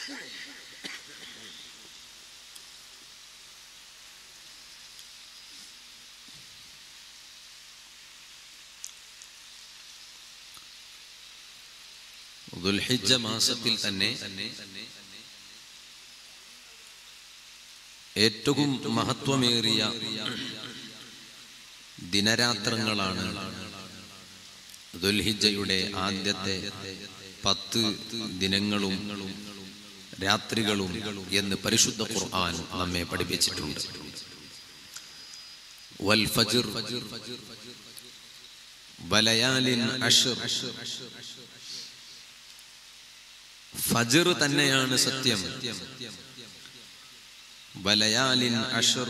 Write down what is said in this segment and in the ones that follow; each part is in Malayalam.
ദുൽഹിജ്ജ മാസത്തിൽ തന്നെ ഏറ്റവും മഹത്വമേറിയ ദിനരാത്രങ്ങളാണ് ദുൽഹിജ്ജയുടെ ആദ്യത്തെ പത്ത് ദിനങ്ങളും രാത്രികളും എന്ന് പരിശുദ്ധ ഖുർആൻ നമ്മെ പഠിപ്പിച്ചിട്ടുണ്ട് വൽ ഫജ്ർ വലയാലിൻ അഷ്ർ ഫജ്ർ തന്നെയാണ് സത്യം വലയാലിൻ അഷർ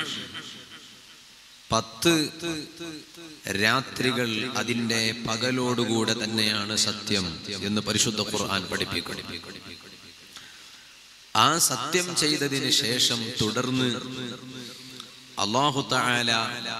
പത്ത് രാത്രികൾ അതിന്റെ പകലോടുകൂടെ തന്നെയാണ് സത്യം എന്ന് പരിശുദ്ധ ഖുർആൻ പഠിപ്പിക്കുന്നു ആ സത്യം ചെയ്തതിന് ശേഷം തുടർന്ന് അള്ളാഹു തആല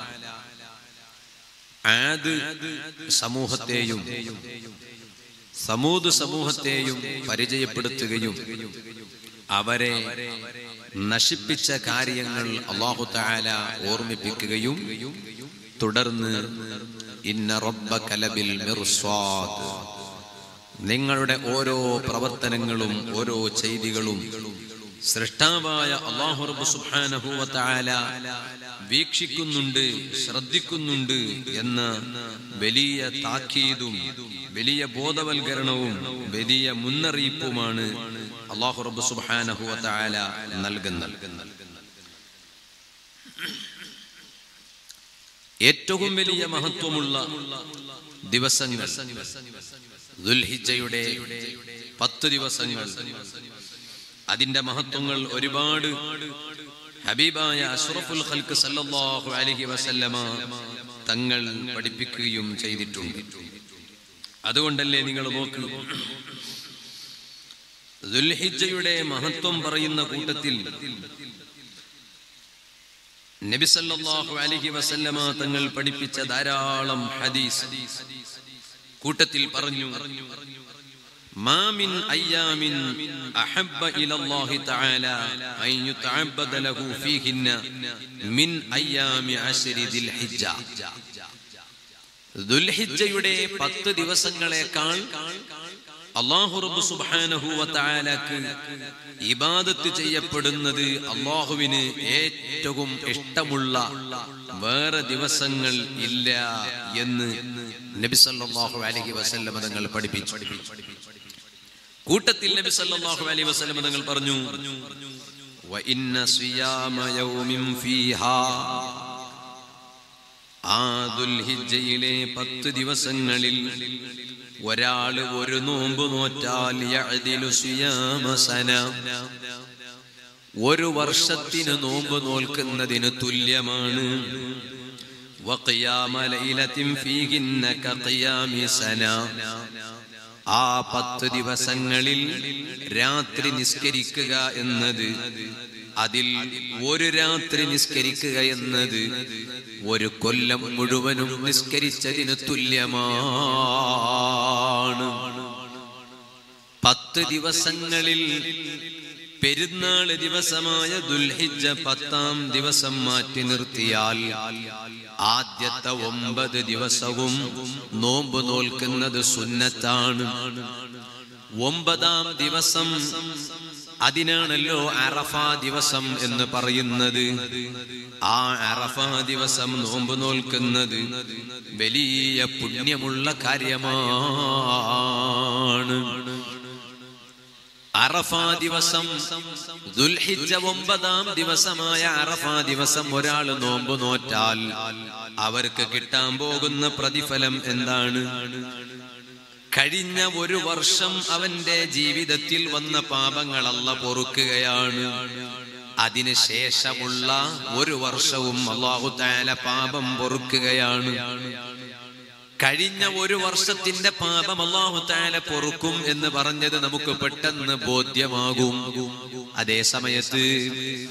ആദ് സമൂഹത്തെയും സമൂത് സമൂഹത്തെയും പരിചയപ്പെടുത്തുകയും അവരെ നശിപ്പിച്ച കാര്യങ്ങൾ അള്ളാഹു താല ഓർമ്മിപ്പിക്കുകയും തുടർന്ന് ഇന്ന റബ്ബ കലബിൽ മിർസ്വാദ് നിങ്ങളുടെ ഓരോ പ്രവർത്തനങ്ങളും ഓരോ ചെയ്തികളും സൃഷ്ടാവായ അള്ളാഹു റബ്ബ് സുബ്ഹാനഹു വ തആല വീക്ഷിക്കുന്നുണ്ട് ശ്രദ്ധിക്കുന്നുണ്ട് എന്ന വലിയ താക്കീതും വലിയ ബോധവൽക്കരണവും വലിയ മുന്നറിയിപ്പുമാണ് അള്ളാഹു റബ്ബ് സുബ്ഹാനഹു വ തആല നൽകുന്നത് ഏറ്റവും വലിയ മഹത്വമുള്ള ദിവസങ്ങൾ ദുൽഹിജ്ജയുടെ പത്ത് ദിവസങ്ങൾ അതിന്റെ മഹത്വങ്ങൾ ഒരുപാട് ഹബീബായ അഷ്റഫുൽ ഖൽക്ക് സല്ലല്ലാഹു അലൈഹി വസല്ലമ തങ്ങൾ പഠിപ്പിക്കുകയും ചെയ്തിട്ടുണ്ട് അതുകൊണ്ടല്ലേ നിങ്ങൾ നോക്കൂ ദുൽഹിജ്ജയുടെ മഹത്വം പറയുന്ന കൂട്ടത്തിൽ നബി സല്ലല്ലാഹു അലൈഹി വസല്ലമ തങ്ങൾ പഠിപ്പിച്ച ധാരാളം ഹദീസ് കൂട്ടത്തിൽ പറഞ്ഞു ما من أيام أحب إلى الله تعالى أن يتعبد له فيهن من أيام عشر ذي الحجة ദുൽഹിജ്ജയുടെ പത്ത് ദിവസങ്ങളെക്കാൾ അള്ളാഹു റബ്ബ് സുബ്ഹാനഹു വ തആലക്ക് ഇബാദത്ത് ചെയ്യപ്പെടുന്നത് അള്ളാഹുവിന് ഏറ്റവും ഇഷ്ടമുള്ള വേറെ ദിവസങ്ങൾ ഇല്ല എന്ന് നബി സല്ലല്ലാഹു അലൈഹി വസല്ലം തങ്ങൾ പഠിപ്പിച്ചു കൂട്ടത്തിൽ നബി സല്ലല്ലാഹു അലൈഹി വസല്ലം തങ്ങൾ പറഞ്ഞു വ ഇന്ന സിയാമ യൗമിൻ ഫീഹാ ആ ദുൽഹിജ്ജയിലെ പത്ത് ദിവസങ്ങളിൽ ഒരാള് ഒരു നോമ്പ് നോറ്റാൽ യഅദിലു സിയാമ സന ഒരു വർഷത്തിന് നോമ്പ് നോൽക്കുന്നതിന് തുല്യമാണ് വഖിയാമ ലൈലത്തിൻ ഫീഹിന്ന കഖിയാമി സന ആ പത്ത് ദിവസങ്ങളിൽ രാത്രി നിസ്കരിക്കുക എന്നത് അതിൽ ഒരു രാത്രി നിസ്കരിക്കുക എന്നത് ഒരു കൊല്ലം മുഴുവനും നിസ്കരിച്ചതിന് തുല്യമാണ് പത്ത് ദിവസങ്ങളിൽ പെരുന്നാള് ദിവസമായ ദുൽഹിജ്ജ പത്താം ദിവസം മാറ്റി നിർത്തിയാൽ ആദ്യത്തെ ഒമ്പത് ദിവസവും നോമ്പ് നോൽക്കുന്നത് സുന്നത്താണ് ഒമ്പതാം ദിവസം അതിനാണല്ലോ അറഫ ദിവസം എന്ന് പറയുന്നത് ആ അറഫ ദിവസം നോമ്പ് നോൽക്കുന്നത് വലിയ പുണ്യമുള്ള കാര്യമാണ് അറഫ ദിവസം ദുൽഹിജ്ജ ഒമ്പതാം ദിവസമായ അറഫ ദിവസം ഒരാൾ നോമ്പ് നോറ്റാൽ അവർക്ക് കിട്ടാൻ പോകുന്ന പ്രതിഫലം എന്താണ് കഴിഞ്ഞ ഒരു വർഷം അവന്റെ ജീവിതത്തിൽ വന്ന പാപങ്ങളല്ല പൊറുക്കുകയാണ് അതിനുശേഷമുള്ള ഒരു വർഷവും അള്ളാഹു താല പാപം പൊറുക്കുകയാണ് കഴിഞ്ഞ ഒരു വർഷത്തിന്റെ പാപം അള്ളാഹു താല പൊറുക്കും എന്ന് പറഞ്ഞത് നമുക്ക് പെട്ടെന്ന് ബോധ്യമാകും അതേ സമയത്ത്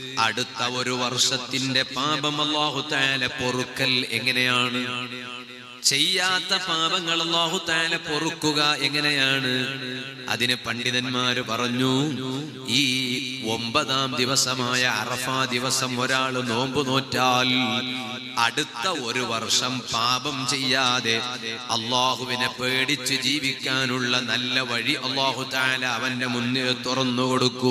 അടുത്ത ഒരു വർഷത്തിന്റെ പാപം അള്ളാഹു താല പൊറുക്കൽ എങ്ങനെയാണ് ചെയ്യാത്ത പാപങ്ങൾ അള്ളാഹു താല പൊറുക്കുക എങ്ങനെയാണ് അതിന് പണ്ഡിതന്മാര് പറഞ്ഞു ഈ ഒമ്പതാം ദിവസമായ അറഫ ദിവസം ഒരാൾ നോമ്പ് നോറ്റാൽ അടുത്ത ഒരു വർഷം പാപം ചെയ്യാതെ അള്ളാഹുവിനെ പേടിച്ച് ജീവിക്കാനുള്ള നല്ല വഴി അള്ളാഹു താല അവന്റെ മുന്നിൽ തുറന്നു കൊടുക്കൂ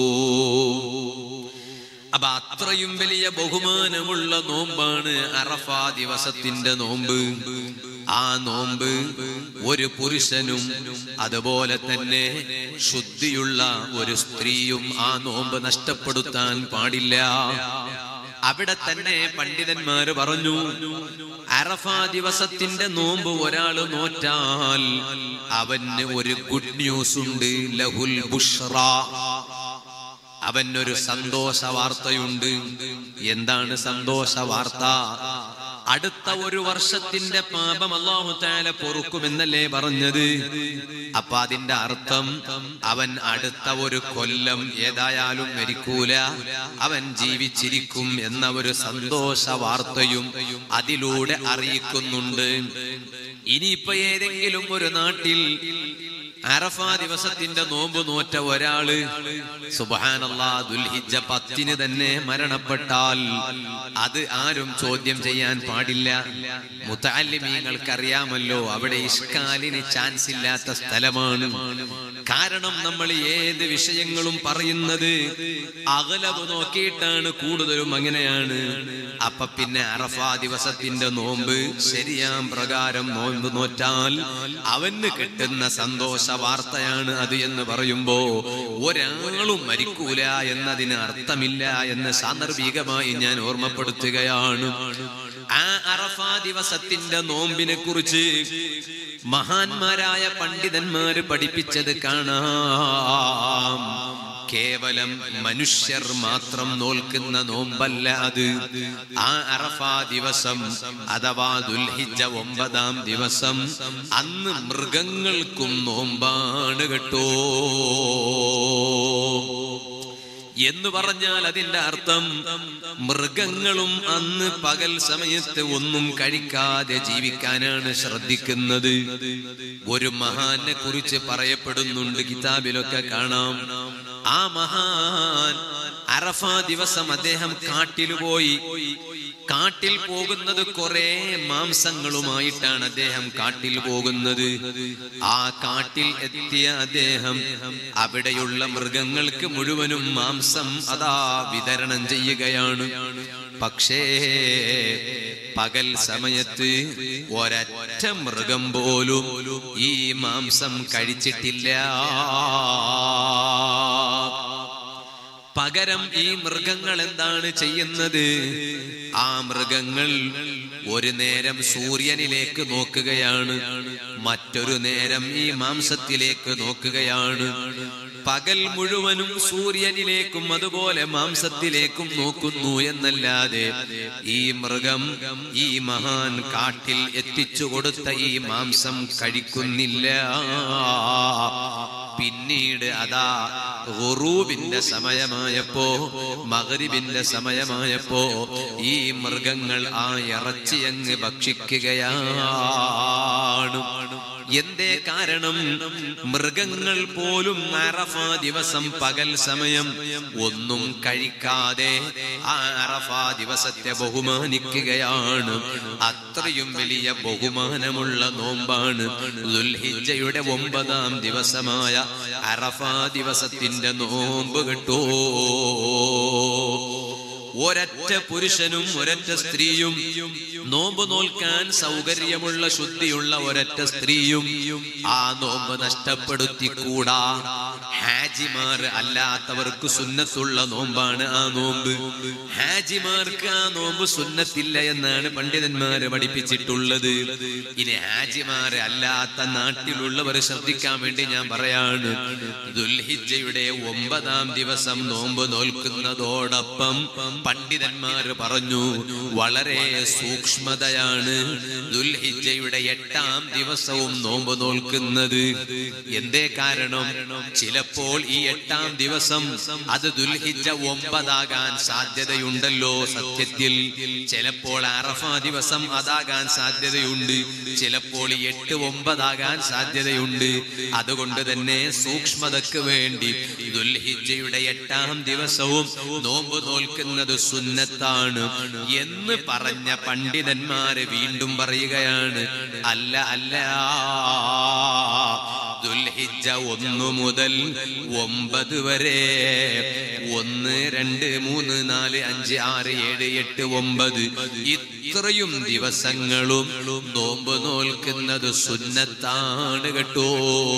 അപ്പൊ അത്രയും വലിയ ബഹുമാനമുള്ള നോമ്പാണ് അറഫ ദിവസത്തിന്റെ നോമ്പ് ആ നോമ്പ് ഒരു പുരുഷനും അതുപോലെ തന്നെ ശുദ്ധിയുള്ള ഒരു സ്ത്രീയും ആ നോമ്പ് നഷ്ടപ്പെടുത്താൻ പാടില്ല അവിടെ തന്നെ പണ്ഡിതന്മാര് പറഞ്ഞു അറഫ ദിവസത്തിന്റെ നോമ്പ് ഒരാൾ നോറ്റാൽ അവന് ഒരു ഗുഡ് ന്യൂസ് ഉണ്ട് ലഹുൽ ബുഷ്റ അവനൊരു സന്തോഷ വാർത്തയുണ്ട് എന്താണ് സന്തോഷ വാർത്ത അടുത്ത ഒരു വർഷത്തിന്റെ പാപം അള്ളാഹു താല പൊറുക്കുമെന്നല്ലേ പറഞ്ഞത് അപ്പൊ അതിന്റെ അർത്ഥം അവൻ അടുത്ത ഒരു കൊല്ലം ഏതായാലും മരിക്കൂല അവൻ ജീവിച്ചിരിക്കും എന്ന ഒരു സന്തോഷ വാർത്തയും അതിലൂടെ അറിയിക്കുന്നുണ്ട് ഇനിയിപ്പോ ഏതെങ്കിലും ഒരു നാട്ടിൽ അറഫ ദിവസത്തിന്റെ നോമ്പ് നോറ്റ ഒരാള് സുബാനല്ലാ ദുൽഹിജ പത്തിന് തന്നെ മരണപ്പെട്ടാൽ അത് ആരും ചോദ്യം ചെയ്യാൻ പാടില്ല മുത്താലിമീങ്ങൾക്കറിയാമല്ലോ അവിടെ ഇഷ്കാലിന് ചാൻസ് ഇല്ലാത്ത സ്ഥലമാണ് കാരണം നമ്മൾ ഏത് വിഷയങ്ങളും പറയുന്നത് അകലവ് നോക്കിയിട്ടാണ് കൂടുതലും അങ്ങനെയാണ് അപ്പൊ പിന്നെ അറഫ ദിവസത്തിന്റെ നോമ്പ് ശരിയാം പ്രകാരം നോമ്പ് നോറ്റാൽ അവന് കിട്ടുന്ന സന്തോഷ വാർത്തയാണ് അത് എന്ന് പറയുമ്പോ ഒരാളും മരിക്കൂല എന്നതിന് അർത്ഥമില്ല എന്ന് സാന്ദർഭികമായി ഞാൻ ഓർമ്മപ്പെടുത്തുകയാണ് ആ അറഫ ദിവസത്തിന്റെ നോമ്പിനെ കുറിച്ച് മഹാന്മാരായ പണ്ഡിതന്മാര് പഠിപ്പിച്ചത് കാണാം കേവലം മനുഷ്യർ മാത്രം നോൽക്കുന്ന നോമ്പല്ല അത് ആ അറഫ ദിവസം അഥവാ ദുൽഹിജ ഒമ്പതാം ദിവസം അന്ന് മൃഗങ്ങൾക്കും നോമ്പാണ് കേട്ടോ എന്ന് പറഞ്ഞാൽ അതിന്റെ അർത്ഥം മൃഗങ്ങളും അന്ന് പകൽ സമയത്ത് ഒന്നും കഴിക്കാതെ ജീവിക്കാനാണ് ശ്രദ്ധിക്കുന്നത് ഒരു മഹാനെ കുറിച്ച് പറയപ്പെടുന്നുണ്ട് കിതാബിലൊക്കെ കാണാം ആ മഹാൻ അറഫ ദിവസം അദ്ദേഹം കാട്ടിൽ പോയി കാട്ടിൽ പോകുന്നത് കുറെ മാംസങ്ങളുമായിട്ടാണ് അദ്ദേഹം കാട്ടിൽ പോകുന്നത് ആ കാട്ടിൽ എത്തിയ അദ്ദേഹം അവിടെയുള്ള മൃഗങ്ങൾക്ക് മുഴുവനും മാംസം അതാ വിതരണം ചെയ്യുകയാണ് പക്ഷേ പകൽ സമയത്ത് ഒരൊറ്റ മൃഗം പോലും ഈ മാംസം കഴിച്ചിട്ടില്ല പകരം ഈ മൃഗങ്ങൾ എന്താണ് ചെയ്യുന്നത് ആ മൃഗങ്ങൾ ഒരു നേരം സൂര്യനിലേക്ക് നോക്കുകയാണ് മറ്റൊരു നേരം ഈ മാംസത്തിലേക്ക് നോക്കുകയാണ് പകൽ മുഴുവനും സൂര്യനിലേക്കും അതുപോലെ മാംസത്തിലേക്കും നോക്കുന്നു എന്നല്ലാതെ ഈ മൃഗം ഈ മഹാൻ കാട്ടിൽ എത്തിച്ചു കൊടുത്ത ഈ മാംസം കഴിക്കുന്നില്ല പിന്നീട് അതാ ഗുറൂബിന്റെ സമയമായപ്പോ മകരിബിന്റെ സമയമായപ്പോ ഈ മൃഗങ്ങൾ ആ ഇറച്ചി അങ്ങ് ഭക്ഷിക്കുകയാണ് എന്തേ കാരണം മൃഗങ്ങൾ പോലും അറഫ ദിവസം പകൽ സമയം ഒന്നും കഴിക്കാതെ ആ അറഫ ദിവസത്തെ ബഹുമാനിക്കുകയാണ് അത്രയും വലിയ ബഹുമാനമുള്ള നോമ്പാണ് ദുൽഹിജയുടെ ഒമ്പതാം ദിവസമായ അറഫ ദിവസത്തിന്റെ നോമ്പ് കിട്ടോ ഒരൊറ്റ പുരുഷനും ഒരൊറ്റ സ്ത്രീയും നോമ്പ് നോൽക്കാൻ സൗകര്യമുള്ള ശുദ്ധിയുള്ള ഒരൊറ്റ സ്ത്രീയും ആ നോമ്പ് നഷ്ടപ്പെടുത്തിക്കൂടാ ഹാജിമാർ അല്ലാത്തവർക്ക് സുന്നത്തുള്ള നോമ്പാണ് ആ നോമ്പ് ഹാജിമാർക്ക് ആ നോമ്പ് സുന്നത്തില്ല എന്നാണ് പണ്ഡിതന്മാര് പഠിപ്പിച്ചിട്ടുള്ളത് ഇനി ഹാജിമാര് അല്ലാത്ത നാട്ടിലുള്ളവർ ശ്രദ്ധിക്കാൻ വേണ്ടി ഞാൻ പറയാണ് ദുൽഹിജയുടെ ഒമ്പതാം ദിവസം നോമ്പ് നോൽക്കുന്നതോടൊപ്പം പണ്ഡിതന്മാര് പറഞ്ഞു വളരെ സൂക്ഷ്മതയാണ് ദുൽഹിജയുടെ എട്ടാം ദിവസവും നോമ്പ് നോൽക്കുന്നത് എന്തേ കാരണം ചില ചിലപ്പോൾ ഈ എട്ടാം ദിവസം അത് ദുൽഹിജ ഒമ്പതാകാൻ സാധ്യതയുണ്ടല്ലോ സത്യത്തിൽ ചിലപ്പോൾ അറഫ ദിവസം അതാകാൻ സാധ്യതയുണ്ട് ചിലപ്പോൾ ഈ എട്ട് ഒമ്പതാകാൻ സാധ്യതയുണ്ട് അതുകൊണ്ട് തന്നെ സൂക്ഷ്മതക്ക് വേണ്ടി ദുൽഹിജയുടെ എട്ടാം ദിവസവും നോമ്പ് നോൽക്കുന്നത് സുന്നത്താണ് എന്ന് പറഞ്ഞ പണ്ഡിതന്മാര് വീണ്ടും പറയുകയാണ് അല്ല അല്ല ദുൽഹിജ ഒന്ന് മുതൽ ഒമ്പത് വരെ ഒന്ന് രണ്ട് മൂന്ന് നാല് അഞ്ച് ആറ് ഏഴ് എട്ട് ഒമ്പത് ഇത്രയും ദിവസങ്ങളും നോമ്പ് നോൽക്കുന്നത് സുന്നത്താണ് കേട്ടോ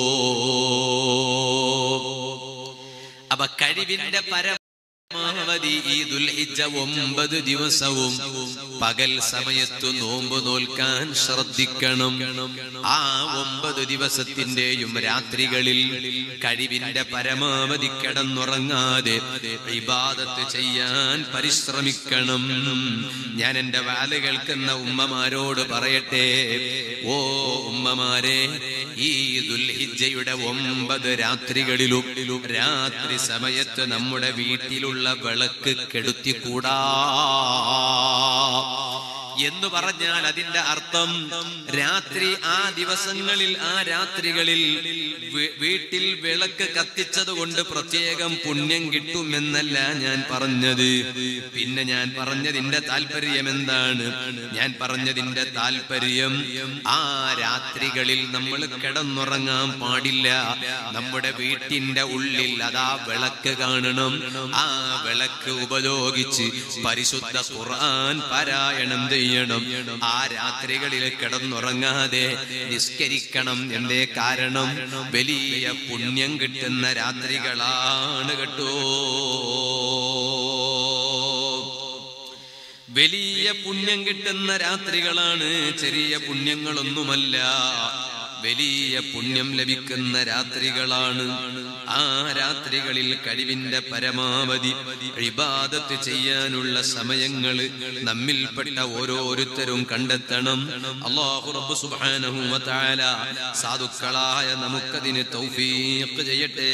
അപ്പൊ കഴിവിന്റെ പര പരമാവധി ഈ ദുൽഹിജ ഒമ്പത് ദിവസവും പകൽ സമയത്തു നോമ്പ് നോൽക്കാൻ ശ്രദ്ധിക്കണം ആ ഒമ്പത് ദിവസത്തിന്റെയും രാത്രികളിൽ കഴിവിന്റെ പരമാവധി കിടന്നുറങ്ങാതെ ഇബാദത്ത് ചെയ്യാൻ പരിശ്രമിക്കണം ഞാൻ എന്റെ വാല് കേൾക്കുന്ന ഉമ്മമാരോട് പറയട്ടെ ഓ ഉമ്മമാരെ ഈ ദുൽഹിജയുടെ ഒമ്പത് രാത്രികളിലും രാത്രി സമയത്ത് നമ്മുടെ വീട്ടിലുള്ള വിളക്ക് കെടുത്തിക്കൂടാ എന്ന് പറഞ്ഞാൽ അതിന്റെ അർത്ഥം രാത്രി ആ ദിവസങ്ങളിൽ ആ രാത്രികളിൽ വീ- വീട്ടിൽ വിളക്ക് കത്തിച്ചത് കൊണ്ട് പ്രത്യേകം പുണ്യം കിട്ടുമെന്നല്ല ഞാൻ പറഞ്ഞത് പിന്നെ ഞാൻ പറഞ്ഞതിന്റെ താല്പര്യം എന്താണ് ഞാൻ പറഞ്ഞതിന്റെ താല്പര്യം ആ രാത്രികളിൽ നമ്മൾ കിടന്നുറങ്ങാൻ പാടില്ല നമ്മുടെ വീട്ടിന്റെ ഉള്ളിൽ അതാ വിളക്ക് കാണണം ആ വിളക്ക് ഉപയോഗിച്ച് പരിശുദ്ധ ഖുർആൻ പാരായണം ചെയ്യണം ആ രാത്രികളിൽ കിടന്നുറങ്ങാതെ നിസ്കരിക്കണം എന്തേ കാരണം വലിയ പുണ്യം കിട്ടുന്ന രാത്രികളാണ് കേട്ടോ വലിയ പുണ്യം കിട്ടുന്ന രാത്രികളാണ് ചെറിയ പുണ്യങ്ങളൊന്നുമല്ല വലിയ പുണ്യം ലഭിക്കുന്ന രാത്രികളാണ് ആ രാത്രികളിൽ കഴിവിന്റെ പരമാവധി ഇബാദത്ത് ചെയ്യാനുള്ള സമയങ്ങള് നമ്മിൽപ്പെട്ട ഓരോരുത്തരും കണ്ടെത്തണം അള്ളാഹു റബ്ബ് സുബ്ഹാനഹു വ തആല സാധുക്കളായ നമുക്കതിന് തൗഫീഖ് ചെയ്യട്ടെ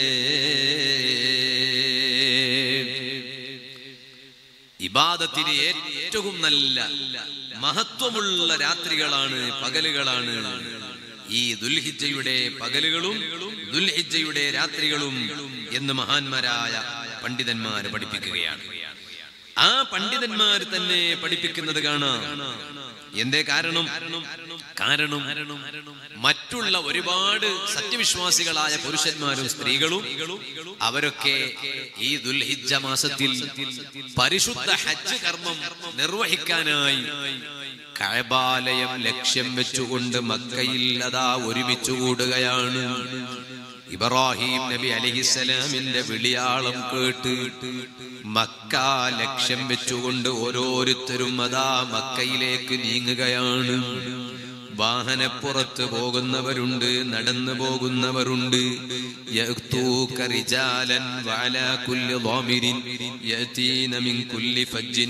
ഇബാദത്തിന് ഏറ്റവും നല്ല മഹത്വമുള്ള രാത്രികളാണ് പകലുകളാണ് ഈ ദുൽഹിജയുടെ പകലുകളും ദുൽഹിജയുടെ രാത്രികളും എന്ന് മഹാന്മാരായ പണ്ഡിതന്മാർ പഠിപ്പിക്കുകയാണ് ആ പണ്ഡിതന്മാർ തന്നെ പഠിപ്പിക്കുന്നത് കാണാം എന്തേ കാരണം കാരണം മറ്റുള്ള ഒരുപാട് സത്യവിശ്വാസികളായ പുരുഷന്മാരും സ്ത്രീകളും അവരൊക്കെ ഈ ദുൽഹിജ്ജ മാസത്തിൽ പരിശുദ്ധ ഹജ്ജ് കർമ്മം നിർവഹിക്കാനായി കഴബാലയം ലക്ഷ്യം വെച്ചുകൊണ്ട് മക്കയിൽ അതാ ഒരുമിച്ച് കൂടുകയാണ് ഇബ്രാഹിം നബി അലഹിസലാമിന്റെ വിളിയാളം കേട്ട് മക്ക ലക്ഷ്യം വെച്ചുകൊണ്ട് ഓരോരുത്തരും അതാ മക്കയിലേക്ക് നീങ്ങുകയാണ് വാഹനപ്പുറത്ത് പോകുന്നവരുണ്ട് നടന്നു പോകുന്നവരുണ്ട് യഅ്തൂക റിജാലൻ വഅലാ കുല്ലി ളാമിരിൻ യഅതീന മിൻ കുല്ലി ഫജ്ജിൻ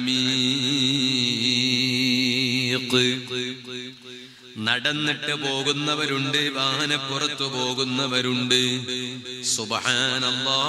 അമീഖ് നടന്നിട്ട് പോകുന്നവരുണ്ട് വാഹനപ്പുറത്തു പോകുന്നവരുണ്ട് സുബഹാനല്ലാ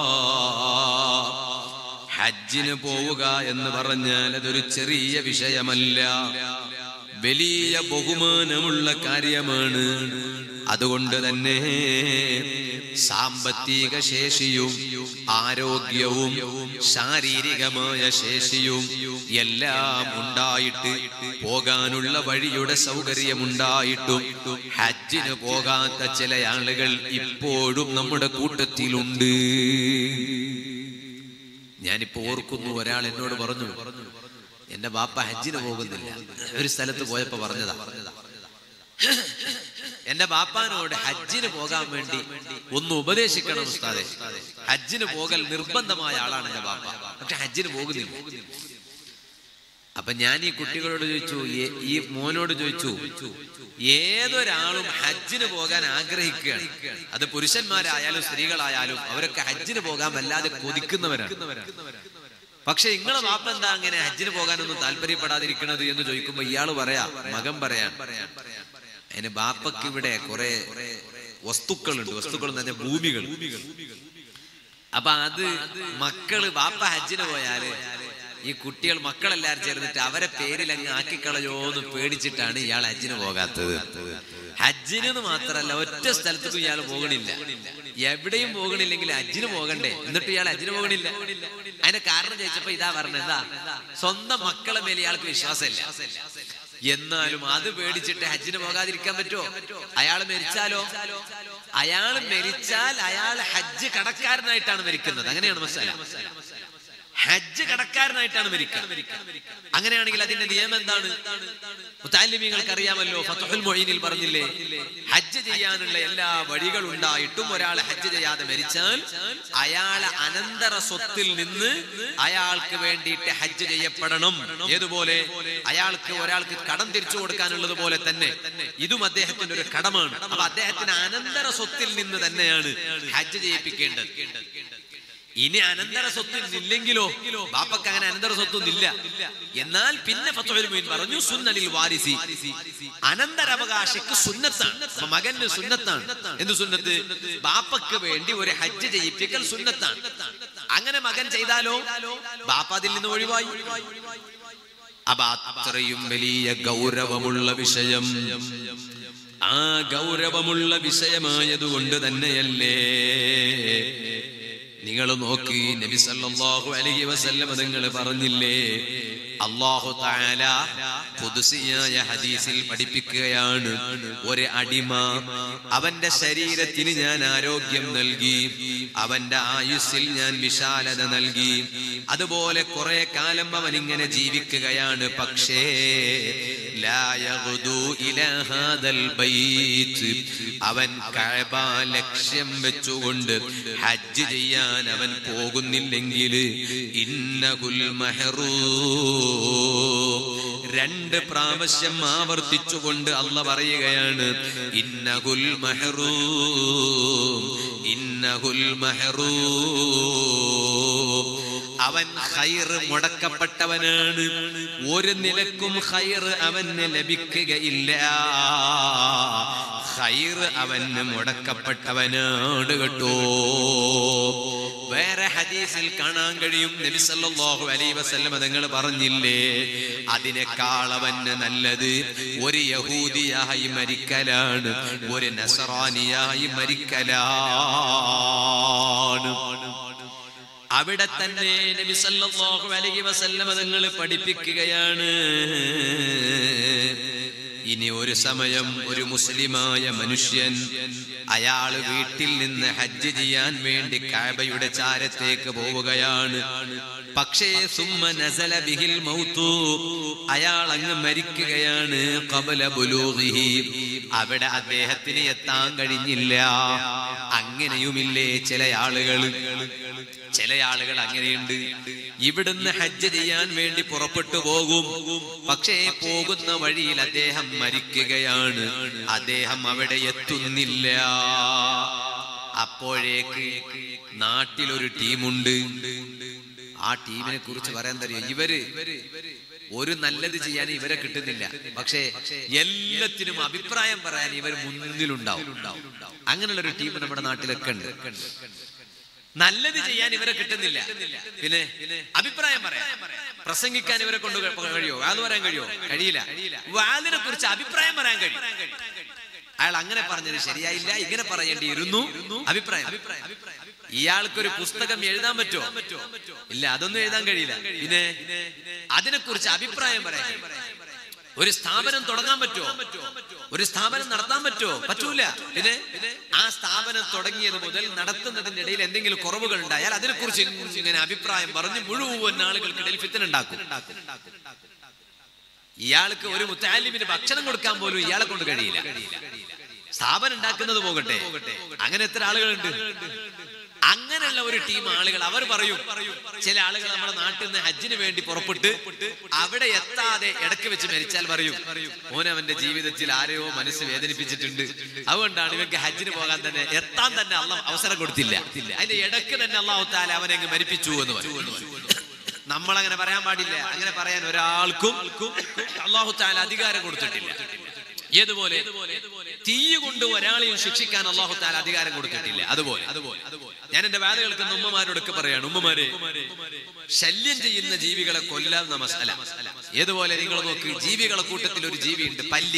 ഹജ്ജിന് പോവുക എന്ന് പറഞ്ഞാൽ അതൊരു ചെറിയ വിഷയമല്ല വലിയ ബഹുമാനമുള്ള കാര്യമാണ് അതുകൊണ്ട് തന്നെ സാമ്പത്തിക ശേഷിയും ആരോഗ്യവും ശാരീരികമായ ശേഷിയും എല്ലാം ഉണ്ടായിട്ട് പോകാനുള്ള വഴിയുടെ സൗകര്യമുണ്ടായിട്ടും ഹജ്ജിന് പോകാത്ത ചില ആളുകൾ ഇപ്പോഴും നമ്മുടെ കൂട്ടത്തിലുണ്ട് ഞാനിപ്പോ ഓർക്കുന്നു ഒരാൾ എന്നോട് പറഞ്ഞു എന്റെ ബാപ്പ ഹജ്ജിന് പോകുന്നില്ല ഒരു സ്ഥലത്ത് പോയപ്പോ പറഞ്ഞതാ എന്റെ ബാപ്പാനോട് ഹജ്ജിന് പോകാൻ വേണ്ടി ഒന്ന് ഉപദേശിക്കണം ഉസ്താദെ ഹജ്ജിന് പോകൽ നിർബന്ധമായ ആളാണ് എന്റെ ബാപ്പ പക്ഷെ ഹജ്ജിന് പോകുന്നില്ല അപ്പൊ ഞാൻ ഈ കുട്ടികളോട് ചോദിച്ചു "ഏ- ഈ മോനോട് ചോദിച്ചു ഏതൊരാളും ഹജ്ജിന് പോകാൻ ആഗ്രഹിക്കുകയാണ് അത് പുരുഷന്മാരായാലും സ്ത്രീകളായാലും അവരൊക്കെ ഹജ്ജിന് പോകാൻ വല്ലാതെ കൊതിക്കുന്നവരാണ് പക്ഷെ നിങ്ങളെ വാപ്പ എന്താ അങ്ങനെ ഹജ്ജിന് പോകാനൊന്നും താല്പര്യപ്പെടാതിരിക്കണത് എന്ന് ചോദിക്കുമ്പോ ഇയാള് പറയാ മകൻ പറയാ അതിന് ബാപ്പക്ക് ഇവിടെ കുറെ വസ്തുക്കളുണ്ട് വസ്തുക്കൾ എന്ന് പറഞ്ഞാൽ ഭൂമികൾ അപ്പൊ അത് മക്കള് ബാപ്പ ഹജ്ജിന് പോയാല് ഈ കുട്ടികൾ മക്കളെല്ലാരും ചേർന്നിട്ട് അവരെ പേരിൽ അങ്ങ് ആക്കിക്കളയോന്ന് പേടിച്ചിട്ടാണ് ഇയാൾ ഹജ്ജിന് പോകാത്തത് ഹജ്ജിന് എന്ന് മാത്രല്ല ഒറ്റ സ്ഥലത്തേക്കും ഇയാൾ പോകണില്ല എവിടെയും പോകണില്ലെങ്കിൽ ഹജ്ജിന് പോകണ്ടേ എന്നിട്ട് ഇയാൾ ഹജ്ജിന് പോകണില്ല അതിന്റെ കാരണം ചോദിച്ചപ്പോ ഇതാ പറഞ്ഞത് എന്താ സ്വന്തം മക്കളെ മേലെ ഇയാൾക്ക് വിശ്വാസമില്ല എന്നാലും അത് പേടിച്ചിട്ട് ഹജ്ജിന് പോകാതിരിക്കാൻ പറ്റുമോ അയാൾ മരിച്ചാലോ അയാൾ മരിച്ചാൽ അയാൾ ഹജ്ജ് കടക്കാരനായിട്ടാണ് മരിക്കുന്നത് അങ്ങനെയാണ് മസാല ഹജ്ജ് കടക്കാരനായിട്ടാണ് മരിക്കുക അങ്ങനെയാണെങ്കിൽ അതിന്റെ നിയമം എന്താണ് മുത്താലിമീങ്ങൾക്ക് അറിയാമല്ലോ ഫത്തുൽ മൊയ്നിൽ പറഞ്ഞില്ലേ ഹജ്ജ് ചെയ്യാനുള്ള എല്ലാ വഴികളും ഉണ്ടായിട്ടും ഒരാൾ ഹജ്ജ് ചെയ്യാതെ മരിച്ചാൽ അയാളെ അനന്തര സ്വത്തിൽ നിന്ന് അയാൾക്ക് വേണ്ടിയിട്ട് ഹജ്ജ് ചെയ്യപ്പെടണം ഏതുപോലെ അയാൾക്ക് ഒരാൾക്ക് കടം തിരിച്ചു കൊടുക്കാനുള്ളത് പോലെ തന്നെ ഇതും അദ്ദേഹത്തിന്റെ ഒരു കടമാണ് അപ്പൊ അദ്ദേഹത്തിന് അനന്തര സ്വത്തിൽ നിന്ന് തന്നെയാണ് ഹജ്ജ് ചെയ്യിപ്പിക്കേണ്ടത് ഇനി അനന്തര സ്വത്ത് ഇല്ലെങ്കിലോ ബാപ്പക്ക് അങ്ങനെ അനന്തര സ്വത്തൊന്നും ഇല്ല എന്നാൽ പിന്നെ ഫത്തുൽ മീൻ പറഞ്ഞു സുന്നലിൽ വാരിസി അനന്തരാവകാശിക്ക് സുന്നത്താണ് അപ്പൊ മകന് സുന്നത്താണ് എന്ത് സുന്നത്ത് ബാപ്പക്ക് വേണ്ടി ഒരു ഹജ്ജ് ചെയ്യിപ്പിക്കൽ സുന്നത്താണ് അങ്ങനെ മകൻ ചെയ്താലോ ബാപ്പ അതിൽ നിന്ന് ഒഴിവായി അപ്പൊ അത്രയും വലിയ ഗൗരവമുള്ള വിഷയം ആ ഗൗരവമുള്ള വിഷയമായതുകൊണ്ട് തന്നെയല്ലേ നിങ്ങൾ നോക്കി നബി സല്ലല്ലാഹു അലൈഹി വസല്ലം നിങ്ങൾ പറഞ്ഞില്ലേ അല്ലാഹു തആല ഖുദ്സിയായ ഹദീസിൽ പഠിപ്പിക്കുകയാണ് ഒരു അടിമ അവന്റെ ശരീരത്തിന് ഞാൻ ആരോഗ്യം നൽകി അവന്റെ ആയുസ്സിൽ ഞാൻ വിശാലത നൽകി അതുപോലെ കുറെ കാലം അവൻ ഇങ്ങനെ ജീവിക്കുകയാണ് പക്ഷേ ലാ യഗ്ദു ഇലാ ഹാദൽ ബൈത്ത് അവൻ കഅബ ലക്ഷ്യം വെച്ചുകൊണ്ട് ഹജ്ജ് ചെയ്യാൻ അവൻ പോകുന്നില്ലെങ്കിൽ ഇന്നകുൽ മഹറൂ രണ്ട് പ്രാവശ്യം ആവർത്തിച്ചുകൊണ്ട് അല്ല പറയുകയാണ് ഇന്നകുൽ മഹറൂ ഇന്നകുൽ മഹറൂ അവൻ ഹൈർ മുടക്കപ്പെട്ടവനാണ് ഒരു നിലക്കും ഹൈർ അവന് ലഭിക്കുകയില്ല ഹൈർ അവന് മുടക്കപ്പെട്ടവനാണ് കേട്ടോ വേറെ ഹദീസിൽ കാണാൻ കഴിയും നബി സല്ലല്ലാഹു അലൈഹി വസല്ലം തങ്ങൾ പറഞ്ഞില്ലേ അതിനേക്കാൾ അവന് നല്ലത് ഒരു യഹൂദിയായി മരിക്കലാണ് ഒരു നസറാനിയായി മരിക്കലാണ് അവിടെ തന്നെ നബി സല്ലല്ലാഹു അലൈഹി വസല്ലം തങ്ങൾ പഠിപ്പിക്കുകയാണ് ഇനി ഒരു സമയം ഒരു മുസ്ലിമായ മനുഷ്യൻ അയാൾ വീട്ടിൽ നിന്ന് ഹജ്ജ് ചെയ്യാൻ വേണ്ടി കാബയുടെ ചാരത്തേക്ക് പോവുകയാണ് പക്ഷേ സുമ്മ നസല ബിഹിൽ മൗത്തു അയാൾ അങ്ങ് മരിക്കുകയാണ് കബല ബുലൂഹിഹി അവിടെ അദ്ദേഹത്തിന് എത്താൻ കഴിഞ്ഞില്ല അങ്ങനെയുമില്ലേ ചില ആളുകൾ ചില ആളുകൾ അങ്ങനെയുണ്ട് ഇവിടുന്ന് ഹജ്ജ് ചെയ്യാൻ വേണ്ടി പുറപ്പെട്ടു പോകും പക്ഷേ പോകുന്ന വഴിയിൽ അദ്ദേഹം മരിക്കുകയാണ് അദ്ദേഹം അവിടെ എത്തുന്നില്ല അപ്പോഴേക്ക് നാട്ടിലൊരു ടീമുണ്ട് ആ ടീമിനെ കുറിച്ച് പറയാൻ തരിക ഇവര് ഒരു നല്ലത് ചെയ്യാൻ ഇവരെ കിട്ടുന്നില്ല പക്ഷേ എല്ലാത്തിനും അഭിപ്രായം പറയാൻ ഇവർ മുന്നിലുണ്ടാവും അങ്ങനെയുള്ള ഒരു ടീം നമ്മുടെ നാട്ടിലൊക്കെ ഉണ്ട് നല്ലത് ചെയ്യാൻ ഇവരെ കിട്ടുന്നില്ല പിന്നെ അഭിപ്രായം പറയാം പ്രസംഗിക്കാൻ ഇവരെ കൊണ്ട് കഴിയോ വാത് പറയാൻ കഴിയോ കഴിയില്ല വാതിനെ കുറിച്ച് അഭിപ്രായം പറയാൻ കഴിയും അയാൾ അങ്ങനെ പറഞ്ഞത് ശരിയായില്ല ഇങ്ങനെ പറയേണ്ടിയിരുന്നു അഭിപ്രായം ഇയാൾക്കൊരു പുസ്തകം എഴുതാൻ പറ്റുമോ ഇല്ല അതൊന്നും എഴുതാൻ കഴിയില്ല പിന്നെ അതിനെക്കുറിച്ച് അഭിപ്രായം പറയാൻ ഒരു സ്ഥാപനം തുടങ്ങാൻ പറ്റുമോ ഒരു സ്ഥാപനം നടത്താൻ പറ്റുമോ പറ്റൂല പിന്നെ ആ സ്ഥാപനം തുടങ്ങിയത് മുതൽ നടത്തുന്നതിന്റെ ഇടയിൽ എന്തെങ്കിലും കുറവുകൾ ഉണ്ടായാൽ അതിനെക്കുറിച്ച് ഇങ്ങനെ അഭിപ്രായം പറഞ്ഞ് മുഴുവൻ ആളുകൾക്കിടയിൽ ഫിത്തനുണ്ടാക്കും ഇയാൾക്ക് ഒരു മുത്താലിമിന് ഭക്ഷണം കൊടുക്കാൻ പോലും ഇയാളെ കൊണ്ട് കഴിയില്ല സ്ഥാപനം ഉണ്ടാക്കുന്നത് പോകട്ടെ അങ്ങനെ എത്ര ആളുകളുണ്ട് അങ്ങനെയുള്ള ഒരു ടീം ആളുകൾ അവർ പറയും ചില ആളുകൾ നമ്മുടെ നാട്ടിൽ നിന്ന് ഹജ്ജിന് വേണ്ടി പുറപ്പെട്ട് അവിടെ എത്താതെ ഇടയ്ക്ക് വെച്ച് മരിച്ചാൽ പറയും മോൻ അവന്റെ ജീവിതത്തിൽ ആരെയോ മനസ്സ് വേദനിപ്പിച്ചിട്ടുണ്ട് അതുകൊണ്ടാണ് ഇവർക്ക് ഹജ്ജിന് പോകാൻ തന്നെ എത്താൻ തന്നെ അള്ള അവസരം കൊടുത്തില്ല അതിന്റെ ഇടയ്ക്ക് തന്നെ അള്ളാഹു താല അവനെ അങ്ങ് മരിപ്പിച്ചു എന്ന് പറയും നമ്മൾ അങ്ങനെ പറയാൻ പാടില്ല അങ്ങനെ പറയാൻ ഒരാൾക്കും അള്ളാഹു താല അധികാരം കൊടുത്തിട്ടില്ല ഏതുപോലെ തീ കൊണ്ട് ഒരാളെയും ശിക്ഷിക്കാൻ അള്ളാഹു താല അധികാരം കൊടുത്തിട്ടില്ല അതുപോലെ ഞാൻ എന്റെ വേല കേൾക്കുന്ന ഉമ്മമാരോടൊക്കെ പറയാണ് ഉമ്മമാരെ ശല്യം ചെയ്യുന്ന ജീവികളെ കൊല്ലാവുന്ന മസല ഏതുപോലെ നിങ്ങൾ നോക്ക് ജീവികളെ കൂട്ടത്തിൽ ഒരു ജീവിയുണ്ട് പല്ലി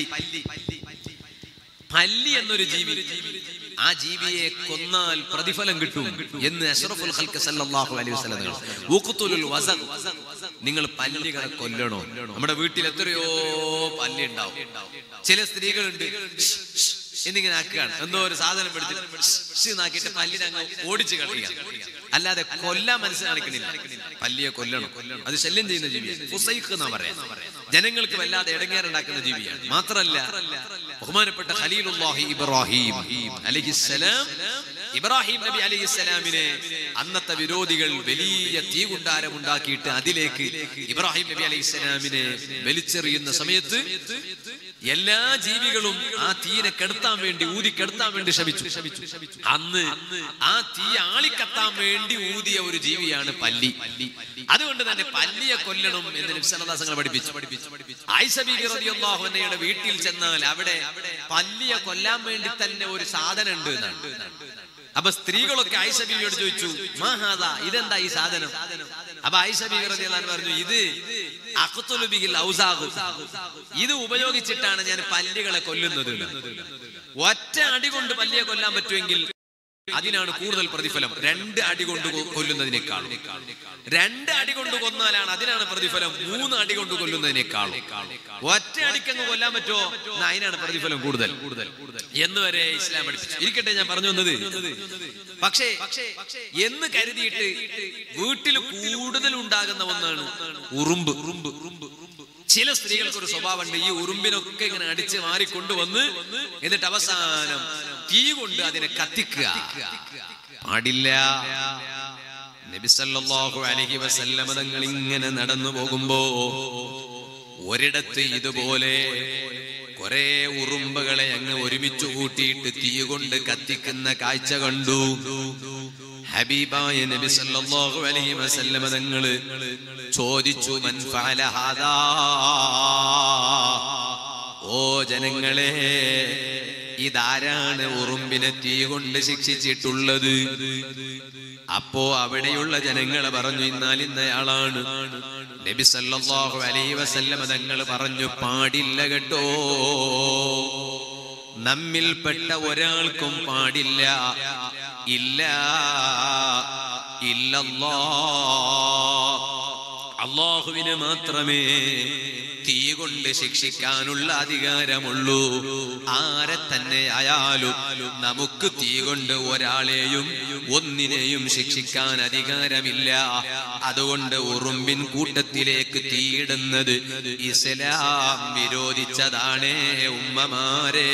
പല്ലി എന്നൊരു ജീവി ആ ജീവിയെ കൊന്നാൽ പ്രതിഫലം കിട്ടും എന്ന് അഷ്റഫുൽ ഖൽക്ക് സല്ലല്ലാഹു അലൈഹി വസല്ലം നിങ്ങൾ ഊഖ്തുലുൽ വസഖ് നിങ്ങൾ പല്ലികളെ കൊല്ലണോ നമ്മുടെ വീട്ടിൽ എത്രയോ പല്ലി ഉണ്ടാവും ചില സ്ത്രീകളുണ്ട് എന്നിങ്ങനെ ആക്കുകയാണ് എന്തോ ഒരു സാധനം പിടിച്ച് നാക്കിയിട്ട് പല്ലിനെ അങ്ങ് ഓടിച്ച് കളിക്കുക അല്ലാതെ കൊല്ലാൻ മനസ്സ് കാണിക്കണില്ല പല്ലിയെ കൊല്ലണം അത് ശല്യം ചെയ്യുന്ന ജീവിയാണ് ഫുസൈഖ് എന്നാ പറയാ ജനങ്ങൾക്ക് വല്ലാതെ ഇടങ്ങേറുണ്ടാക്കുന്ന ജീവിയാണ് മാത്രല്ല ബഹുമാനപ്പെട്ട ഖലീലുല്ലാഹി ഇബ്രാഹിം അലൈഹിസ്സലാം ഇബ്രാഹിം നബി അലൈഹിസ്സലാമിനെ അന്നത്തെ വിരോധികൾ വലിയ തീകുണ്ടാരം ഉണ്ടാക്കിയിട്ട് അതിലേക്ക് ഇബ്രാഹിം നബി അലൈഹിസ്സലാമിനെ വലിച്ചെറിയുന്ന സമയത്ത് എല്ലാ ജീവികളും ആ തീനെ കെടുത്താൻ വേണ്ടി ഊതി കെടുത്താൻ വേണ്ടി ശ്രമിച്ചു അന്ന് ആ തീ ആളിക്കത്താൻ വേണ്ടി ഊതിയ ഒരു ജീവിയാണ് പല്ലി അതുകൊണ്ട് തന്നെ പല്ലിയെ കൊല്ലണം എന്ന് നിസ്സലദാസങ്ങൾ പഠിപ്പിച്ചു ആയിഷ ബീബി റളിയല്ലാഹു അൻഹയുടെ വീട്ടിൽ ചെന്നാൽ അവിടെ പല്ലിയെ കൊല്ലാൻ വേണ്ടി തന്നെ ഒരു സാധനം ഉണ്ട് എന്നാണ് അപ്പൊ സ്ത്രീകളൊക്കെ ആയിഷ ബീവിയോട് ചോദിച്ചു മാഹാദ ഇതെന്താ ഈ സാധനം അപ്പൊ ആയിഷ ബീവി റളിയല്ലാഹു അൻഹ പറഞ്ഞു ഇത് അഖ്തുലു ബിഹിൽ ഔസാഖ് ഇത് ഉപയോഗിച്ചിട്ടാണ് ഞാൻ പല്ലികളെ കൊല്ലുന്നത് ഒറ്റ അടി കൊണ്ട് പല്ലിയെ കൊല്ലാൻ പറ്റുമെങ്കിൽ അതിനാണ് കൂടുതൽ പ്രതിഫലം രണ്ട് അടി കൊണ്ട് കൊ- കൊല്ലുന്നതിനേക്കാൾ രണ്ട് അടി കൊണ്ട് കൊന്നാലാണ് അതിനാണ് പ്രതിഫലം മൂന്ന് അടി കൊണ്ട് കൊല്ലുന്നതിനേക്കാൾ ഒറ്റ അടിക്കങ്ങ് കൊല്ലാൻ പറ്റുമോ എന്നാ അതിനാണ് പ്രതിഫലം കൂടുതൽ എന്ന് വരെ ഇസ്ലാം പഠിപ്പിച്ചു ഇരിക്കട്ടെ ഞാൻ പറഞ്ഞു വന്നത് പക്ഷേ എന്ന് കരുതിയിട്ട് വീട്ടിൽ കൂടുതൽ ഉണ്ടാകുന്ന ഒന്നാണ് ഉറുമ്പ് ഉറുമ്പ് ഉറുമ്പ് ചില സ്ത്രീകൾക്ക് ഒരു സ്വഭാവമുണ്ട് ഈ ഉറുമ്പിനൊക്കെ ഇങ്ങനെ അടിച്ച് മാറിക്കൊണ്ടുവന്ന് എന്നിട്ട് അവസാനം തീ കൊണ്ട് അതിനെ കത്തിക്കുക പാടില്ല നബി സല്ലല്ലാഹു അലൈഹി വസല്ലമ തങ്ങൾ ഇങ്ങനെ നടന്നു പോകുമ്പോ ഒരിടത്ത് ഇതുപോലെ കുറെ ഉറുമ്പുകളെ അങ്ങ് ഒരുമിച്ച് കൂട്ടിയിട്ട് തീ കൊണ്ട് കത്തിക്കുന്ന കാഴ്ച കണ്ടു ഹബീബായ നബി സല്ലല്ലാഹു അലൈഹി വസല്ലമ തങ്ങള് ചോദിച്ചു മൻ ഫഅല ഹാദാ ഓ ജനങ്ങളെ ഇതാരാണ് ഉറുമ്പിനെ തീ കൊണ്ട് ശിക്ഷിച്ചിട്ടുള്ളത് അപ്പോ അവിടെയുള്ള ജനങ്ങളെ പറഞ്ഞു ഇന്നാൽ ഇന്നയാളാണ് നബി സല്ലല്ലാഹു അലൈഹി വസല്ലമ തങ്ങൾ പറഞ്ഞു പാടില്ല കേട്ടോ നമ്മിൽപ്പെട്ട ഒരാൾക്കും പാടില്ല ഇല്ല ഇല്ലല്ലാ അള്ളാഹുവിന് മാത്രമേ തീ കൊണ്ട് ശിക്ഷിക്കാനുള്ള അധികാരമുള്ളൂ ആരെ തന്നെ ആയാലും നമുക്ക് തീ കൊണ്ട് ഒരാളെയും ഒന്നിനെയും ശിക്ഷിക്കാൻ അധികാരമില്ല അതുകൊണ്ട് ഉറുമ്പിൻ കൂട്ടത്തിലേക്ക് തീയിടുന്നത് ഇസ്ലാം വിരോധിച്ചതാണേ ഉമ്മമാരെ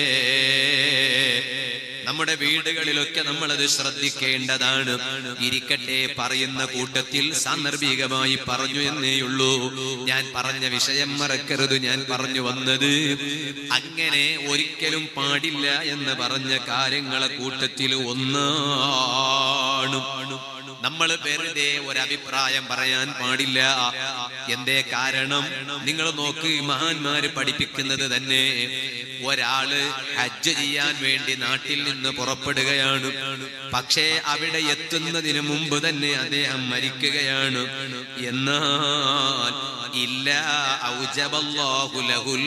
നമ്മുടെ വീടുകളിലൊക്കെ നമ്മളത് ശ്രദ്ധിക്കേണ്ടതാണ് ഇരിക്കട്ടെ പറയുന്ന കൂട്ടത്തിൽ സാന്ദർഭികമായി പറഞ്ഞു എന്നേയുള്ളൂ ഞാൻ പറഞ്ഞ വിഷയം മറക്കരുത് ഞാൻ പറഞ്ഞു വന്നത് അങ്ങനെ ഒരിക്കലും പാടില്ല എന്ന് പറഞ്ഞ കാര്യങ്ങളെ കൂട്ടത്തിൽ ഒന്നാണ് നമ്മൾ വെറുതെ ഒരഭിപ്രായം പറയാൻ പാടില്ല എന്തേ കാരണം നിങ്ങൾ നോക്ക് ഈ മഹാന്മാര് പഠിപ്പിക്കുന്നത് തന്നെ ഒരാള് ഹജ്ജ് ചെയ്യാൻ വേണ്ടി നാട്ടിൽ നിന്ന് പുറപ്പെടുകയാണ് പക്ഷേ അവിടെ എത്തുന്നതിന് മുമ്പ് തന്നെ അദ്ദേഹം മരിക്കുകയാണ് എന്നാൽ ഇല്ല ഔജബല്ലാഹു ലഹുൽ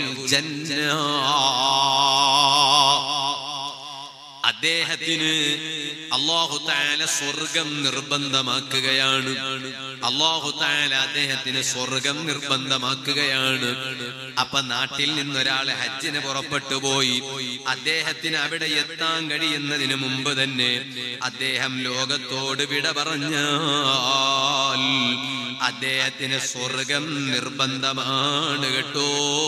ജന്ന അദ്ദേഹത്തിന് അള്ളാഹു താല സ്വർഗം നിർബന്ധമാക്കുകയാണ് അള്ളാഹു താല അദ്ദേഹത്തിന് സ്വർഗം നിർബന്ധമാക്കുകയാണ് അപ്പൊ നാട്ടിൽ നിന്നൊരാള് ഹജ്ജിന് പുറപ്പെട്ടു പോയി അദ്ദേഹത്തിന് അവിടെ എത്താൻ കഴിയുന്നതിന് മുമ്പ് തന്നെ അദ്ദേഹം ലോകത്തോട് വിട പറഞ്ഞാൽ അദ്ദേഹത്തിന് സ്വർഗം നിർബന്ധമാണ് കേട്ടോ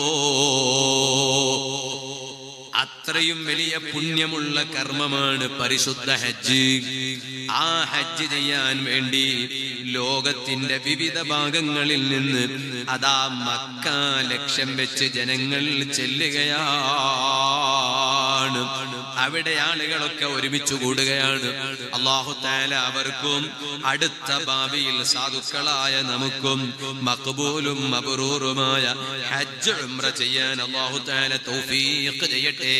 അത്രയും വലിയ പുണ്യമുള്ള കർമ്മമാണ് പരിശുദ്ധ ഹജ്ജ് ആ ഹജ്ജ് ചെയ്യാൻ വേണ്ടി ലോകത്തിന്റെ വിവിധ ഭാഗങ്ങളിൽ നിന്ന് അതാ മക്ക ലക്ഷ്യം വെച്ച് ജനങ്ങൾ ചെല്ലുകയാണ് അവിടെ ആളുകളൊക്കെ ഒരുമിച്ച് കൂടുകയാണ് അള്ളാഹു താല അവർക്കും അടുത്ത ഭാവിയിൽ സാധുക്കളായ നമുക്കും മക്ബൂലും മബറൂറുമായ ഹജ്ജ് ഉംറ ചെയ്യാൻ അള്ളാഹു താല തൗഫീഖ് ചെയ്യട്ടെ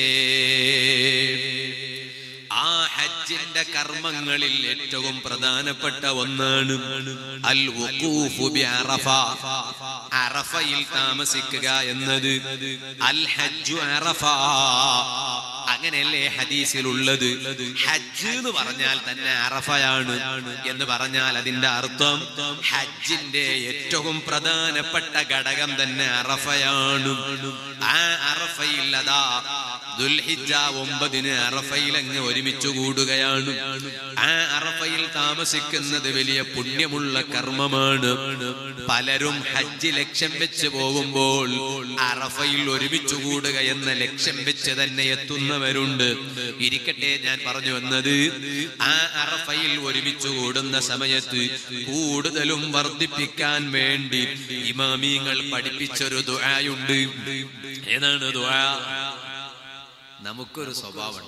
ആ ഹജ്ജിന്റെ കർമ്മങ്ങളിൽ ഏറ്റവും പ്രധാനപ്പെട്ട ഒന്നാണ് അൽ വുഖൂഫു ബി അറഫ അറഫയിൽ താമസിക്കുക എന്നത് അൽ ഹജ്ജു അറഫ അങ്ങനെയല്ലേ ഹദീസിലുള്ളത് ഹജ്ജ് എന്ന് പറഞ്ഞാൽ തന്നെ അറഫയാണ് എന്ന് പറഞ്ഞാൽ അതിന്റെ അർത്ഥം ഹജ്ജിന്റെ ഏറ്റവും പ്രധാനപ്പെട്ട ഘടകം തന്നെ അറഫയാണ് ആ അറഫയിൽ അതാ ദുൽഹിജ ഒമ്പതിന് അറഫയിൽ അങ്ങ് ഒരുമിച്ച് കൂടുകയാണ് ആ അറഫയിൽ താമസിക്കുന്നത് വലിയ പുണ്യമുള്ള കർമ്മമാണ് പലരും ഹജ്ജ് ലക്ഷ്യം വെച്ച് പോകുമ്പോൾ അറഫയിൽ ഒരുമിച്ച് കൂടുക എന്ന ലക്ഷ്യം വെച്ച് തന്നെ എത്തുന്നവരുണ്ട് ഇരിക്കട്ടെ ഞാൻ പറഞ്ഞു വന്നത് ആ അറഫയിൽ ഒരുമിച്ച് കൂടുന്ന സമയത്ത് കൂടുതലും വർദ്ധിപ്പിക്കാൻ വേണ്ടി ഇമാമീങ്ങൾ പഠിപ്പിച്ചൊരു ദുആയുണ്ട് ഏതാണ് ദുആ നമുക്കൊരു സ്വഭാവം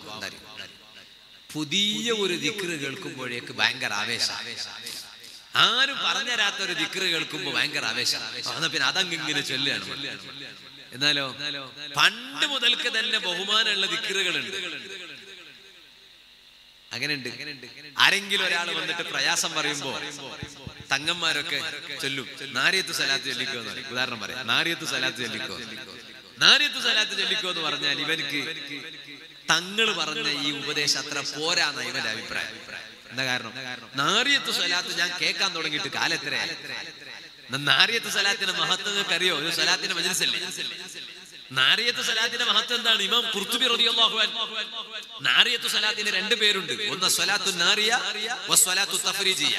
പുതിയ ഒരു ദിക്റ് കേൾക്കുമ്പോഴേക്ക് ഭയങ്കര ആവേശം ആരും പറഞ്ഞുതരാത്ത ഒരു ദിക്റ് കേൾക്കുമ്പോ ഭയങ്കര ആവേശം എന്നാ പിന്നെ അതങ്ങ് ഇങ്ങനെ ചൊല്ലുകയാണ് എന്നാലോ പണ്ട് മുതൽക്ക് തന്നെ ബഹുമാനമുള്ള ദിക്റുകളുണ്ട് അങ്ങനെയുണ്ട് ആരെങ്കിലും ഒരാൾ വന്നിട്ട് പ്രയാസം പറയുമ്പോ തങ്ങന്മാരൊക്കെ ചൊല്ലും നാരിയത്ത് സലാത്ത് ചൊല്ലിക്കോ എന്ന് പറയും. ഉദാഹരണം പറയാം നാരിയത്ത് സലാത്ത് ചൊല്ലിക്കോ നാരിയത്ത് സലാത്ത് ചൊല്ലിക്കോ എന്ന് പറഞ്ഞാൽ ഇവർക്ക് തങ്ങൾ പറഞ്ഞ ഈ ഉപദേശം അത്ര പോരാന്ന ഇവന്റെ അഭിപ്രായം എന്താ കാരണം നാരിയത്ത് സലാത്ത് ഞാൻ കേൾക്കാൻ തുടങ്ങിയിട്ട് കാലത്തിരായി നാരിയത്ത് സലാത്തിന്റെ മഹത്വം നിങ്ങൾക്ക് അറിയോ ഇത് സലാത്തിന്റെ മജലിസല്ലേ നാരിയത്ത് സലാത്തിന്റെ മഹത്വം എന്താണ് ഇമാം ഖുർത്തുബി റളിയല്ലാഹു അൻഹു നാരിയത്ത് സലാത്തിന് രണ്ട് പേരുണ്ട് ഒന്ന് സ്വലാത്തു നാരിയ വസ്വലാത്തു തഫ്രീജിയ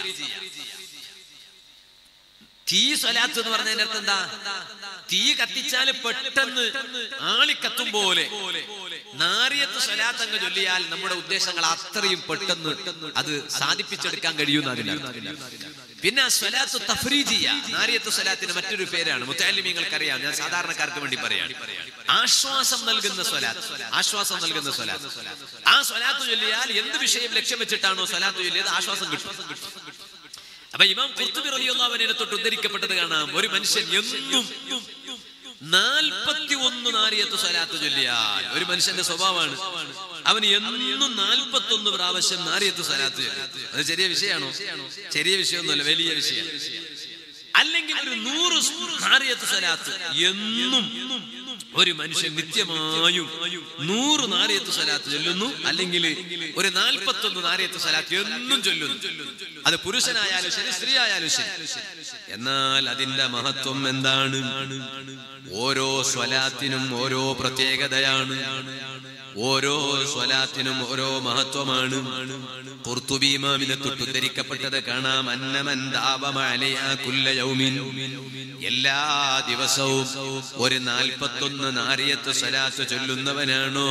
തീ സ്വലാത്ത് എന്ന് പറഞ്ഞതിന്റെ അർത്ഥം എന്താ തീ കത്തിച്ചാൽ പെട്ടെന്ന് ആളിക്കത്തും പോലെ നാരിയത്ത് സ്വലാത്ത് അങ്ങ് ചൊല്ലിയാൽ നമ്മുടെ ഉദ്ദേശങ്ങൾ അത്രയും പെട്ടെന്ന് അത് സാധിപ്പിച്ചെടുക്കാൻ കഴിയുന്ന അതിനർത്ഥം പിന്നെ സ്വലാത്തു തഫ്രീജിയ നാരിയത്ത് സ്വലാത്തിന് മറ്റൊരു പേരാണ് മുത്താലിമീങ്ങൾക്കറിയാം ഞാൻ സാധാരണക്കാർക്ക് വേണ്ടി പറയാണ് ആശ്വാസം നൽകുന്ന സ്വലാത്ത് ആശ്വാസം നൽകുന്ന സ്വലാത്ത് ആ സ്വലാത്ത് ചൊല്ലിയാൽ എന്ത് വിഷയം ലക്ഷ്യം വെച്ചിട്ടാണോ സ്വലാത്ത് ചൊല്ലിയത് ആശ്വാസം കിട്ടും അപ്പൊ ഇമാം ഖുർത്തുബി റളിയല്ലാഹുവിനെ തൊട്ട് ഉദ്ധരിക്കപ്പെട്ടത് കാണാം ഒരു മനുഷ്യൻ എന്നും നാൽപ്പത്തി ഒന്ന് നാരിയത്ത് സ്വലാത്ത് ചൊല്ലിയാൽ ഒരു മനുഷ്യന്റെ സ്വഭാവമാണ് അവന് എന്നും നാൽപ്പത്തി ഒന്ന് പ്രാവശ്യം നാരിയത്ത് സ്വലാത്ത് ചൊല്ലും അത് ചെറിയ വിഷയമാണോ ചെറിയ വിഷയമൊന്നുമല്ല വലിയ വിഷയം അല്ലെങ്കിൽ ഒരു നൂറ് നാരിയത്ത് സ്വലാത്ത് എന്നും ഒരു മനുഷ്യൻ നിത്യമായും നൂറ് നാരിയത്ത് സ്വലാത്ത് ചൊല്ലുന്നു അല്ലെങ്കിൽ ഒരു നാൽപ്പത്തൊന്ന് നാരിയത്ത് സ്വലാത്ത് എന്നും ചൊല്ലുന്നു അത് പുരുഷനായാലും ശരി സ്ത്രീ ആയാലും ശരി എന്നാൽ അതിന്റെ മഹത്വം എന്താണ് ഓരോ സ്വലാത്തിനും ഓരോ പ്രത്യേകതയാണ് ഓരോ സ്വലാത്തിനും ഓരോ മഹത്വമാണ് ഖുർത്തുബീമാമിനെ തൊട്ടുദ്ധരിക്കപ്പെട്ടത് കാണാം അന്നമൻ ദാവമഅലൈഹ കുല്ല യൗമിൻ എല്ലാ ദിവസവും ഒരു നാൽപ്പത്തൊന്ന് നാരിയത്ത് സ്വലാത്ത് ചൊല്ലുന്നവനാണോ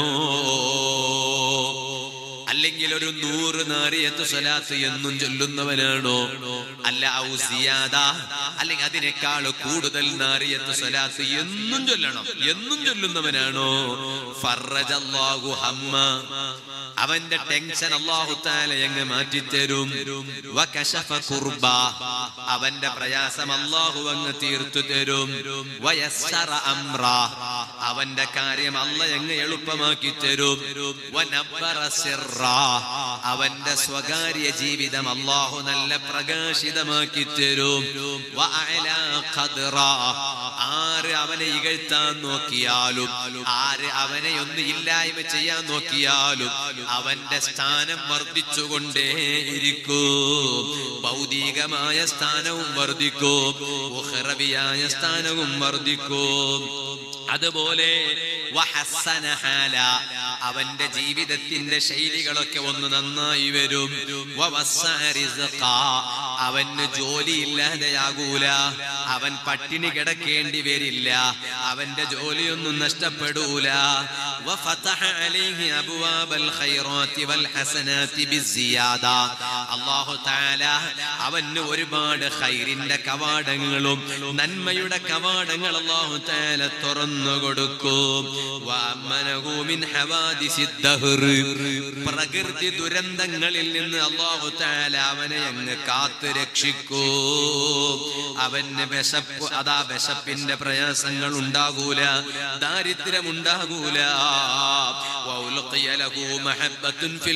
അല്ലെങ്കിൽ ഒരു നൂറ് നാരിയത്ത് സ്വലാത്ത് എന്നും ചൊല്ലുന്നവനാണോ അല്ല ഔസിയാദ അല്ലെങ്കിൽ അതിനേക്കാൾ കൂടുതൽ നാരിയത്ത് സ്വലാത്ത് എന്നും ചൊല്ലണം എന്നും ചൊല്ലുന്നവനാണോ ഫറജല്ലാഹു ഹമ്മ അവന്റെ ടെൻഷൻ അള്ളാഹു താല എങ്ങ് മാറ്റിത്തരും വകശഫ കുർബ അവന്റെ പ്രയാസം അള്ളാഹു അങ്ങ് തീർത്തു തരും വയസ്സറ അമ്ര അവന്റെ കാര്യം അല്ല എങ്ങ് എളുപ്പമാക്കി തരും വനബ്ബറ സിർറ അവന്റെ സ്വകാര്യ ജീവിതം അള്ളാഹു നല്ല പ്രകാശിതമാക്കി തരും വഅല ഖദ്റ ആര് അവനെ ഇകഴ്ത്താൻ നോക്കിയാലും ആര് അവനെ ഒന്ന് ഇല്ലായ്മ ചെയ്യാൻ നോക്കിയാലും അവന്റെ സ്ഥാനം വർദ്ധിച്ചുകൊണ്ടേയിരിക്കും ഭൗതികമായ സ്ഥാനവും വർദ്ധിക്കും ഉഹ്റവിയായ സ്ഥാനവും വർദ്ധിക്കും അതുപോലെ വഹസ്സന ഹാല അവന്റെ ജീവിതത്തിന്റെ ശൈലികളൊക്കെ ഒന്ന് നന്നായി വരും വവസ്സ റിസ്ഖ. അവന് ജോലി ഇല്ലാതെയാകൂല അവൻ പട്ടിണി കിടക്കേണ്ടി വരില്ല അവന്റെ ജോലിയൊന്നും നഷ്ടപ്പെടൂല وفتح عليه أبواب الخيرات والحسنات بالزيادة അള്ളാഹു താല അവന് ഒരുപാട് ഖൈറിന്റെ കവാടങ്ങളും നന്മയുടെ കവാടങ്ങൾ അള്ളാഹു താല തുറന്നു കൊടുക്കും വഅമ്മനഹു മിൻ ഹവാദിസി ദഹ്ർ. പ്രകൃതി ദുരന്തങ്ങളിൽ നിന്ന് അള്ളാഹു താല അവനെ അങ്ങ് കാത്തു രക്ഷിക്കൂ അവന് വിശപ്പ് അതാ വിശപ്പിന്റെ പ്രയാസങ്ങൾ ഉണ്ടാകൂല ദാരിദ്ര്യം ഉണ്ടാകൂല وألقي له محبة في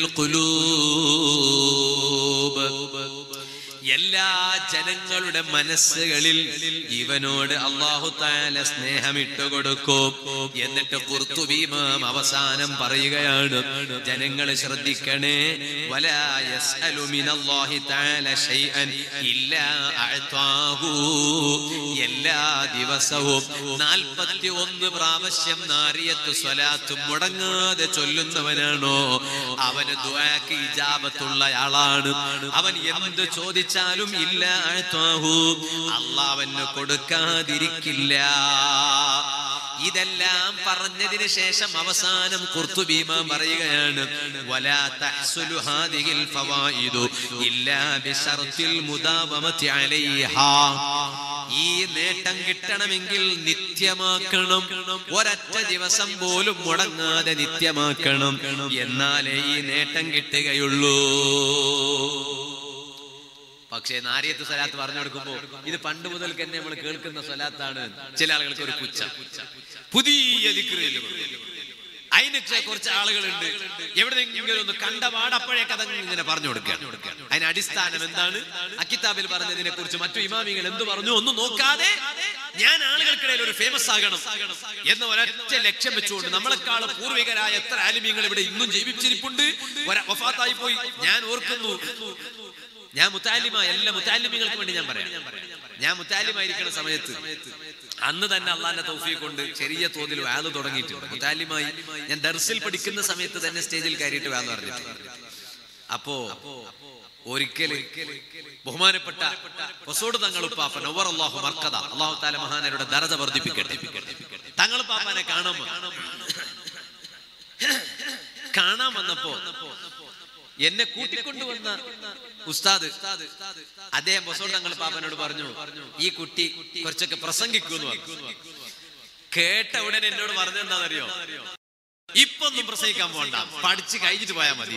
القلوب എല്ലാ ജനങ്ങളുടെ മനസ്സുകളിൽ ഇവനോട് അള്ളാഹു താല സ്നേഹമിട്ട് കൊടുക്കും എന്നിട്ട് കുർത്തുബീമാം അവസാനം പറയുകയാണ് ജനങ്ങൾ ശ്രദ്ധിക്കണേ വലാ യസ്അലു മിനല്ലാഹി തആല ശൈഅൻ ഇല്ലാ അഅതാഹു എല്ലാ ദിവസവും നാൽപ്പത്തി ഒന്ന് പ്രാവശ്യം നാരിയത്ത് സ്വലാത്ത് മുടങ്ങാതെ ചൊല്ലുന്നവനാണോ അവന് ദുആക്ക് ഇജാബത്തുള്ള ആളാണ് അവൻ എന്ത് ചോദിച്ചാലും ഇല്ല അഅതാഹു അള്ളാഹ് കൊടുക്കാതിരിക്കില്ല ഇതെല്ലാം പറഞ്ഞതിന് ശേഷം അവസാനം കുർത്തുബീമാം പറയുകയാണ് വലാ തഹ്സുലു ഹാദിഹിൽ ഫവായിദു ഇല്ലാ ബിശർത്തിൽ മുദാവമതി അലൈഹാ ഈ നേട്ടം കിട്ടണമെങ്കിൽ നിത്യമാക്കണം ഒരൊറ്റ ദിവസം പോലും മുടങ്ങാതെ നിത്യമാക്കണം എന്നാലേ ഈ നേട്ടം കിട്ടുകയുള്ളൂ പക്ഷേ നാരിയത്ത് സ്വലാത്ത് പറഞ്ഞു കൊടുക്കുമ്പോ ഇത് പണ്ട് മുതൽ തന്നെ നമ്മൾ കേൾക്കുന്ന സ്വലാത്താണ് ചില ആളുകൾക്ക് ഒരു പുച്ഛ പുതിയ ദിക്റില് അതിന് കുറച്ച് ആളുകളുണ്ട് എവിടെയെങ്കിലും ഒന്ന് കണ്ട പാടപ്പോഴേക്ക് അതങ്ങ് ഇങ്ങനെ പറഞ്ഞു കൊടുക്കുകയാണ് അതിന് അടിസ്ഥാനം എന്താണ് അക്കിതാബിൽ പറഞ്ഞതിനെ കുറിച്ച് മറ്റു ഇമാമികൾ എന്ത് പറഞ്ഞു ഒന്നും നോക്കാതെ ഞാൻ ആളുകൾക്കിടയിൽ ഒരു ഫേമസ് ആകണം എന്ന ഒരൊറ്റ ലക്ഷ്യം വെച്ചുകൊണ്ട് നമ്മളെക്കാൾ പൂർവികരായ എത്ര ആലിമീങ്ങൾ ഇവിടെ ഇന്നും ജീവിച്ചിരിപ്പുണ്ട് ഒര- വഫാത്തായി പോയി ഞാൻ ഓർക്കുന്നു ഞാൻ മുത്താലിമ എല്ലാ മുത്താലിമികൾക്കും വേണ്ടി ഞാൻ പറയാം ഞാൻ മുത്താലിമായിരിക്കുന്ന സമയത്ത് അന്ന് തന്നെ അള്ളാന്റെ തൗഫീഖ് കൊണ്ട് ചെറിയ തോതിൽ വാല് തുടങ്ങിയിട്ടുണ്ട് മുത്താലിമായി ഞാൻ ദർസിൽ പഠിക്കുന്ന സമയത്ത് തന്നെ സ്റ്റേജിൽ കയറിയിട്ട് വാല് പറഞ്ഞിട്ടുണ്ട് അപ്പോ ഒരിക്കൽ ബഹുമാനപ്പെട്ട പൊസോട് തങ്ങളുപ്പാപ്പ നവർ അള്ളാഹു മർക്കത അള്ളാഹു താല മഹാനരുടെ ദരജ വർദ്ധിപ്പിക്കട്ടെ തങ്ങളുപ്പാപ്പനെ കാണാൻ വന്നു. കാണാൻ വന്നപ്പോ എന്നെ കൂട്ടിക്കൊണ്ടുവന്ന ഉസ്താദ് അദ്ദേഹം ബൊസോട് തങ്ങൾ പാപ്പനോട് പറഞ്ഞു ഈ കുട്ടി കുറച്ചൊക്കെ പ്രസംഗിക്കുന്നു പറഞ്ഞു. കേട്ട ഉടനെ എന്നോട് പറഞ്ഞെന്താണെന്നറിയോ ഇപ്പൊ ഒന്നും പ്രസംഗിക്കാൻ പോണ്ട പഠിച്ച് കഴിഞ്ഞിട്ട് പോയാൽ മതി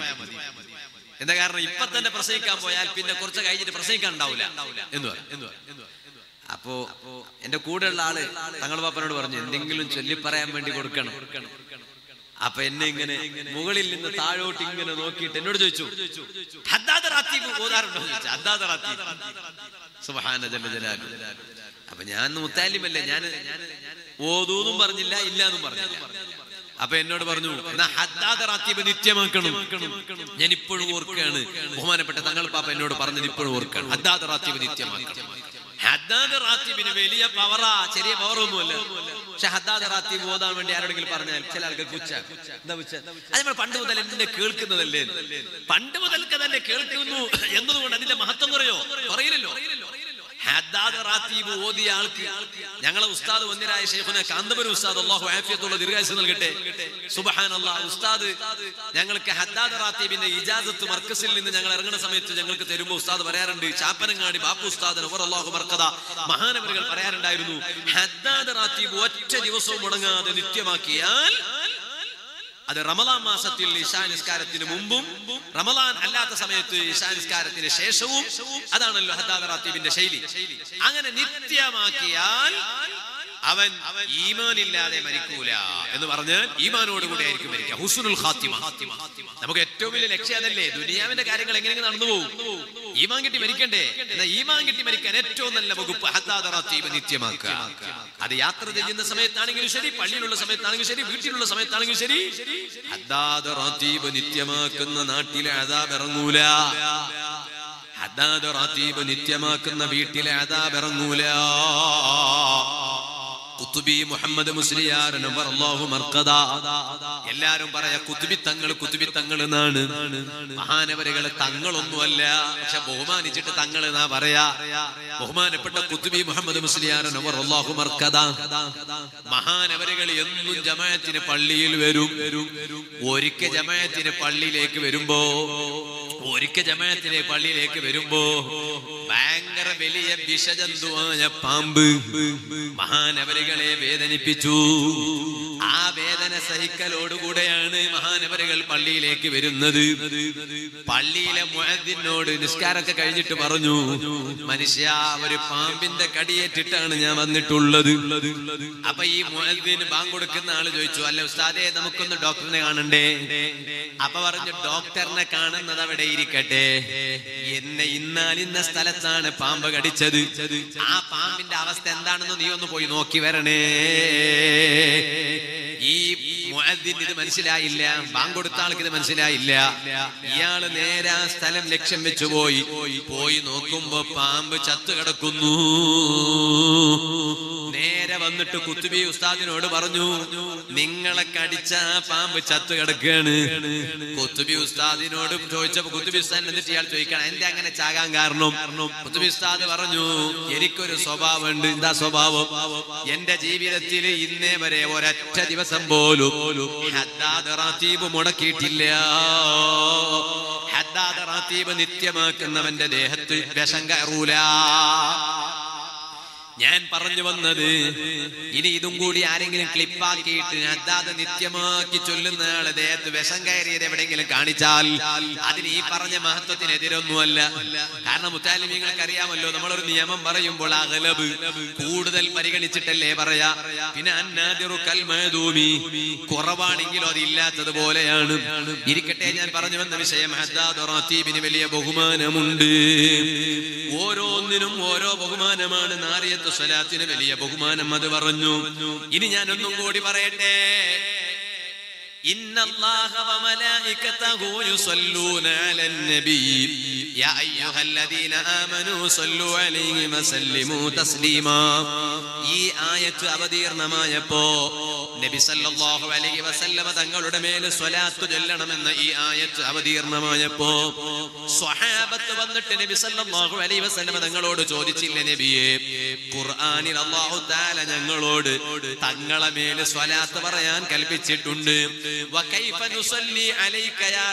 എന്താ കാരണം ഇപ്പൊ തന്നെ പ്രസംഗിക്കാൻ പോയാൽ പിന്നെ കുറച്ച് കഴിഞ്ഞിട്ട് പ്രസംഗിക്കാൻ ഉണ്ടാവില്ല എന്ന് പറഞ്ഞു അപ്പോ എന്റെ കൂടെയുള്ള ആള് തങ്ങൾ പാപ്പനോട് പറഞ്ഞു എന്തെങ്കിലും ചൊല്ലി പറയാൻ വേണ്ടി കൊടുക്കണം അപ്പൊ എന്നെ ഇങ്ങനെ മുകളിൽ നിന്ന് താഴോട്ട് ഇങ്ങനെ നോക്കിയിട്ട് എന്നോട് ചോദിച്ചു ഹദ്ദാദ് റാത്തീബ് ഓതാറുണ്ടോ എന്ന് ചോദിച്ചു. ഹദ്ദാദ് റാത്തീബ്. സുബ്ഹാന ജല്ല ജലാലു. അപ്പൊ ഞാൻ മുത്താലിമല്ലേ ഞാൻ ഓതൂന്നും പറഞ്ഞില്ല ഇല്ല എന്നും പറഞ്ഞില്ല അപ്പൊ എന്നോട് പറഞ്ഞു എന്നാ ഹദ്ദാദ് റാത്തീബ് നിത്യമാക്കണം ഞാൻ ഇപ്പോഴും ഓർക്കുകയാണ് ബഹുമാനപ്പെട്ട തങ്ങൾ പാപ്പ എന്നോട് പറഞ്ഞത് ഇപ്പോഴും ഓർക്കുകയാണ് ഹദ്ദാദ് റാത്തീബ് നിത്യമാക്കണം ഹദ്ദാദ് റാത്തീബിന് വലിയ പവറാ ചെറിയ പവറൊന്നുമല്ല പക്ഷെ ഹദ്ദാദ് റാത്തീബ് ഓതാൻ വേണ്ടി ആരോടെങ്കിലും പറഞ്ഞാൽ ചില ആൾക്കാർ പുച്ച എന്താ പുച്ച അത് നമ്മൾ പണ്ട് മുതൽ എന്നെ കേൾക്കുന്നതല്ലേ പണ്ട് മുതൽക്ക് തന്നെ കേൾക്കുന്നു എന്നതുകൊണ്ട് അതിന്റെ മഹത്വം കുറയോ പറയില്ലല്ലോ ഹദ്ദാദ് റാത്തീബ് ഓതിയ ആൾക്ക് ഞങ്ങളെ ഉസ്താദ് വന്യരായ ഷെയ്ഖുന കാന്തപുരം ഉസ്താദ് അള്ളാഹു ആഫിയത്തുള്ള ദീർഘായുസ് നൽകട്ടെ സുബ്ഹാനല്ലാഹ് ഉസ്താദ് ഞങ്ങൾക്ക് ഹദ്ദാദ് റാത്തീബിന്റെ ഇജാസത്ത് മർക്കസിൽ നിന്ന് ഞങ്ങൾ ഇറങ്ങുന്ന സമയത്ത് ഞങ്ങൾക്ക് തരുമ്പോൾ ഉസ്താദ് പറയാറുണ്ട് ചാപ്പനങ്ങാടി ബാപ്പു ഉസ്താദ് നവർ അള്ളാഹു മർക്കത മഹാനവരുകൾ പറയാറുണ്ടായിരുന്നു ഹദ്ദാദ് റാത്തീബ് ഒറ്റ ദിവസവും മുടങ്ങാതെ നിത്യമാക്കിയാൽ അത് റമദാൻ മാസത്തിൽ ഇശാ നിസ്കാരത്തിന് മുമ്പും റമദാൻ അല്ലാത്ത സമയത്ത് ഇശാ നിസ്കാരത്തിന് ശേഷവും അതാണല്ലോ ഹദ്ദാദ് റാത്തീബിന്റെ ശൈലി അങ്ങനെ നിത്യമാക്കിയാൽ അവൻ ഈമാനില്ലാതെ മരിക്കൂല എന്ന് പറഞ്ഞാൽ ഈമാനോട് കൂടെ ആയിരിക്കും മരിക്കുക ഹുസുനുൽ ഖാത്തിമ നമുക്ക് ഏറ്റവും വലിയ ലക്ഷ്യം അതല്ലേ ദുനിയാവിന്റെ കാര്യങ്ങൾ എങ്ങനെയെങ്കിലും നടന്നു പോകും ഈമാൻ കിട്ടി മരിക്കണ്ടേ എന്നാൽ ഈമാൻ കിട്ടി മരിക്കാൻ ഏറ്റവും നല്ല വകുപ്പ് ഹദ്ദാദ് റാത്തീബ് നിത്യമാക്കുക അത് യാത്ര ചെയ്യുന്ന സമയത്താണെങ്കിലും ശരി പള്ളിയിലുള്ള സമയത്താണെങ്കിലും ശരി വീട്ടിലുള്ള സമയത്താണെങ്കിലും ശരി ഹദ്ദാദ് റാത്തീബ് നിത്യമാക്കുന്ന നാട്ടിലെ അതാബ് ഇറങ്ങൂല ഹദ്ദാദ് റാത്തീബ് നിത്യമാക്കുന്ന വീട്ടിലെ അതാബ് ഇറങ്ങൂല കുത്തുബി മുഹമ്മദ് മുസ്ലിയാർ നവർ അല്ലാഹു മർക്കദ എല്ലാരും പറയാ കുത്തുബി തങ്ങൾ കുത്തുബി തങ്ങൾ എന്നാണ് മഹാനവരുകൾ തങ്ങളൊന്നുമല്ല പക്ഷെ ബഹുമാനിച്ചിട്ട് തങ്ങൾ എന്നാ പറയാ ബഹുമാനപ്പെട്ട കുത്തുബി മുഹമ്മദ് മുസ്ലിയാർ നവർ അല്ലാഹു മർക്കദ മഹാനവരുകൾ എന്നും ജമാഅത്തിന് പള്ളിയിൽ വരും ഒരിക്കൽ ജമാഅത്തിന് പള്ളിയിലേക്ക് വരുമ്പോ ഒരിക്കൽ ജമാഅത്തിന് പള്ളിയിലേക്ക് വരുമ്പോ ഭയങ്കര വലിയ വിഷജന്തുവായ പാമ്പ് മഹാനവരുകളെ വേദനിപ്പിച്ചു ആ വേദന സഹിക്കലോടുകൂടെയാണ് മഹാനവരുകൾ പള്ളിയിലേക്ക് വരുന്നത് പള്ളിയിലെ മുഅദ്ദിനോട് നിസ്കാരമൊക്കെ കഴിഞ്ഞിട്ട് പറഞ്ഞു മനുഷ്യ ഒരു പാമ്പിന്റെ കടിയേറ്റിട്ടാണ് ഞാൻ വന്നിട്ടുള്ളത് അപ്പൊ ഈ മുഅദ്ദിന് ബാങ്ക് കൊടുക്കുന്ന ആള് ചോദിച്ചു അല്ല ഉസ്താദെ നമുക്കൊന്ന് ഡോക്ടറിനെ കാണണ്ടേ അപ്പൊ പറഞ്ഞു ഡോക്ടറിനെ കാണുന്നത് അവിടെ ഇരിക്കട്ടെ എന്നെ ഇന്നാലിന്ന സ്ഥലത്താണ് പാമ്പ് കടിച്ചത് ആ പാമ്പിന്റെ അവസ്ഥ എന്താണെന്ന് നീ ഒന്ന് പോയി നോക്കി വരണേ ഈ മുഅദ്ദിന് ഇത് മനസ്സിലായില്ല ബാങ്ക് കൊടുത്ത ആൾക്ക് ഇത് മനസ്സിലായില്ല ഇയാള് നേരെ ആ സ്ഥലം ലക്ഷ്യം വെച്ചു പോയി പോയി നോക്കുമ്പോ പാമ്പ് ചത്തു കിടക്കുന്നു നേരെ വന്നിട്ട് കുത്തുബി ഉസ്താദിനോട് പറഞ്ഞു നിങ്ങളെ കടിച്ച ആ പാമ്പ് ചത്തു കിടക്കുകയാണ് കുത്തുബി ഉസ്താദിനോട് ചോദിച്ചപ്പോ കുത്തുബി ഉസ്താദ് എന്നിട്ട് ഇയാൾ ചോദിക്കണം എന്റെ അങ്ങനെ ചാകാൻ കാരണം കുത്തുബി ഉസ്താദ് പറഞ്ഞു എനിക്കൊരു സ്വഭാവമുണ്ട് എന്താ സ്വഭാവം എന്റെ ജീവിതത്തിൽ ഇന്നേ വരെ ഒരൊറ്റ ദിവസം പോലും ഹദ്ദാദ് റാത്തീബ് മുടക്കിയിട്ടില്ല ഹദ്ദാദ് റാത്തീബ് നിത്യമാക്കുന്നവന്റെ ദേഹത്ത് വിഷം കയറൂല ഞാൻ പറഞ്ഞു വന്നത് ഇനി ഇതും കൂടി ആരെങ്കിലും ക്ലിപ്പാക്കിയിട്ട് അതാത് നിത്യമാക്കി ചൊല്ലുന്ന ആള് ദേഹത്ത് വിഷം കയറിയത് എവിടെയെങ്കിലും കാണിച്ചാൽ അതിന് ഈ പറഞ്ഞ മഹത്വത്തിനെതിരൊന്നുമല്ല കാരണം മുത്താലിമീങ്ങൾക്ക് അറിയാമല്ലോ നമ്മളൊരു നിയമം പറയുമ്പോൾ അകലബ് കൂടുതൽ പരിഗണിച്ചിട്ടല്ലേ പറയാ പിന്നെ അന്നാദിറു കൽമൂമി കുറവാണെങ്കിലും അത് ഇല്ലാത്തത് പോലെയാണ് ഇരിക്കട്ടെ ഞാൻ പറഞ്ഞു വന്ന വിഷയം ഹദ്ദാദ് റാത്തീബിന് വലിയ ബഹുമാനമുണ്ട് ഓരോന്നിനും ഓരോ ബഹുമാനമാണ് നാറിയത്ത് സ്വലാത്തിന് വലിയ ബഹുമാനം അത് പറഞ്ഞു ഇനി ഞാൻ ഒന്നും കൂടി പറയട്ടെ إن الله وملائكته يصلون على النبي يا أيها الذين آمنوا صلوا عليه وسلموا تسليما ഈ ആയത്ത് അവതീർണമായപ്പോ നബി സല്ലല്ലാഹു അലൈഹി വസല്ലമ തങ്ങളുടെ മേൽ സ്വലാത്ത് ചൊല്ലണമെന്ന ഈ ആയത്ത് അവതീർണമായപ്പോ സ്വഹാബത്ത് വന്നിട്ട് നബി സല്ലല്ലാഹു അലൈഹി വസല്ലമ തങ്ങളോട് ചോദിച്ചില്ലേ നബിയെ ഖുർആനിൽ അല്ലാഹു തആല ഞങ്ങളോട് തങ്ങളെ മേൽ സ്വലാത്ത് പറയാൻ കൽപ്പിച്ചിട്ടുണ്ട് വകൈഫ നുസല്ലി അലൈക യാ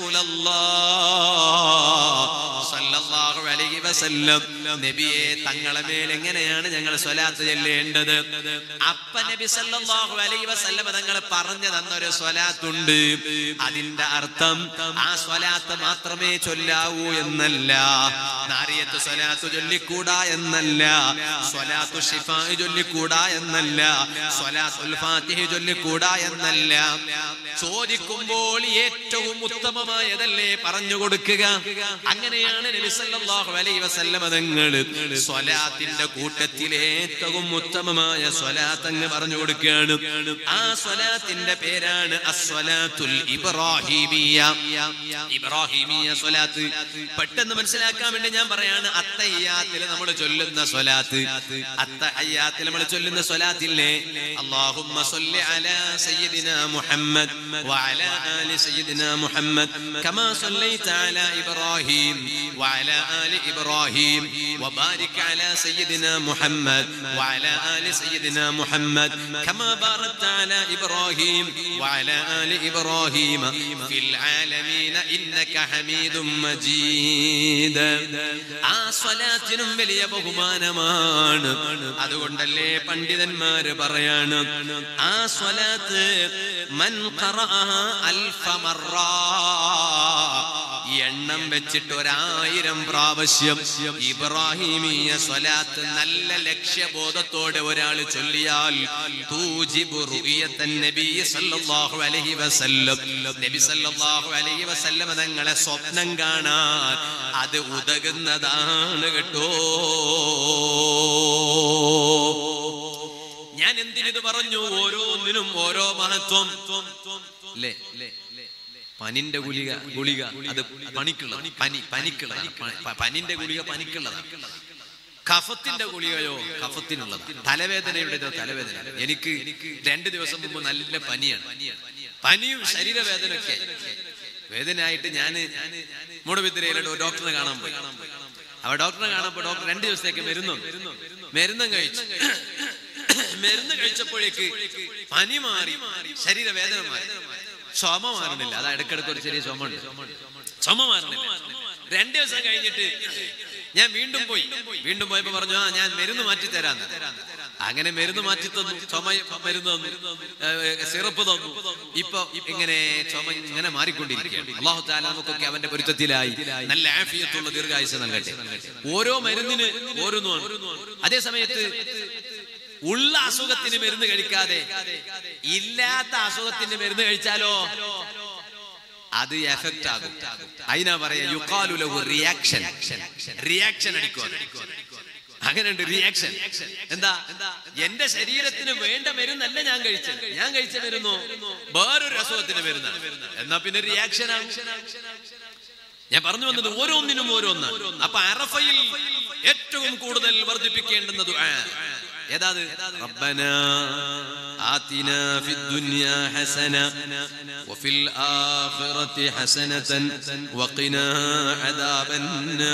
റസൂലല്ലാഹ് സല്ലല്ലാഹു അലൈഹി വസല്ലം നബിയെ തങ്ങളെ മേൽ എങ്ങനെയാണ് ഞങ്ങൾ സ്വലാത്ത് ചെല്ലേണ്ടത് അപ്പ നബി സല്ലല്ലാഹു അലൈഹി വസല്ലം തങ്ങൾ പറഞ്ഞു തന്നൊരു സ്വലാത്തുണ്ട് അതിന്റെ അർത്ഥം ആ സ്വലാത്ത് മാത്രമേ ചൊല്ലാവൂ എന്നല്ല നാരിയത്ത് സ്വലാത്ത് ചൊല്ലിക്കൂടാ എന്നല്ല സ്വലാത്തു ഷിഫാ ചൊല്ലിക്കൂടാ എന്നല്ല സ്വലാത്തുൽ ഫാത്തിഹ ചൊല്ലിക്കൂടാ എന്നല്ല ചോദിക്കുമ്പോൾ ഏറ്റവും ഉത്തമമായതല്ലേ പറഞ്ഞു കൊടുക്കുക അങ്ങനെയാണ് നബി സല്ലല്ലാഹു അലൈഹി വസല്ലമ തങ്ങൾ സ്വലാത്തിന്റെ കൂട്ടത്തിലെ ഏറ്റവും ഉത്തമമായ സ്വലാത്ത് അങ്ങ് പറഞ്ഞു കൊടുക്കുകയാണ് ആ സ്വലാത്തിന്റെ പേരാണ് അസ്വലാത്തുൽ ഇബ്രാഹിമിയ ഇബ്രാഹിമിയ സ്വലാത്ത് പെട്ടെന്ന് മനസ്സിലാക്കാൻ വേണ്ടി ഞാൻ പറയാണ് അത്തയ്യാത്തിൽ നമ്മൾ ചൊല്ലുന്ന സ്വലാത്ത് അത്തയ്യാത്തിൽ നമ്മൾ ചൊല്ലുന്ന സ്വലാത്തില്ലേ അല്ലാഹുമ്മ സ്വല്ലി അലാ സയ്യിദിന മുഹമ്മദ് وعلى آل سيدنا محمد كما صليت على إبراهيم وعلى آل إبراهيم وبارك على سيدنا محمد وعلى آل سيدنا محمد كما باركت على إبراهيم وعلى آل إبراهيم في العالمين إنك حميد مجيد ആ സ്വലാത്തിനും വലിയ ബഹുമാനമാണ് അതുകൊണ്ടല്ലേ പണ്ഡിതന്മാര് പറയാണ് ആ സ്വലാത്ത് മൻ ഖറഅഹ അൽഫ മറ എണ്ണം വെച്ചിട്ട് ഒരായിരം പ്രാവശ്യം ഇബ്രാഹിമീയ സ്വലാത്ത് നല്ല ലക്ഷ്യബോധത്തോടെ ഒരാൾ ചൊല്ലിയാൽ തൂജിബു റുഇയത്തൻ നബി സല്ലല്ലാഹു അലൈഹി വസല്ലം നബി സല്ലല്ലാഹു അലൈഹി വസല്ലം തങ്ങളെ സ്വപ്നം കാണാൻ അത് ഉതകുന്നതാണ് കേട്ടോ ഞാൻ എന്തിനിത് പറഞ്ഞു ഓരോന്നിനും ഓരോ മഹത്വം അല്ലേ പനിന്റെ ഗുളിക ഗുളിക അത് പണിക്കുള്ളതാണ് പനി പനിക്കുള്ളതാണ് പ- പ- പനിന്റെ ഗുളിക പനിക്കുള്ളതാണ് കഫത്തിന്റെ ഗുളികയോ കഫത്തിനുള്ളത് തലവേദനയുടേതോ തലവേദന എനിക്ക് രണ്ട് ദിവസം മുമ്പ് നല്ല പനിയാണ് പനിയും ശരീരവേദനയൊക്കെ വേദനയായിട്ട് ഞാൻ മൂടുവിദ്രയിലെ ഡോക്ടറെ കാണാൻ പോയി അവ ഡോക്ടറെ കാണുമ്പോ ഡോക്ടർ രണ്ട് ദിവസത്തേക്ക് മരുന്നും മരുന്നും കഴിച്ചു മരുന്ന് കഴിച്ചപ്പോഴേക്ക് പനി മാറി ശരീരവേദന മാറി ചുമ മാറണില്ല അത് ഇടക്കിടക്ക് ഒരു ചെറിയ ചുമ ഉണ്ട് ചുമ മാറണില്ല രണ്ടു ദിവസം കഴിഞ്ഞിട്ട് ഞാൻ വീണ്ടും പോയി വീണ്ടും പോയപ്പോ പറഞ്ഞു ആ ഞാൻ മരുന്ന് മാറ്റി തരാന്ന് അങ്ങനെ മരുന്ന് മാറ്റി തന്നു ചുമ മരുന്ന് തന്നു ഏ, സിറപ്പ് തന്നു ഇപ്പൊ ഇങ്ങനെ ചുമ ഇങ്ങനെ മാറിക്കൊണ്ടിരിക്കുകയാണ് അള്ളാഹു താല നമുക്കൊക്കെ അവന്റെ പൊരുത്തത്തിലായി നല്ല ആഫിയത്തുള്ള ദീർഘായുസ് നൽകട്ടെ ഓരോ മരുന്നിന് ഓരോന്നുമാണ് അതേ സമയത്ത് ഉള്ള അസുഖത്തിന് മരുന്ന് കഴിക്കാതെ ഇല്ലാത്ത അസുഖത്തിന് മരുന്ന് കഴിച്ചാലോ അത് എഫക്റ്റ് ആകും അതിനാ പറയാ യുക്കാലുലഹു റിയാക്ഷൻ റിയാക്ഷൻ അടിക്കുക അങ്ങനെയുണ്ട് റിയാക്ഷൻ എന്താ എന്റെ ശരീരത്തിന് വേണ്ട മരുന്നല്ല ഞാൻ കഴിച്ചത് ഞാൻ കഴിച്ച മരുന്നോ വേറൊരു അസുഖത്തിന് മരുന്നാണ് എന്നാ പിന്നെ റിയാക്ഷൻ ആണ് ഞാൻ പറഞ്ഞു വന്നത് ഓരോന്നിനും ഓരോന്നാണ് അപ്പൊ അറഫയിൽ ഏറ്റവും കൂടുതൽ വർദ്ധിപ്പിക്കേണ്ടുന്ന ദുആ ഏതാത് റബ്ബന ആതിന ഫിദ്ദുനിയ ഹസന വഫിൽ ആഖിറതി ഹസനതൻ വഖിന അദാബൻ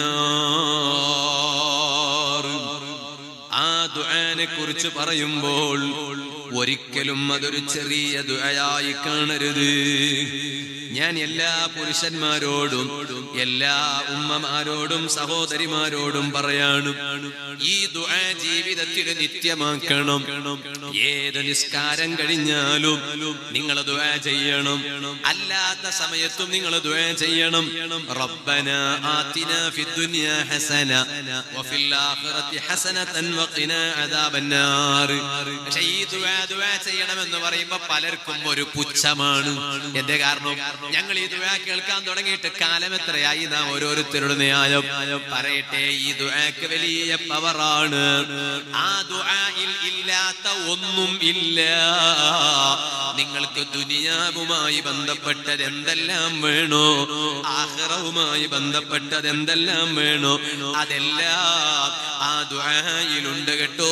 നാർ ആ ദുആനെ കുറിച്ച് പറയുമ്പോൾ ഒരിക്കലും അതൊരു ചെറിയ ദുആയായി കാണരുത് ഞാൻ എല്ലാ പുരുഷന്മാരോടും എല്ലാ ഉമ്മമാരോടും സഹോദരിമാരോടും പറയാണ് ഈ ദുആ ജീവിതത്തിൽ നിത്യമാക്കണം ഏത് നിസ്കാരം കഴിഞ്ഞാലും നിങ്ങൾ ദുആ ചെയ്യണം അല്ലാത്ത സമയത്തും നിങ്ങൾ ദുആ ചെയ്യണം റബ്ബന ആതിന ഫിദ്ദുനിയ ഹസന വഫിൽ ആഖിറതി ഹസനതൻ വഖിന അദാബന്നാർ പക്ഷേ ഈ ദുആ ദുആ ചെയ്യണമെന്ന് പറയുമ്പോൾ പലർക്കും ഒരു പുച്ഛമാണ് എന്റെ കാരണം ഞങ്ങൾ ഈ ദുആ കേൾക്കാൻ തുടങ്ങിയിട്ട് കാലം എത്രയായി നാം ഓരോരുത്തരുടെ ന്യായം പറയട്ടെ ഈ ദുആക്ക് വലിയ പവറാണ് ആ ദുആയിൽ ഇല്ലാത്ത ഒന്നും ഇല്ല നിങ്ങൾക്ക് ദുനിയാവുമായി ബന്ധപ്പെട്ടത് എന്തെല്ലാം വേണോ ആഹ്റവുമായി ബന്ധപ്പെട്ടത് എന്തെല്ലാം വേണോ അതെല്ലാം ആ ദുആയിലുണ്ട് കേട്ടോ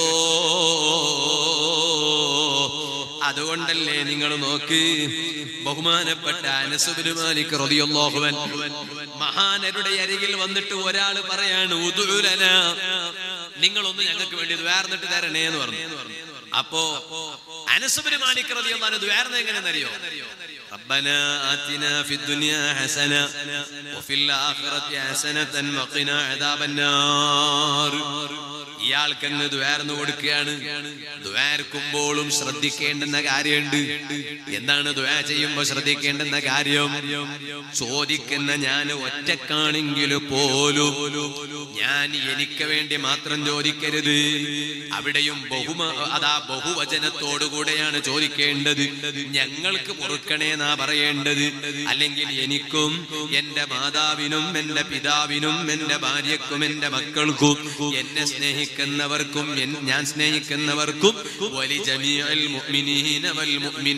അതുകൊണ്ടല്ലേ നിങ്ങൾ നോക്ക് ബഹുമാനപ്പെട്ട അനസുബിന് മാലിക് റളിയല്ലാഹു അൻഹു മഹാനരുടെ അരികിൽ വന്നിട്ട് ഒരാൾ പറയാണ് ഉദുലന നിങ്ങളൊന്ന് ഞങ്ങൾക്ക് വേണ്ടി ദ്വാർന്നിട്ട് തരണേ എന്ന് പറഞ്ഞു അപ്പോ അനസുബിന് മാലിക് റളിയല്ലാഹു അൻഹു ദ്വാർന്നത് എങ്ങനെയെന്നറിയോ ربنا آتنا في الدنيا حسنة وفي الآخرة حسنة وقنا عذاب النار ഇയാൾക്ക് അങ്ങ് ദ്വാർന്നു കൊടുക്കുകയാണ് ദ്വാർക്കുമ്പോഴും ശ്രദ്ധിക്കേണ്ടുന്ന കാര്യമുണ്ട് എന്താണ് ദ്വാ ചെയ്യുമ്പോ ശ്രദ്ധിക്കേണ്ടുന്ന കാര്യം ചോദിക്കുന്ന ഞാൻ ഒറ്റക്കാണെങ്കിൽ പോലും ഞാൻ എനിക്ക് വേണ്ടി മാത്രം ചോദിക്കരുത് അവിടെയും ബഹുമ അതാ ബഹുവചനത്തോടുകൂടെയാണ് ചോദിക്കേണ്ടത് ഞങ്ങൾക്ക് പൊറുക്കണേ എന്നാ പറയേണ്ടത് അല്ലെങ്കിൽ എനിക്കും എന്റെ മാതാവിനും എന്റെ പിതാവിനും എന്റെ ഭാര്യക്കും എന്റെ മക്കൾക്കും എന്നെ സ്നേഹിക്കുന്നവർക്കും എൻ- ഞാൻ സ്നേഹിക്കുന്നവർക്കും വലി ജമീഅൽ മുഅ്മിനീന വൽ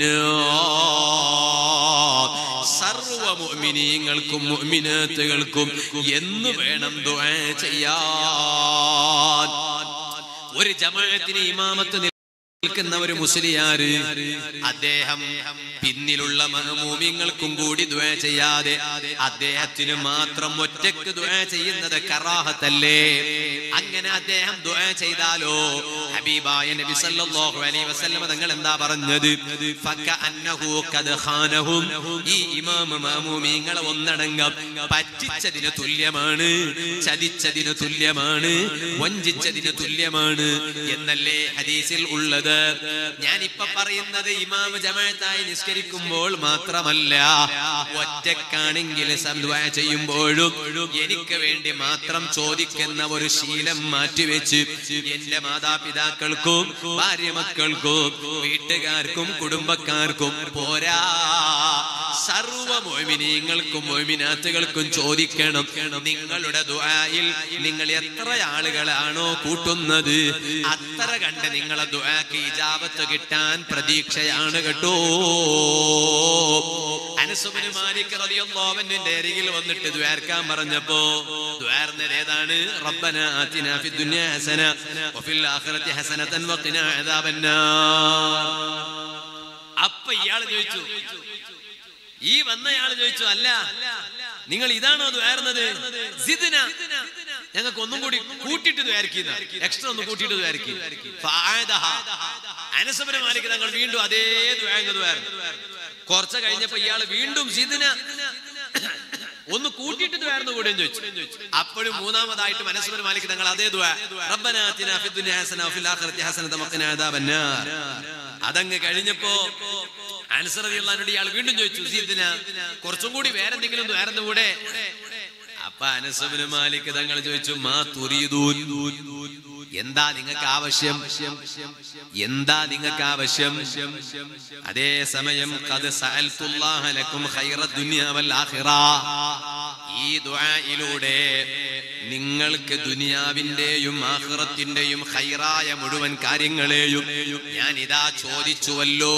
മുഅ്മിനാത്ത് സർവ മുഅ്മിനീങ്ങൾക്കും മുഅ്മിനാത്തുകൾക്കും എന്ന് വേണം ദുആ ചെയ്യാൻ ഒരു ജമാഅത്തിന് ഇമാമത്ത് നിൽക്കുന്ന ഒരു മുസ്ലിയാര് അദ്ദേഹം പിന്നിലുള്ള മഹമൂമിങ്ങൾക്കും കൂടി ദ്വയ ചെയ്യാതെ അദ്ദേഹത്തിന് മാത്രം ഒറ്റക്ക് ദ്വയ ചെയ്യുന്നത് കറാഹത്തല്ലേ അങ്ങനെ അദ്ദേഹം ദ്വയ ചെയ്താലോ ഹബീബായ നബി സല്ലല്ലാഹു അലൈഹി വസല്ലം തങ്ങൾ എന്താ പറഞ്ഞത് ഫകഅന്നഹു ഖദ് ഖാനഹും ഈ ഇമാം മാമൂമിങ്ങളെ ഒന്നടങ്കം പറ്റിച്ചതിന് തുല്യമാണ് ചതിച്ചതിന് തുല്യമാണ് വഞ്ചിച്ചതിന് തുല്യമാണ് എന്നല്ലേ ഹദീസിൽ ഉള്ളത് ഞാൻ ഇപ്പൊ പറയുന്നത് ഇമാം ജമാഅത്തായി നിസ്കരിക്കുമ്പോൾ മാത്രമല്ല ഒറ്റക്കാണെങ്കിൽ സദ്വാ ചെയ്യുമ്പോഴും എനിക്ക് വേണ്ടി മാത്രം ചോദിക്കുന്ന ഒരു ശീലം മാറ്റിവെച്ച് എന്റെ മാതാപിതാക്കൾക്കും ഭാര്യ മക്കൾക്കും വീട്ടുകാർക്കും കുടുംബക്കാർക്കും പോരാ സർവ മോമിനീങ്ങൾക്കും മോമിനാത്തുകൾക്കും ചോദിക്കണം നിങ്ങളുടെ ദുആയിൽ നിങ്ങൾ എത്ര ആളുകളാണോ കൂട്ടുന്നത് അത്ര കണ്ട് നിങ്ങളെ ദുആക്ക് ഇജാബത്ത് കിട്ടാൻ പ്രതീക്ഷയാണ് കേട്ടോ അനസുബിന് മാലിക് റളിയല്ലാഹുവിന്റെ അരികിൽ വന്നിട്ട് ദ്വാരക്കാൻ പറഞ്ഞപ്പോ ദ്വാർന്നത് ഏതാണ് റബ്ബന ആതിന ഫിദ് ദുനിയ ഹസന വഫിൽ ആഖിറതി ഹസനതൻ വഖിന അദാബന്നാർ അപ്പൊ ഇയാൾ ചോദിച്ചു ഈ വന്നയാൾ ചോദിച്ചു അല്ല നിങ്ങൾ ഇതാണോ ദ്വാരുന്നത് സിദ്ന ഞങ്ങൾക്ക് ഒന്നും കൂടി കൂട്ടിയിട്ട് ദ്വാരിക്കുന്ന എക്സ്ട്രാ ഒന്ന് കൂട്ടിയിട്ട് ദ്വാരിക്കും അനസബന മാലിക് തങ്ങൾ വീണ്ടും അതേ ദ്വാരങ്ങ് ദ്വാരുന്നു കുറച്ച് കഴിഞ്ഞപ്പോ ഇയാൾ വീണ്ടും സിദ്ന ഒന്ന് കൂട്ടിയിട്ട് ദ്വാരുന്നു കൂടെ ചോദിച്ചു അപ്പോഴും മൂന്നാമതായിട്ട് മനസ്സുബൻ മാലിക് തങ്ങൾ അതേ ദ്വാ റബ്ബന ആതിന ഫിദ് ദുനിയ ഹസന വഫിൽ ആഖിറതി ഹസനത വഖിന അദാബന്നാർ അതങ്ങ് കഴിഞ്ഞപ്പോ ആൻസർ റളിയല്ലാഹുവിനോട് ഇയാൾ വീണ്ടും ചോദിച്ചു സീദിന കുറച്ചും കൂടി വേറെ എന്തെങ്കിലും വേറെ കൂടെ അപ്പൊ അനസബിന് മാലിക് തങ്ങൾ ചോദിച്ചു മാ തുരീദൂൻ എന്താ നിങ്ങൾക്ക് ആവശ്യം എന്താ നിങ്ങൾക്ക് ആവശ്യം അതേ സമയം ഖദ് സഅൽതുല്ലാഹ ലക്കും ഖൈറ ദുനിയ വൽ ആഖിറ ഈ ദുആയിലൂടെ നിങ്ങൾക്ക് ദുനിയാവിന്റെയും ആഖിറത്തിന്റെയും ഖൈറായ മുഴുവൻ കാര്യങ്ങളെയും ഞാൻ ഇതാ ചോദിച്ചുവല്ലോ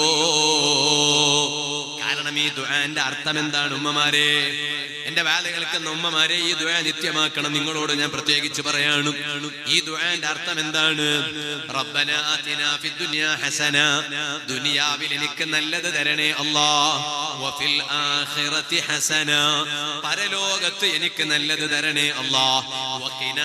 കാരണം ഈ ദുആന്റെ അർത്ഥം എന്താണ് ഉമ്മമാരെ എന്റെ വേല കേൾക്കുന്ന ഉമ്മമാരെ ഈ ദുആ നിത്യമാക്കണം നിങ്ങളോട് ഞാൻ പ്രത്യേകിച്ച് പറയാണ് ഈ ദുആന്റെ അർത്ഥം എന്താണ് റബ്ബന ആതിന ഫിദ് ദുനിയ ഹസന ദുനിയാവിൽ എനിക്ക് നല്ലത് തരണേ അല്ലാ വഫിൽ ആഖിറതി ഹസന പരലോകത്ത് എനിക്ക് നല്ലത് തരണേ അല്ലാ വഖിന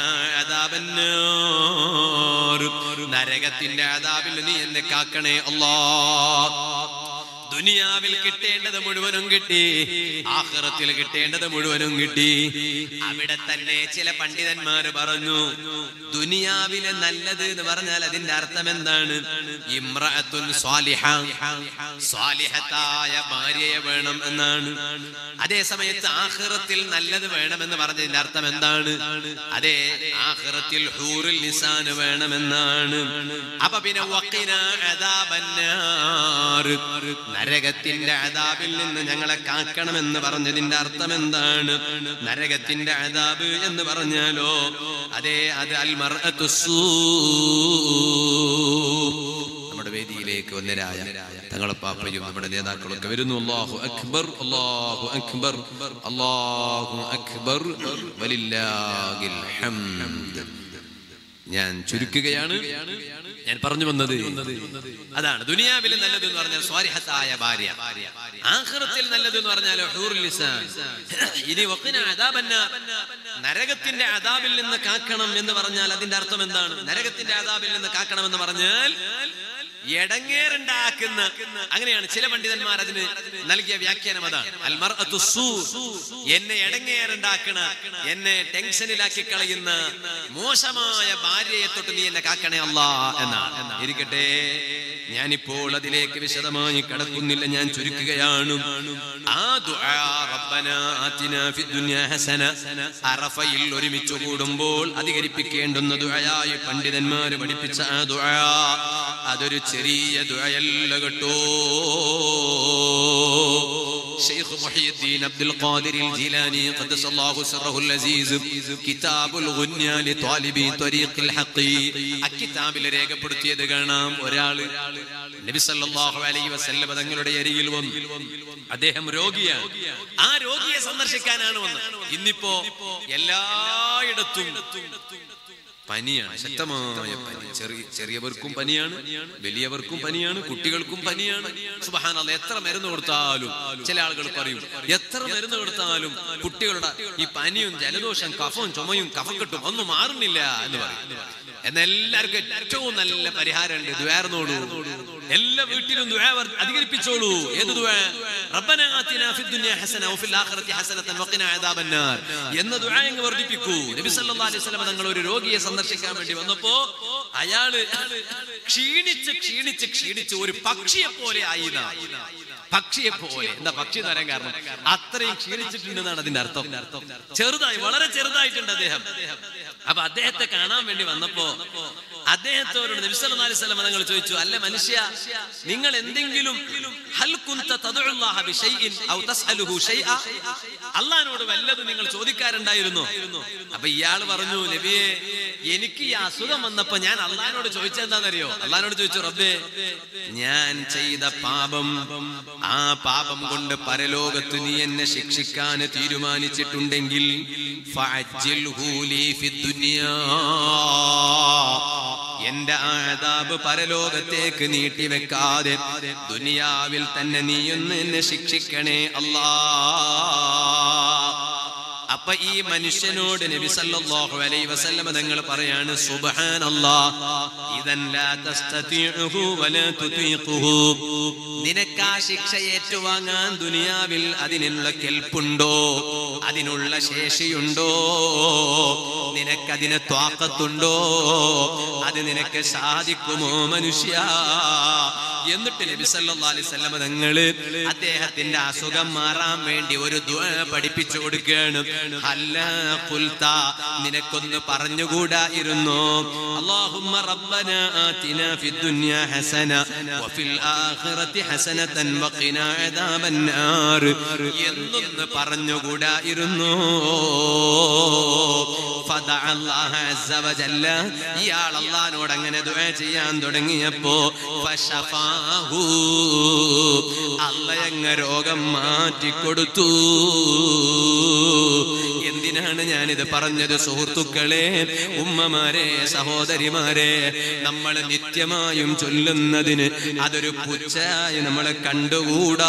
അദാബന്നാർ നരകത്തിന്റെ അദാബിൽ നീ എന്നെ കാക്കണേ അല്ലാ ദുനിയാവിൽ കിട്ടേണ്ടത് മുഴുവനും കിട്ടി ആഹ്റത്തിൽ കിട്ടേണ്ടത് മുഴുവനും കിട്ടി അവിടെ തന്നെ ചില പണ്ഡിതന്മാര് പറഞ്ഞു ദുനിയാവിലെ നല്ലത് എന്ന് പറഞ്ഞാൽ അതിന്റെ അർത്ഥം എന്താണ് ഇമ്രഅത്തുൻ സ്വാലിഹ സ്വാലിഹത്തായ ഭാര്യയെ വേണം എന്നാണ് അതേ സമയത്ത് ആഹ്റത്തിൽ നല്ലത് വേണമെന്ന് പറഞ്ഞതിന്റെ അർത്ഥം എന്താണ് അതെ ആഹ്റത്തിൽ ഹൂറുൽ നിസാന് വേണമെന്നാണ് അപ്പൊ പിന്നെ വഖിന അദാബന്നാർ നരകത്തിന്റെ അതാബിൽ നിന്ന് ഞങ്ങളെ കാക്കണമെന്ന് പറഞ്ഞതിന്റെ അർത്ഥം എന്താണ് നരകത്തിന്റെ അതാബ് എന്ന് പറഞ്ഞാലോ അതെ അത് അൽ മർഅത്തു സൂ. നമ്മുടെ വേദിയിലേക്ക് വന്നരായ തങ്ങളെ പാപ്പയും നമ്മുടെ നേതാക്കളൊക്കെ വരുന്നു അല്ലാഹു അക്ബർ അല്ലാഹു അക്ബർ അല്ലാഹു അക്ബർ വലില്ലാഹിൽ ഹംദ് ഞാൻ ചുരുക്കുകയാണ് ഞാൻ പറഞ്ഞു വന്നത് അതാണ് ദുനിയാവിൽ നല്ലത് എന്ന് പറഞ്ഞാൽ സ്വാരിഹത്തായ ഭാര്യ ആഖിറത്തിൽ നല്ലത് എന്ന് പറഞ്ഞാൽ ഹൂറുൽ ലിസാൻ ഇനി വഖിന അദാബന്നാർ നരകത്തിന്റെ അദാബിൽ നിന്ന് കാക്കണം എന്ന് പറഞ്ഞാൽ അതിന്റെ അർത്ഥം എന്താണ് നരകത്തിന്റെ അദാബിൽ നിന്ന് കാക്കണം എന്ന് പറഞ്ഞാൽ എടങ്ങേറുണ്ടാക്കുന്ന അങ്ങനെയാണ് ചില പണ്ഡിതന്മാർ അതിന് നൽകിയ വ്യാഖ്യാനം അതാണ് അൽമർഅത്തു സൂ. എന്നെ എടങ്ങേറുണ്ടാക്കണ എന്നെ ടെൻഷനിലാക്കി കളയുന്ന മോശമായ ഭാര്യയെ തൊട്ട് നീ എന്നെ കാക്കണേ അല്ല എന്നാണ് ഇരിക്കട്ടെ ഞാനിപ്പോൾ അതിലേക്ക് വിശദമായി കടക്കുന്നില്ല ഞാൻ ചുരുക്കുകയാണ് ആ ദുആ റബ്ബന ആതിന ഫിദ് ദുനിയ ഹസന അറഫയിൽ ഒരുമിച്ച് കൂടുമ്പോൾ അധികരിപ്പിക്കേണ്ടുന്ന ദുആയായി പണ്ഡിതന്മാര് പഠിപ്പിച്ച ആ ദുആ അതൊരു ചെറിയ ദുആയല്ല കേട്ടോ ഷെയ്ഖ് മുഹിയുദ്ദീൻ അബ്ദുൽ ഖാദിർ ജീലാനി ഖദ്ദസല്ലാഹു സിറഹുൽ അസീസ് കിതാബുൽ ഗുന്യ ലിത്വാലിബി ത്വരീഖിൽ ഹഖി അക്കിതാബിൽ രേഖപ്പെടുത്തിയത് കാണാം ഒരാൾ നബി സല്ലല്ലാഹു അലൈഹി വസല്ലം തങ്ങളുടെ അരികിൽ വന്നു അദ്ദേഹം രോഗിയാണ് ആ രോഗിയെ സന്ദർശിക്കാനാണ് വന്നത് ഇന്നിപ്പോ എല്ലായിടത്തും പനിയാണ് ശക്തമായ പനി ചെറിയ ചെറിയവർക്കും പനിയാണ് വലിയവർക്കും പനിയാണ് കുട്ടികൾക്കും പനിയാണ് സുബഹാനല്ല എത്ര മരുന്ന് കൊടുത്താലും ചില ആളുകൾ പറയും എത്ര മരുന്ന് കൊടുത്താലും കുട്ടികളുടെ ഈ പനിയും ജലദോഷം കഫവും ചുമയും കഫക്കെട്ടും ഒന്നും മാറുന്നില്ല എന്ന് പറയും എന്നാൽ എല്ലാവർക്കും ഏറ്റവും നല്ല പരിഹാരമുണ്ട് ദ്വാരനോടു എല്ലാ വീട്ടിലും ദുആ വർ- അധികരിപ്പിച്ചോളൂ ഏത് ദുആ റബ്ബന ആതിനാ ഫിദ് ദുനിയ ഹസന വഫിൽ ആഖിറതി ഹസനതൻ വഖിനാ അദാബന്നാർ എന്ന ദുആ അങ്ങ് വർദ്ധിപ്പിക്കൂ നബി സല്ലല്ലാഹു അലൈഹി വസല്ലം തങ്ങൾ ഒരു രോഗിയെ സന്ദർശിക്കാൻ വേണ്ടി വന്നപ്പോ അയാള് ക്ഷീണിച്ച് ക്ഷീണിച്ച് ക്ഷീണിച്ച് ഒരു പക്ഷിയെ പോലെ ആയി എന്നാ. പക്ഷിയെ പോലെ എന്താ പക്ഷി എന്ന് പറയാൻ കാരണം അത്രയും ക്ഷീണിച്ചിട്ടുണ്ടെന്നാണ് അതിന്റെ അർത്ഥം ചെറുതായി വളരെ ചെറുതായിട്ടുണ്ട് അദ്ദേഹം അപ്പൊ അദ്ദേഹത്തെ കാണാൻ വേണ്ടി വന്നപ്പോ അദ്ദേഹത്തോട് നബി സല്ലല്ലാഹു അലൈഹി വസല്ലം തങ്ങൾ ചോദിച്ചു അല്ല മനുഷ്യ നിങ്ങൾ എന്തെങ്കിലും ഹൽ കുന്ത തദ്ഉല്ലാഹ ബിശൈഇൻ ഔ തസ്അലുഹു ഷൈഅ അള്ളാഹിനോട് വല്ലതും നിങ്ങൾ ചോദിക്കാറുണ്ടായിരുന്നോ അപ്പൊ ഇയാൾ പറഞ്ഞു നബിയെ എനിക്ക് ഈ അസുഖം വന്നപ്പോ ഞാൻ അള്ളഹാനോട് ചോദിച്ചെന്താണെന്നറിയോ അള്ളഹാനോട് ചോദിച്ചു റബ്ബേ ഞാൻ ചെയ്ത പാപം ആ പാപം കൊണ്ട് പരലോകത്ത് നീ എന്നെ ശിക്ഷിക്കാൻ തീരുമാനിച്ചിട്ടുണ്ടെങ്കിൽ ഫഅജ്ജിൽഹു ലീ ഫിദ്ദുനിയാ. എന്റെ ആദാബ് പരലോകത്തേക്ക് നീട്ടിവെക്കാതെ ദുനിയാവിൽ തന്നെ നീയൊന്ന് എന്നെ ശിക്ഷിക്കണേ അല്ലാ അപ്പൊ ഈ മനുഷ്യനോട് നബി സല്ലല്ലാഹു അലൈഹി വസല്ലമ തങ്ങൾ പറയാണ് സുബ്ഹാനല്ലാഹ് ഇദൻ ലാ തസ്തതിഉഹു വലാ തുതീഖുഹു നിനക്ക് ആ ശിക്ഷ ഏറ്റുവാങ്ങാൻ ദുനിയാവിൽ അതിനുള്ള കെൽപ്പുണ്ടോ അതിനുള്ള ശേഷിയുണ്ടോ നിനക്കതിന് ത്വാക്കത്തുണ്ടോ അത് നിനക്ക് സാധിക്കുമോ മനുഷ്യ എന്നിട്ട് നബി സല്ലല്ലാഹു അലൈഹി വസല്ലമ തങ്ങള് അദ്ദേഹത്തിന്റെ അസുഖം മാറാൻ വേണ്ടി ഒരു ദുആ പഠിപ്പിച്ചു കൊടുക്കുകയാണ് ഹല്ലാ ഖുൽത നിനക്കൊന്ന് പറഞ്ഞുകൂടായിരുന്നു അല്ലാഹുമ്മ റബ്ബന ആതിനാ ഫിദ് ദുനിയാ ഹസന വഫിൽ ആഖിറതി ഹസനതൻ വഖിനാ അദാബൻ നാർ എന്നൊന്ന് പറഞ്ഞുകൂടായിരുന്നു ഫദഅ അല്ലാഹ അസ്സ വജല്ല ഇയാൾ അല്ലാഹുവിനോട് അങ്ങനെ ദുആ ചെയ്യാൻ തുടങ്ങിയപ്പോ ഫശഫാഹു അല്ലയങ്ങ രോഗം മാറ്റിക്കൊടുത്തു എന്തിനാണ് ഞാനിത് പറഞ്ഞത് സുഹൃത്തുക്കളെ ഉമ്മമാരെ സഹോദരിമാരെ നമ്മൾ നിത്യമായും ചൊല്ലുന്നതിന് അതൊരു പുച്ഛായി നമ്മളെ കണ്ടുകൂടാ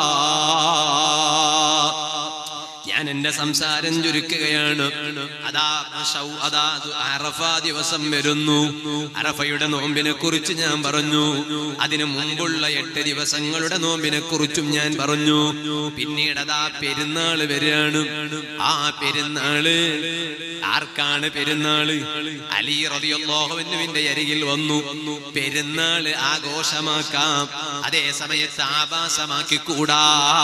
ഞാൻ എന്റെ സംസാരം ചുരുക്കുകയാണ് അതാ ഷൗ- അതാ അത് അറഫ ദിവസം വരുന്നു അറഫയുടെ നോമ്പിനെ കുറിച്ച് ഞാൻ പറഞ്ഞു അതിനു മുമ്പുള്ള എട്ട് ദിവസങ്ങളുടെ നോമ്പിനെ കുറിച്ചും ഞാൻ പറഞ്ഞു പിന്നീട് അതാ പെരുന്നാള് വരികയാണ് ആ പെരുന്നാള് ആർക്കാണ് പെരുന്നാള് അലി റതിയുള്ളോഹുവിന്റെ അരികിൽ വന്നു പെരുന്നാള് ആഘോഷമാക്കാം അതേ സമയത്ത് ആഭാസമാക്കി കൂടാ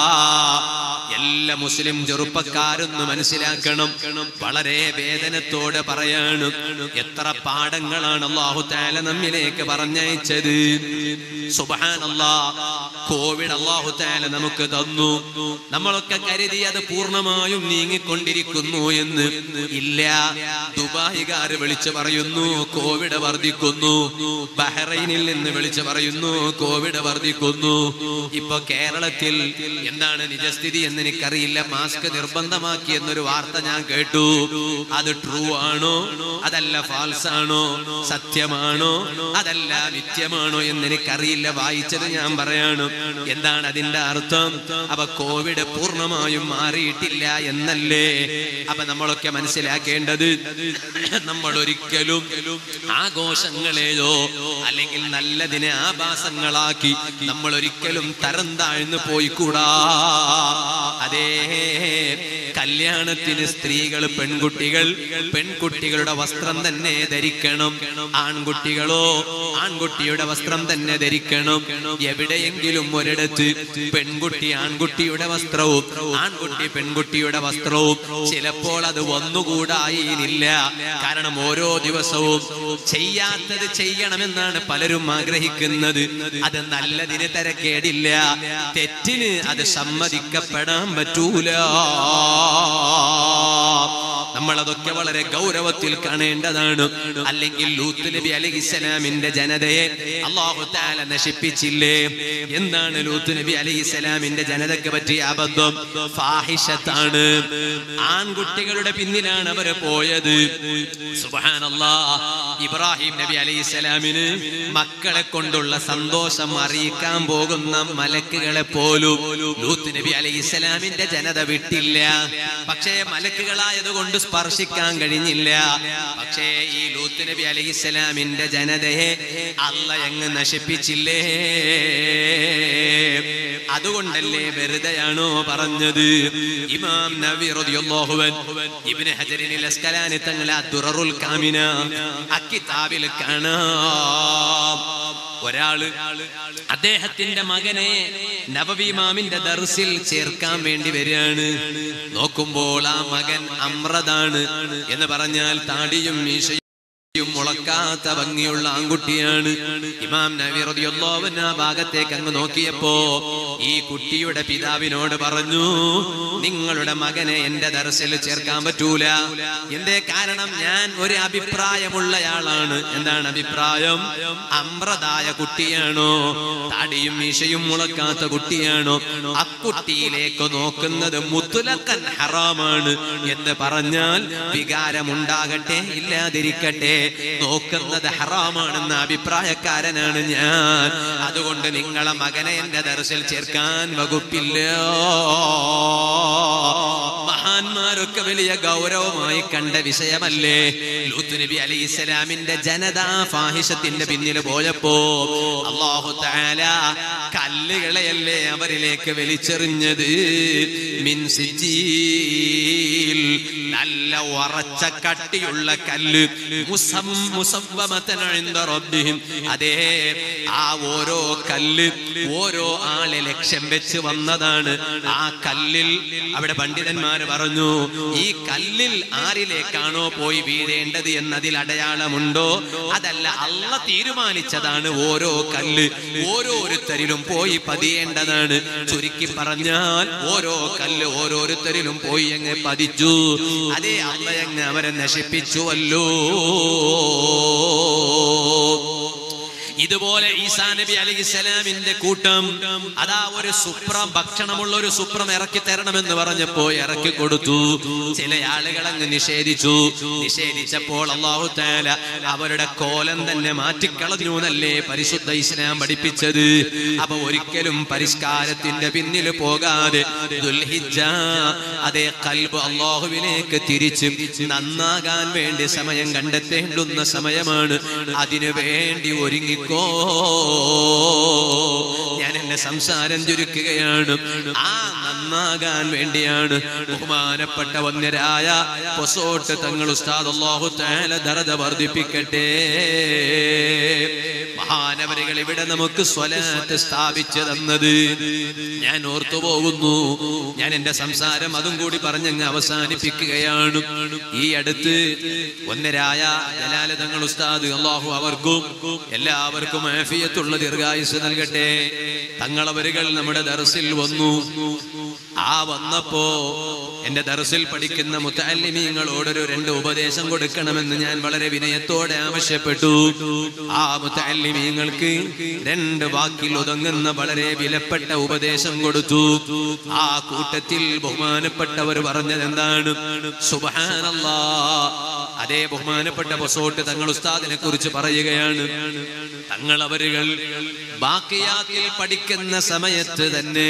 എല്ലാ മുസ്ലിം ചെറുപ്പക്കാരൊന്ന് മനസ്സിലാക്കണം വളരെ വേദനത്തോടെ പറയാണ് എത്ര പാഠങ്ങളാണ് അള്ളാഹു താല നമ്മിലേക്ക് പറഞ്ഞയച്ചത് സുബാനല്ലാ കോവിഡ് അള്ളാഹു താല നമുക്ക് തന്നു നമ്മളൊക്കെ കരുതി അത് പൂർണ്ണമായും നീങ്ങിക്കൊണ്ടിരിക്കുന്നു എന്ന് ഇല്ല ദുബായികാര് വിളിച്ചു പറയുന്നു കോവിഡ് വർദ്ധിക്കുന്നു ബഹ്റൈനിൽ നിന്ന് വിളിച്ചു പറയുന്നു കോവിഡ് വർദ്ധിക്കുന്നു ഇപ്പൊ കേരളത്തിൽ എന്താണ് നിജസ്ഥിതി എന്ന് എനിക്കറിയില്ല മാസ്ക് നിർബന്ധമാക്കി എന്നൊരു വാർത്ത ഞാൻ കേട്ടു അത് ട്രൂ ആണോ അതല്ല ഫാൾസ് ആണോ സത്യമാണോ അതല്ല നിത്യമാണോ എന്ന് എനിക്കറിയില്ല വായിച്ചത് ഞാൻ പറയാണ് എന്താണ് അതിന്റെ അർത്ഥം അപ്പൊ കോവിഡ് പൂർണ്ണമായും മാറിയിട്ടില്ല എന്നല്ലേ അപ്പൊ നമ്മളൊക്കെ മനസ്സിലാക്കേണ്ടത് നമ്മൾ ഒരിക്കലും ആഘോഷങ്ങളെയോ അല്ലെങ്കിൽ നല്ലതിനെ ആഭാസങ്ങളാക്കി നമ്മൾ ഒരിക്കലും തരം താഴ്ന്നു പോയിക്കൂടാ അതേ കല്യാണത്തിന് സ്ത്രീകൾ പെൺകുട്ടികൾ പെൺകുട്ടികളുടെ വസ്ത്രം തന്നെ ധരിക്കണം ആൺകുട്ടികളോ ആൺകുട്ടിയുടെ വസ്ത്രം തന്നെ ധരിക്കണം എവിടെയെങ്കിലും ഒരിടത്ത് പെൺകുട്ടി ആൺകുട്ടിയുടെ വസ്ത്രവും ആൺകുട്ടി പെൺകുട്ടിയുടെ വസ്ത്രവും ചിലപ്പോൾ അത് വന്നുകൂടായില്ല കാരണം ഓരോ ദിവസവും ചെയ്യാത്തത് ചെയ്യണമെന്നാണ് പലരും ആഗ്രഹിക്കുന്നത് അത് നല്ലതിന് തരക്കേടില്ല തെറ്റിന് അത് സമ്മതിക്കപ്പെടാൻ പറ്റൂല നമ്മൾ അതൊക്കെ വളരെ ഗൗരവത്തിൽ കാണേണ്ടതാണ് അല്ലെങ്കിൽ ലൂത്ത് നബി അലഹിസ്സലാമിന്റെ ജനതയെ അള്ളാഹു താല നശിപ്പിച്ചില്ലേ എന്താണ് ലൂത്ത് നബി അലഹിസ്സലാമിന്റെ ജനതയ്ക്ക് പറ്റിയ അബദ്ധം ഫാഹിഷത്താണ് ആൺകുട്ടികളുടെ പിന്നിലാണ് അവർ പോയത് സുബ്ഹാനല്ലാ ഇബ്രാഹിം നബി അലൈഹിസ്സലാമിന് മക്കളെ കൊണ്ടുള്ള സന്തോഷം അറിയിക്കാൻ പോകുന്ന മലക്കുകളെ പോലും ലൂത്ത് നബി അലൈഹിസ്സലാമിന്റെ ജനത വിട്ടില്ല പക്ഷേ മലക്കുകളായതുകൊണ്ട് സ്പർശിക്കാൻ കഴിഞ്ഞില്ല പക്ഷേ ഈ ലൂത്ത് നബി അലൈഹിസ്സലാമിന്റെ ജനതയെ അല്ല എങ്ങ് നശിപ്പിച്ചില്ലേ അതുകൊണ്ടല്ലേ വെറുതെയാണോ പറഞ്ഞത് ഇമാം നബി റളിയല്ലാഹു അൻഹു ഇബ്നു ഹജറിനിൽ അസ്കലാനി തങ്ങളെ ദുററുൽ കാമിന അക്കിതാബിൽ കാണാം ഒരാള് അദ്ദേഹത്തിന്റെ മകനെ നവവിമാമിന്റെ ദർസിൽ ചേർക്കാൻ വേണ്ടി വരികയാണ് നോക്കുമ്പോൾ ആ മകൻ അമ്രതാണ് എന്ന് പറഞ്ഞാൽ താടിയും മീശയും യും മുളക്കാത്ത ഭംഗിയുള്ള ആൺകുട്ടിയാണ് ഇമാം നബി റളിയല്ലാഹു അൻഹു ആ ഭാഗത്തേക്ക് അങ്ങ് നോക്കിയപ്പോ ഈ കുട്ടിയുടെ പിതാവിനോട് പറഞ്ഞു നിങ്ങളുടെ മകനെ എന്റെ ദർസിൽ ചേർക്കാൻ പറ്റൂല എന്തേ കാരണം ഞാൻ ഒരു അഭിപ്രായമുള്ളയാളാണ് എന്താണ് അഭിപ്രായം അമ്രതായ കുട്ടിയാണോ താടിയും മീശയും മുളക്കാത്ത കുട്ടിയാണോ അക്കുട്ടിയിലേക്ക് നോക്കുന്നത് മുത്തുലക്കൻ ഹറാമാണ് എന്ന് പറഞ്ഞാൽ വികാരമുണ്ടാകട്ടെ ഇല്ലാതിരിക്കട്ടെ നോക്കുന്നത് ഹറാമാണെന്ന അഭിപ്രായക്കാരനാണ് ഞാൻ അതുകൊണ്ട് നിങ്ങളെ മകനെ എന്റെ ദർശൽ ചേർക്കാൻ വകുപ്പില്ല മഹാന്മാരൊക്കെ വലിയ ഗൗരവമായി കണ്ട വിഷയമല്ലേ ലൂത്ത് നബി അലൈഹി ഇസ്ലാമിന്റെ ജനതാ ഫാഹിഷത്തിന്റെ പിന്നിൽ പോയപ്പോ അള്ളാഹു തആല കല്ലുകളെയല്ലേ അവരിലേക്ക് വലിച്ചെറിഞ്ഞത് മിൻ സിജീൽ നല്ല ഉറച്ച കട്ടിയുള്ള കല്ല് മുസം മുസവ്വമതൻ ഇൻദ റബ്ബിഹിം അതേ ആ ഓരോ കല്ല് ഓരോ ആളെ ലക്ഷ്യം വെച്ച് വന്നതാണ് ആ കല്ലിൽ അവിടെ പണ്ഡിതന്മാർ പറഞ്ഞു ഈ കല്ലിൽ ആരിലേക്കാണോ പോയി വീഴേണ്ടത് എന്നതിൽ അടയാളമുണ്ടോ അതല്ല അള്ള തീരുമാനിച്ചതാണ് ഓരോ കല്ല് ഓരോരുത്തരിലും പോയി പതിയേണ്ടതാണ് ചുരുക്കി പറഞ്ഞാൽ ഓരോ കല്ല് ഓരോരുത്തരിലും പോയി അങ്ങ് പതിച്ചു അതേ അള്ള അങ്ങ് അവരെ നശിപ്പിച്ചുവല്ലോ ഇതുപോലെ ഈസാ നബി അലിസ്ലാമിന്റെ കൂട്ടം അതാ ഒരു സുപ്രം ഭക്ഷണമുള്ള ഒരു സുപ്രം ഇറക്കി തരണമെന്ന് പറഞ്ഞപ്പോ ഇറക്കി കൊടുത്തു ചില ആളുകൾ അങ്ങ് നിഷേധിച്ചു നിഷേധിച്ചപ്പോൾ അള്ളാഹു താല അവരുടെ കോലം തന്നെ മാറ്റിക്കളഞ്ഞു എന്നല്ലേ പരിശുദ്ധ ഇസ്ലാം പഠിപ്പിച്ചത് അപ്പൊ ഒരിക്കലും പരിഷ്കാരത്തിന്റെ പിന്നിൽ പോകാതെ ദുൽഹിജ്ജ അതേ കൽബ് അള്ളാഹുവിലേക്ക് തിരിച്ച് നന്നാകാൻ വേണ്ടി സമയം കണ്ടെത്തേണ്ടുന്ന സമയമാണ് അതിനു വേണ്ടി ഒരുങ്ങിക്കോ ഞാൻ എന്റെ സംസാരം ചുരുക്കുകയാണ് ആ നന്നാകാൻ വേണ്ടിയാണ് ബഹുമാനപ്പെട്ട വന്യരായ പൊസോട്ട് തങ്ങൾ ഉസ്താദ് അല്ലാഹു തആല ദറജ വർദ്ധിപ്പിക്കട്ടെ മഹാനവരികൾ ഇവിടെ നമുക്ക് സ്വലാത്ത് സ്ഥാപിച്ചു തന്നത് ഞാൻ ഓർത്തു പോകുന്നു ഞാൻ എന്റെ സംസാരം അതും കൂടി പറഞ്ഞങ്ങ് അവസാനിപ്പിക്കുകയാണ് ഈ അടുത്ത് ഒന്നരായ ജലാല തങ്ങൾ ഉസ്താദ് അള്ളാഹു അവർക്കും എല്ലാവർക്കും ആഫിയത്തുള്ള ദീർഘായുസ് നൽകട്ടെ തങ്ങളവരുകൾ നമ്മുടെ ദർസിൽ വന്നു ആ വന്നപ്പോ എന്റെ ദർസിൽ പഠിക്കുന്ന മുത്തല്ലിമീങ്ങളോടൊരു രണ്ട് ഉപദേശം കൊടുക്കണമെന്ന് ഞാൻ വളരെ വിനയത്തോടെ ആവശ്യപ്പെട്ടു ആ മുത്തല്ലിമീങ്ങൾക്ക് രണ്ട് വാക്കിൽ ഒതുങ്ങുന്ന വളരെ വിലപ്പെട്ട ഉപദേശം കൊടുത്തു ആ കൂട്ടത്തിൽ ബഹുമാനപ്പെട്ടവർ പറഞ്ഞത് എന്താണ് സുബഹാനല്ലാ അതേ ബഹുമാനപ്പെട്ട ബൊസോട്ട് തങ്ങൾ ഉസ്താദിനെ കുറിച്ച് പറയുകയാണ് തങ്ങൾ അവരുകൾ ബാക്കിയാത്തിൽ പഠിക്കുന്ന സമയത്ത് തന്നെ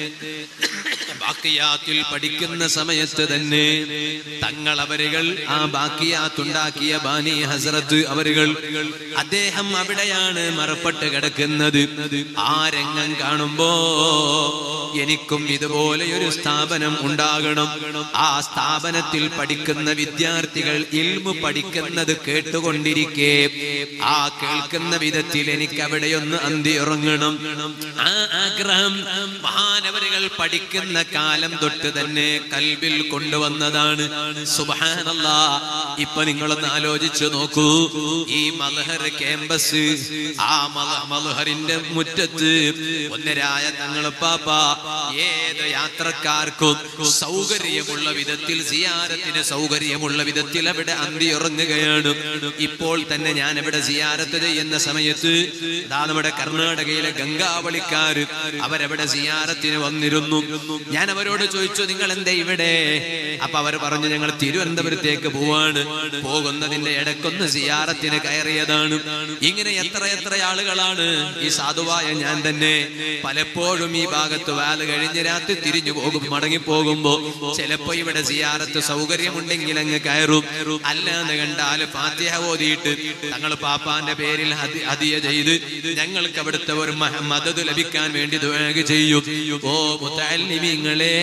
ബാക്കിയാത്തിൽ പഠിക്കുന്ന സമയത്ത് തന്നെ തങ്ങൾ അവരുകൾ ആ ബാക്കിയാത്തുണ്ടാക്കിയ ബാനി ഹസരത്ത് അവരുകൾ അദ്ദേഹം അവിടെയാണ് മറപ്പെട്ട് കിടക്കുന്നത് ആ രംഗം കാണുമ്പോ എനിക്കും ഇതുപോലെ ഒരു സ്ഥാപനം ഉണ്ടാകണം ആ സ്ഥാപനത്തിൽ പഠിക്കുന്ന വിദ്യാർത്ഥികൾ ഇൽമു പഠിക്കുന്നത് കേട്ടുകൊണ്ടിരിക്കെ ആ കേൾക്കുന്ന വിധത്തിൽ എനിക്ക് അവിടെയൊന്ന് അന്തി ഉറങ്ങണം ആ ആഗ്രഹം മഹാനവരുകൾ പഠിക്കുന്ന കാലം തൊട്ട് തന്നെ കൽബിൽ കൊണ്ടുവന്നതാണ് സുബാനല്ലാ ഇപ്പൊ നിങ്ങളൊന്ന് ആലോചിച്ചു നോക്കൂ ഈ മലഹർ ക്യാമ്പസ് ആ മല- മലഹറിന്റെ മുറ്റത്ത് ഒന്നരായ തങ്ങളുപ്പാപ്പ ഏത് യാത്രക്കാർക്കും സൗകര്യമുള്ള വിധത്തിൽ സിയാരത്തിന് സൗകര്യമുള്ള വിധത്തിൽ അവിടെ അന്തി ഉറങ്ങുകയാണ് ഇപ്പോൾ തന്നെ ഞാൻ അവിടെ സിയാരത്ത് ചെയ്യുന്ന സമയത്ത് ദാ നമ്മുടെ കർണാടകയിലെ ഗംഗാവളിക്കാര് അവരവിടെ സിയാരത്തിന് വന്നിരുന്നു ഞാൻ അവരോട് ചോദിച്ചു നിങ്ങൾ എന്താ ഇവിടെ അപ്പൊ അവർ പറഞ്ഞു ഞങ്ങൾ തിരുവനന്തപുരത്തേക്ക് പോവാണ് പോകുന്നതിന്റെ ഇടക്കൊന്ന് സിയാറത്തിന് കയറിയതാണ് ഇങ്ങനെ എത്ര എത്ര ആളുകളാണ് ഈ സാധുവായ ഞാൻ തന്നെ പലപ്പോഴും ഈ ഭാഗത്ത് വാല് കഴിഞ്ഞ് രാത്രി തിരിഞ്ഞു പോകും മടങ്ങി പോകുമ്പോ ചിലപ്പോ ഇവിടെ സിയാറത്ത് സൗകര്യമുണ്ടെങ്കിൽ അങ്ങ് കയറും അല്ലാന്ന് കണ്ടാൽ ഫാത്തിഹ ഓതിയിട്ട് തങ്ങൾ പാപ്പാന്റെ പേരിൽ ഹദി- ഹദിയ ചെയ്ത് ഞങ്ങൾക്ക് അവിടുത്തെ ഒരു മഹ- മദത് ലഭിക്കാൻ വേണ്ടി ദുആ ചെയ്യും ഓ മുത്തല്ലിമീങ്ങളെ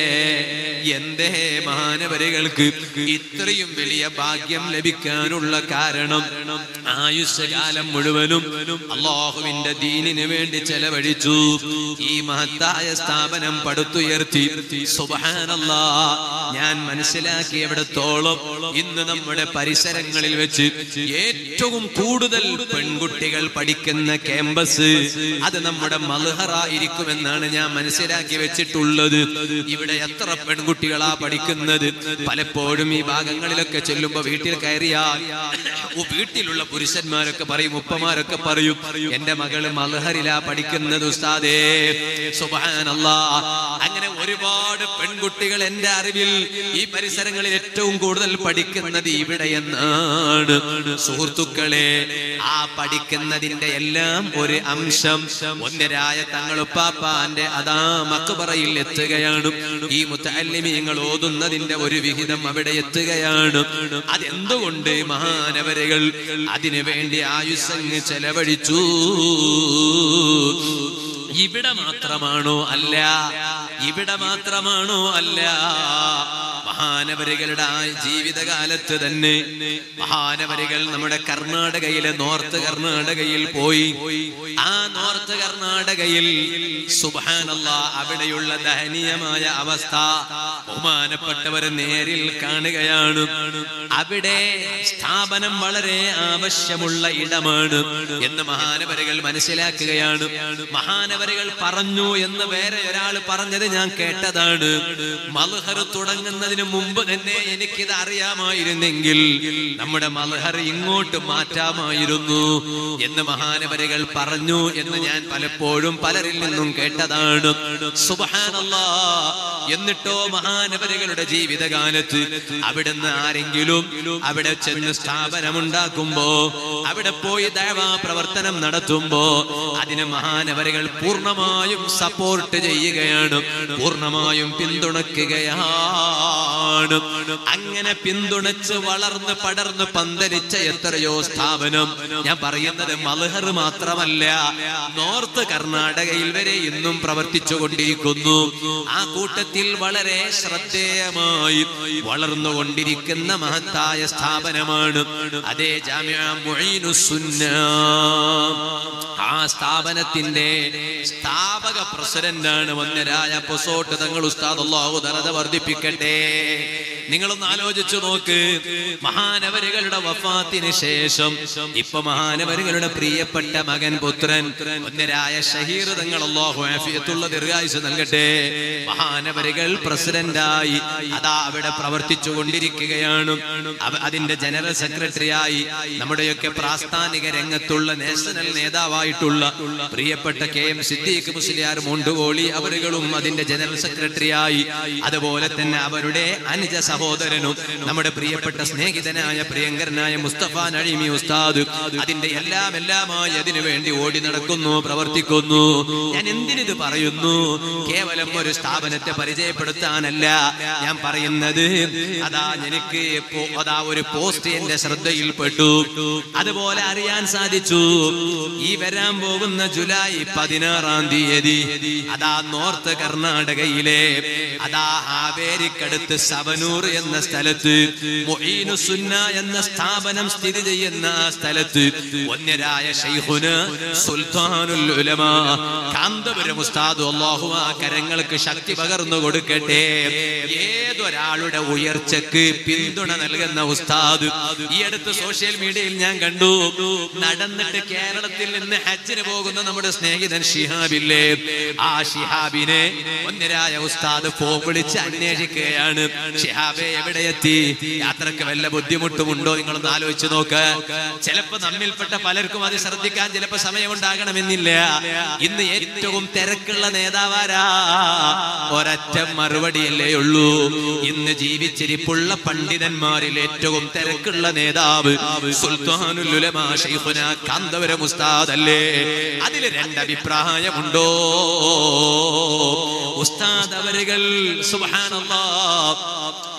എന്തേ മഹാനവരികൾക്ക് ഇത്രയും വലിയ ഭാഗ്യം ലഭിക്കാനുള്ള കാരണം ആയുഷ്കാലം മുഴുവനും അള്ളാഹുവിന്റെ ദീനിന് വേണ്ടി ചെലവഴിച്ചു ഈ മഹത്തായ സ്ഥാപനം പടുത്തുയർത്തി സുബഹാനല്ലാ ഞാൻ മനസ്സിലാക്കി എവിടത്തോളം ഇന്ന് നമ്മുടെ പരിസരങ്ങളിൽ വെച്ച് ഏറ്റവും കൂടുതൽ പെൺകുട്ടികൾ പഠിക്കുന്ന ക്യാമ്പസ് അത് നമ്മുടെ മൽഹറ ഇരിക്കുമെന്നാണ് ഞാൻ മനസ്സിലാക്കി വെച്ചിട്ടുള്ളത് ഇവിടെ എത്ര പെൺകുട്ടികളാ പഠിക്കുന്നത് പലപ്പോഴും ഈ ഭാഗങ്ങളിലൊക്കെ ചെല്ലുമ്പോ വീട്ടിൽ കയറിയാൽ ഓ, വീട്ടിലുള്ള പുരുഷന്മാരൊക്കെ പറയും ഉപ്പമാരൊക്കെ പറയും എന്റെ മകള് മൽഹറിലാ പഠിക്കുന്നത് ഉസ്താദേ സുബ്ഹാനല്ലാ അങ്ങനെ ഒരുപാട് പെൺകുട്ടികൾ എന്റെ അറിവിൽ ഈ പരിസരങ്ങളിൽ ഏറ്റവും കൂടുതൽ പഠിക്കുന്നത് ഇവിടെ എന്നാണ് സുഹൃത്തുക്കളെ ആ പഠിക്കുന്നതിന്റെ എല്ലാം ഒരു അംശം ഒന്നരായ തങ്ങളുപ്പാപ്പാന്റെ അതാ മക്ബറയിൽ എത്തുകയാണ് ഈ മുത്തല്ലിമീങ്ങൾ ഓതുന്നതിന്റെ ഒരു വിഹിതം അവിടെ എത്തുകയാണ് അതെന്തുകൊണ്ട് മഹാനവരകൾ അതിനു വേണ്ടി ആയുസങ്ങ് ചെലവഴിച്ചു ഇവിടെ മാത്രമാണോ അല്ല ഇവിടെ മാത്രമാണോ അല്ല മഹാനവരികളുടെ ആ ജീവിതകാലത്ത് തന്നെ മഹാനവരികൾ നമ്മുടെ കർണാടകയിലെ നോർത്ത് കർണാടകയിൽ പോയി ആ നോർത്ത് കർണാടകയിൽ സുബാനല്ല അവിടെയുള്ള ദയനീയമായ അവസ്ഥ ബഹുമാനപ്പെട്ടവർ നേരിൽ കാണുകയാണ് അവിടെ സ്ഥാപനം വളരെ ആവശ്യമുള്ള ഇടമാണ് എന്ന് മഹാനവരികൾ മനസ്സിലാക്കുകയാണ് മഹാനവരികൾ പറഞ്ഞു എന്ന് വേറെ ഒരാൾ പറഞ്ഞത് ഞാൻ കേട്ടതാണ് മൽഹർ തുടങ്ങുന്നതിന് മുമ്പ് തന്നെ എനിക്കിത് അറിയാമായിരുന്നെങ്കിൽ നമ്മുടെ മൽഹർ ഇങ്ങോട്ട് മാറ്റാമായിരുന്നു എന്ന് മഹാനവരികൾ പറഞ്ഞു എന്ന് ഞാൻ പലപ്പോഴും പലരിൽ നിന്നും കേട്ടതാണ് സുബഹാനല്ലാ എന്നിട്ടോ മഹാനവരികളുടെ ജീവിതകാലത്ത് അവിടുന്ന് ആരെങ്കിലും അവിടെ ചെന്ന് സ്ഥാപനമുണ്ടാക്കുമ്പോ അവിടെ പോയി ദൈവാ പ്രവർത്തനം നടത്തുമ്പോ അതിന് മഹാനവരികൾ പൂർണ്ണമായും സപ്പോർട്ട് ചെയ്യുകയാണ് പൂർണ്ണമായും പിന്തുണക്കുകയാണ് അങ്ങനെ പിന്തുണച്ച് വളർന്ന് പടർന്ന് പന്തലിച്ച എത്രയോ സ്ഥാപനം ഞാൻ പറയുന്നത് മൽഹർ മാത്രമല്ല നോർത്ത് കർണാടകയിൽ വരെ ഇന്നും പ്രവർത്തിച്ചു കൊണ്ടിരിക്കുന്നു ആ കൂട്ടത്തിൽ വളരെ ശ്രദ്ധേയമായി വളർന്നുകൊണ്ടിരിക്കുന്ന മഹത്തായ സ്ഥാപനമാണ് അതേ ജാമ്യ മുഈനുസുന്ന ആ സ്ഥാപനത്തിന്റെ സ്ഥാപക പ്രസിഡന്റാണ് വന്യരായ പൊസോട്ട് തങ്ങൾ ഉസ്താദ് അല്ലാഹു ദറജ വർദ്ധിപ്പിക്കട്ടെ നിങ്ങളൊന്ന് ആലോചിച്ചു നോക്ക് മഹാനവരുകളുടെ വഫാത്തിന് ശേഷം ഇപ്പൊ മഹാനവരുകളുടെ പ്രിയപ്പെട്ട മകൻ പുത്രൻ ഒന്നരായ ഷഹീർ തങ്ങൾ അല്ലാഹു ആഫിയത്തുള്ള ദീർഘായുസ് നൽകട്ടെ മഹാനവരുകൾ പ്രസിഡന്റായി അതാ അവിടെ പ്രവർത്തിച്ചു കൊണ്ടിരിക്കുകയാണ് അവ- അതിന്റെ ജനറൽ സെക്രട്ടറിയായി നമ്മുടെയൊക്കെ പ്രാസ്ഥാനിക രംഗത്തുള്ള നാഷണൽ നേതാവായിട്ടുള്ള പ്രിയപ്പെട്ട കെ എം സിദ്ദീഖ് മുസ്ലിയാർ മുണ്ടുകോളി അവരുകളും അതിന്റെ ജനറൽ സെക്രട്ടറിയായി അതുപോലെ തന്നെ അവരുടെ അനുജ സഹോദരനും നമ്മുടെ പ്രിയപ്പെട്ട സ്നേഹിതനായ പ്രിയങ്കരനായ മുസ്തഫ നഴിമി ഉസ്താദ് അതിന്റെ എല്ലാം എല്ലാമായി അതിനു വേണ്ടി ഓടി നടക്കുന്നു പ്രവർത്തിക്കുന്നു ഞാൻ എന്തിനിത് പറയുന്നു കേവലം ഒരു സ്ഥാപനത്തെ പരിചയപ്പെടുത്താനല്ല ഞാൻ പറയുന്നത് അതാ എനിക്ക് പോ- അതാ ഒരു പോസ്റ്റ് എന്റെ ശ്രദ്ധയിൽപ്പെട്ടു അതുപോലെ അറിയാൻ സാധിച്ചു ഈ വരാൻ പോകുന്ന ജൂലൈ പതിനാറാം തീയതി അതാ നോർത്ത് കർണാടകയിലെ അതാ ഹാവേരിക്കടുത്ത് സവനൂർ എന്ന സ്ഥലത്ത് മൊഹീനു സുന്ന എന്ന സ്ഥാപനം സ്ഥിതി ചെയ്യുന്ന ആ സ്ഥലത്ത് ഒന്നരായ ഷൈഖുന് സുൽത്താനുൽ ഉലമ കാന്തപുരം ഉസ്താദ് അല്ലാഹു ആ കരങ്ങൾക്ക് ശക്തി പകർന്നു കൊടുക്കട്ടെ ഏതൊരാളുടെ ഉയർച്ചക്ക് പിന്തുണ നൽകുന്ന ഉസ്താദ് ഈ അടുത്ത് സോഷ്യൽ മീഡിയയിൽ ഞാൻ കണ്ടു നടന്നിട്ട് കേരളത്തിൽ നിന്ന് ഹജ്ജിന് പോകുന്ന നമ്മുടെ സ്നേഹിതൻ ഷിഹാബില്ലേ ആ ഷിഹാബിനെ ഒന്നരായ ഉസ്താദ് ഫോൺ വിളിച്ച് അന്വേഷിക്കുകയാണ് ഷിഹാബെ എവിടെ എത്തി യാത്രക്ക് വല്ല ബുദ്ധിമുട്ടുമുണ്ടോ നിങ്ങളൊന്ന് ആലോചിച്ച് നോക്ക് ചിലപ്പോ നമ്മിൽപ്പെട്ട പലർക്കും അത് ശ്രദ്ധിക്കാൻ ചിലപ്പോ സമയമുണ്ടാകണമെന്നില്ല ഇന്ന് ഏറ്റവും തിരക്കുള്ള നേതാവാരാ ഒരൊറ്റ മറുപടിയല്ലേ ഉള്ളൂ ഇന്ന് ജീവിച്ചിരിപ്പുള്ള പണ്ഡിതന്മാരിൽ ഏറ്റവും തിരക്കുള്ള നേതാവ് സുൽത്താനുൽ ഉലമാ ശൈഖുന കാന്തപുരം ഉസ്താദ് അല്ലേ അതിൽ രണ്ടഭിപ്രായമുണ്ടോ ഉസ്താദ് അവരുകൾ സുബ്ഹാനല്ലാഹ്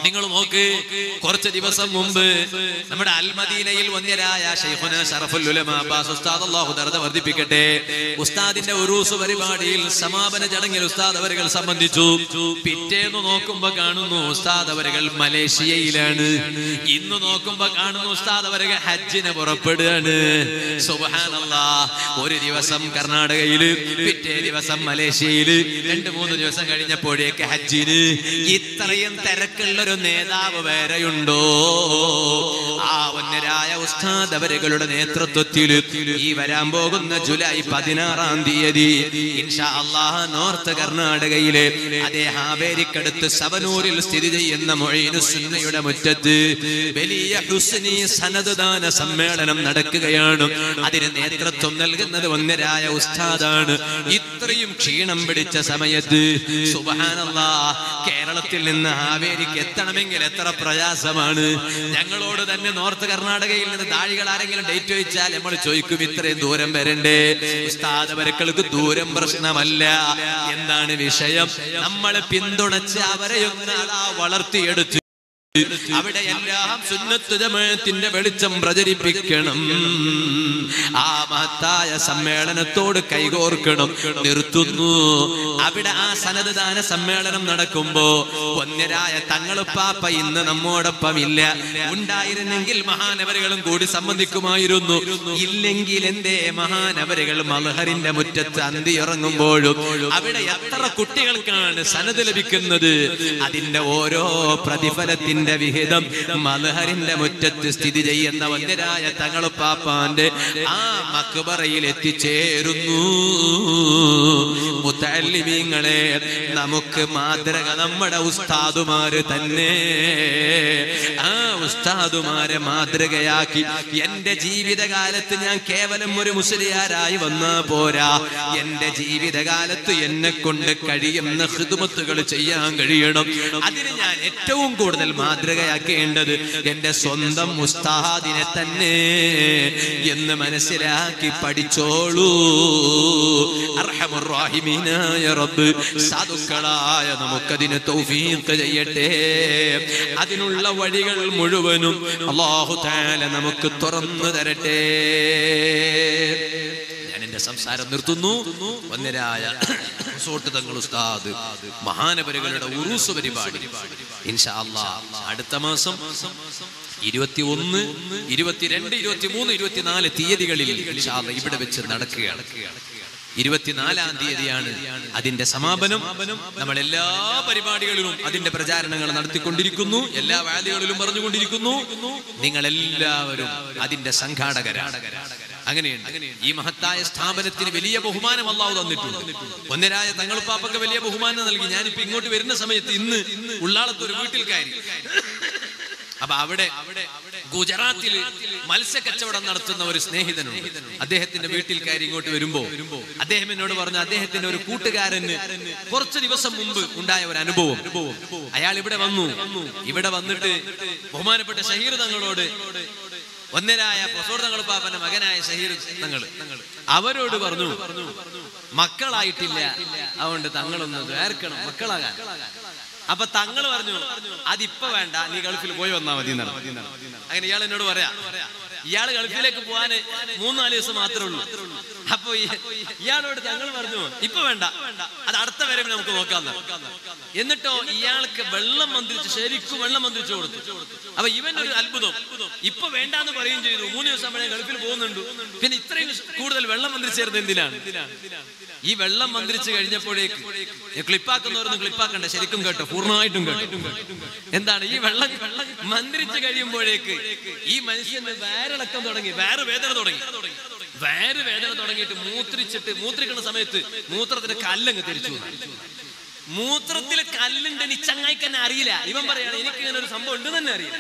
നിങ്ങൾ നോക്ക് കുറച്ച് ദിവസം മുമ്പ് നമ്മുടെ അൽമദീനയിൽ വന്യരായ ഷെയ്ഖുന ഷറഫുൽ ഉലമ അബ്ബാസ് ഉസ്താദ് അല്ലാഹു ദർജ വർദ്ധിപ്പിക്കട്ടെ ഉസ്താദിന്റെ ഉറൂസ് പരിപാടിയിൽ സമാപന ചടങ്ങിൽ ഉസ്താദ് അവരുകൾ സംബന്ധിച്ചു പിറ്റേന്ന് നോക്കുമ്പോ കാണുന്നു ഉസ്താദ് അവരുകൾ മലേഷ്യയിലാണ് ഇന്ന് നോക്കുമ്പോ കാണുന്നു ഉസ്താദ് അവരുകൾ ഹജ്ജിന് പുറപ്പെടുകയാണ് സുബ്ഹാനല്ലാ ഒരു ദിവസം കർണാടകയില് പിറ്റേ ദിവസം മലേഷ്യയില് രണ്ട് മൂന്ന് ദിവസം കഴിഞ്ഞപ്പോഴേക്ക് ഹജ്ജിന് ഇത്രയും തിരക്കുള്ള ഒരു നേതാവ് വേറെയുണ്ടോ ആ വന്യരായ ഉസ്താദ് അവരുകളുടെ നേതൃത്വത്തിൽ ഈ വരാൻ പോകുന്ന ജൂലൈ പതിനാറാം തീയതി ഇൻഷാ അള്ളാഹ് നോർത്ത് കർണാടകയിലെ അതേ ഹാവേരിക്കടുത്ത് സവനൂരിൽ സ്ഥിതി ചെയ്യുന്ന മൊഴീനുസുന്നയുടെ മുറ്റത്ത് വലിയ ഹുസ്നി സനദദാന സമ്മേളനം നടക്കുകയാണ് അതിന് നേതൃത്വം നൽകുന്നത് ഒന്നരായ ഉസ്താദാണ് ഇത്രയും ക്ഷീണം പിടിച്ച സമയത്ത് സുബഹാനല്ലാ കേരളത്തിൽ നിന്ന് ഹാവേരിക്ക് എത്തണമെങ്കിൽ എത്ര പ്രയാസമാണ് ഞങ്ങളോട് തന്നെ നോർത്ത് കർണാടകയിൽ നിന്ന് താഴികൾ ആരെങ്കിലും ഡേറ്റ് ചോദിച്ചാൽ നമ്മൾ ചോദിക്കും ഇത്രയും ദൂരം വരണ്ടേ ഉസ്താദവരക്കൾക്ക് ദൂരം പ്രശ്നമല്ല എന്താണ് വിഷയം നമ്മൾ പിന്തുണച്ച് അവരെയൊന്ന് അതാ വളർത്തിയെടുത്ത് അവിടെ എല്ലാം സുന്നത്ത് ജമാഅത്തിന്റെ വെളിച്ചം പ്രചരിപ്പിക്കണം ആ മഹത്തായ സമ്മേളനത്തോട് കൈകോർക്കണം നിർത്തുന്നു അവിടെ ആ സനദദാന സമ്മേളനം നടക്കുമ്പോ ഒന്നരായ തങ്ങളുപ്പാപ്പ ഇന്ന് നമ്മോടൊപ്പം ഇല്ല ഉണ്ടായിരുന്നെങ്കിൽ മഹാനവരുകളും കൂടി സംബന്ധിക്കുമായിരുന്നു ഇല്ലെങ്കിൽ എന്തേ മഹാനവരുകൾ മലഹറിന്റെ മുറ്റത്ത് അന്തി ഇറങ്ങുമ്പോഴും അവിടെ എത്ര കുട്ടികൾക്കാണ് സനത് ലഭിക്കുന്നത് അതിന്റെ ഓരോ പ്രതിഫലത്തിന്റെ വിഹിതം മലഹറിന്റെ മുറ്റത്ത് സ്ഥിതി ചെയ്യുന്ന വന്യരായ തങ്ങളുപ്പാപ്പാന്റെ ആ മക്ബറയിൽ എത്തിച്ചേരുന്നു മുത്തല്ലിമീങ്ങളെ നമുക്ക് മാതൃക നമ്മുടെ ഉസ്താദുമാര് തന്നെ ആ ഉസ്താദുമാരെ മാതൃകയാക്കി എന്റെ ജീവിതകാലത്ത് ഞാൻ കേവലം ഒരു മുസ്ലിയാരായി വന്നാ പോരാ എന്റെ ജീവിതകാലത്ത് എന്നെ കൊണ്ട് കഴിയുന്ന ഹൃദുമത്തുകൾ ചെയ്യാൻ കഴിയണം അതിന് ഞാൻ ഏറ്റവും കൂടുതൽ മാതൃകയാക്കേണ്ടത് എന്റെ സ്വന്തം ഉസ്താദിനെ തന്നെ എന്ന് മനസ്സിലാക്കി പഠിച്ചോളൂ അർഹമുറാഹിമീനായ റബ്ബ് സാധുക്കളായ നമുക്കതിന് തൗഫീഖ് ചെയ്യട്ടെ അതിനുള്ള വഴികൾ മുഴുവനും അള്ളാഹു താല നമുക്ക് തുറന്നു തരട്ടെ ഞാൻ എന്റെ സംസാരം നിർത്തുന്നു വന്നരായ റിസോർട്ട് തങ്ങൾ ഉസ്താദ് മഹാനവരുകളുടെ ഉറൂസ് പരിപാടി ഇൻഷാ അല്ലാ അടുത്ത മാസം ഇരുപത്തി ഒന്ന് ഇരുപത്തിരണ്ട് ഇരുപത്തി മൂന്ന് ഇരുപത്തിനാല് തീയതികളിൽ ഇൻഷാ അല്ലാ ഇവിടെ വെച്ച് നടക്കുകയാണ് ഇരുപത്തിനാലാം തീയതിയാണ് അതിന്റെ സമാപനം നമ്മൾ എല്ലാ പരിപാടികളിലും അതിന്റെ പ്രചാരണങ്ങൾ നടത്തിക്കൊണ്ടിരിക്കുന്നു എല്ലാ വാലികളിലും പറഞ്ഞുകൊണ്ടിരിക്കുന്നു നിങ്ങൾ എല്ലാവരും അതിന്റെ സംഘാടകരാണ് അങ്ങനെയുണ്ട് ഈ മഹത്തായ സ്ഥാപനത്തിന് വലിയ ബഹുമാനം അള്ളാഹു തന്നിട്ടുണ്ട് ഒന്നരായ തങ്ങളുപ്പാപ്പൊക്കെ വലിയ ബഹുമാനം നൽകി ഞാനിപ്പോ ഇങ്ങോട്ട് വരുന്ന സമയത്ത് ഇന്ന് ഉള്ളാളത്ത് ഒരു വീട്ടിൽ കയറി അപ്പൊ അവിടെ ഗുജറാത്തിൽ മത്സ്യ കച്ചവടം നടത്തുന്ന ഒരു സ്നേഹിതനുണ്ട് അദ്ദേഹത്തിന്റെ വീട്ടിൽ കയറി ഇങ്ങോട്ട് വരുമ്പോ അദ്ദേഹം എന്നോട് പറഞ്ഞു അദ്ദേഹത്തിന്റെ ഒരു കൂട്ടുകാരന് കുറച്ച് ദിവസം മുമ്പ് ഉണ്ടായ ഒരു അനുഭവം അയാൾ ഇവിടെ വന്നു ഇവിടെ വന്നിട്ട് ബഹുമാനപ്പെട്ട ഷഹീർ തങ്ങളോട് ഒന്നരായ പ്രസോർ തങ്ങൾ പാപ്പന്റെ മകനായ ഷഹീർ തങ്ങൾ അവരോട് പറഞ്ഞു മക്കളായിട്ടില്ല അതുകൊണ്ട് തങ്ങളൊന്ന് വേർക്കണം മക്കളാകാൻ അപ്പൊ തങ്ങൾ പറഞ്ഞു അതിപ്പോ വേണ്ട നീ ഗൾഫിൽ പോയി വന്നാ മതി എന്നാണ് അങ്ങനെ ഇയാൾ എന്നോട് പറയാ ഇയാൾ ഗൾഫിലേക്ക് പോവാന് മൂന്നാല് ദിവസം മാത്രമേ ഉള്ളൂ അപ്പൊ ഈ- ഇയാളോട് തങ്ങൾ പറഞ്ഞു ഇപ്പൊ വേണ്ട അത് അടുത്ത വരെ നമുക്ക് നോക്കാം എന്നിട്ടോ ഇയാൾക്ക് വെള്ളം മന്ത്രിച്ച് ശരിക്കും വെള്ളം മന്ത്രിച്ചു കൊടുത്തു അപ്പൊ ഇവൻ ഒരു അത്ഭുതം ഇപ്പൊ വേണ്ടാന്ന് പറയുകയും ചെയ്തു മൂന്ന് ദിവസം വരെ ഗൾഫിൽ പോകുന്നുണ്ട് പിന്നെ ഇത്രയും കൂടുതൽ വെള്ളം മന്ത്രിച്ചേർന്ന് എന്തിനാണ് ഈ വെള്ളം മന്ത്രിച്ച് കഴിഞ്ഞപ്പോഴേക്ക് ക്ലിപ്പാക്കുന്നവരൊന്നും ക്ലിപ്പാക്കണ്ട ശരിക്കും കേട്ടോ പൂർണ്ണമായിട്ടും കേട്ടോ എന്താണ് ഈ വെള്ളം മന്ത്രിച്ച് കഴിയുമ്പോഴേക്ക് ഈ മനുഷ്യന് വേരിളക്കം തുടങ്ങി വേറെ വേദന തുടങ്ങി വേറെ വേദന തുടങ്ങിയിട്ട് മൂത്രിച്ചിട്ട് മൂത്രിക്കുന്ന സമയത്ത് മൂത്രത്തിന് കല്ലങ്ങ് തിരിച്ചു വന്നു. മൂത്രത്തിൽ കല്ലുണ്ട് നീ ചങ്ങായിക്ക് തന്നെ അറിയില്ല ഇവൻ പറയാണ് എനിക്ക് ഇങ്ങനെ ഒരു സംഭവം ഉണ്ടെന്ന് തന്നെ അറിയില്ല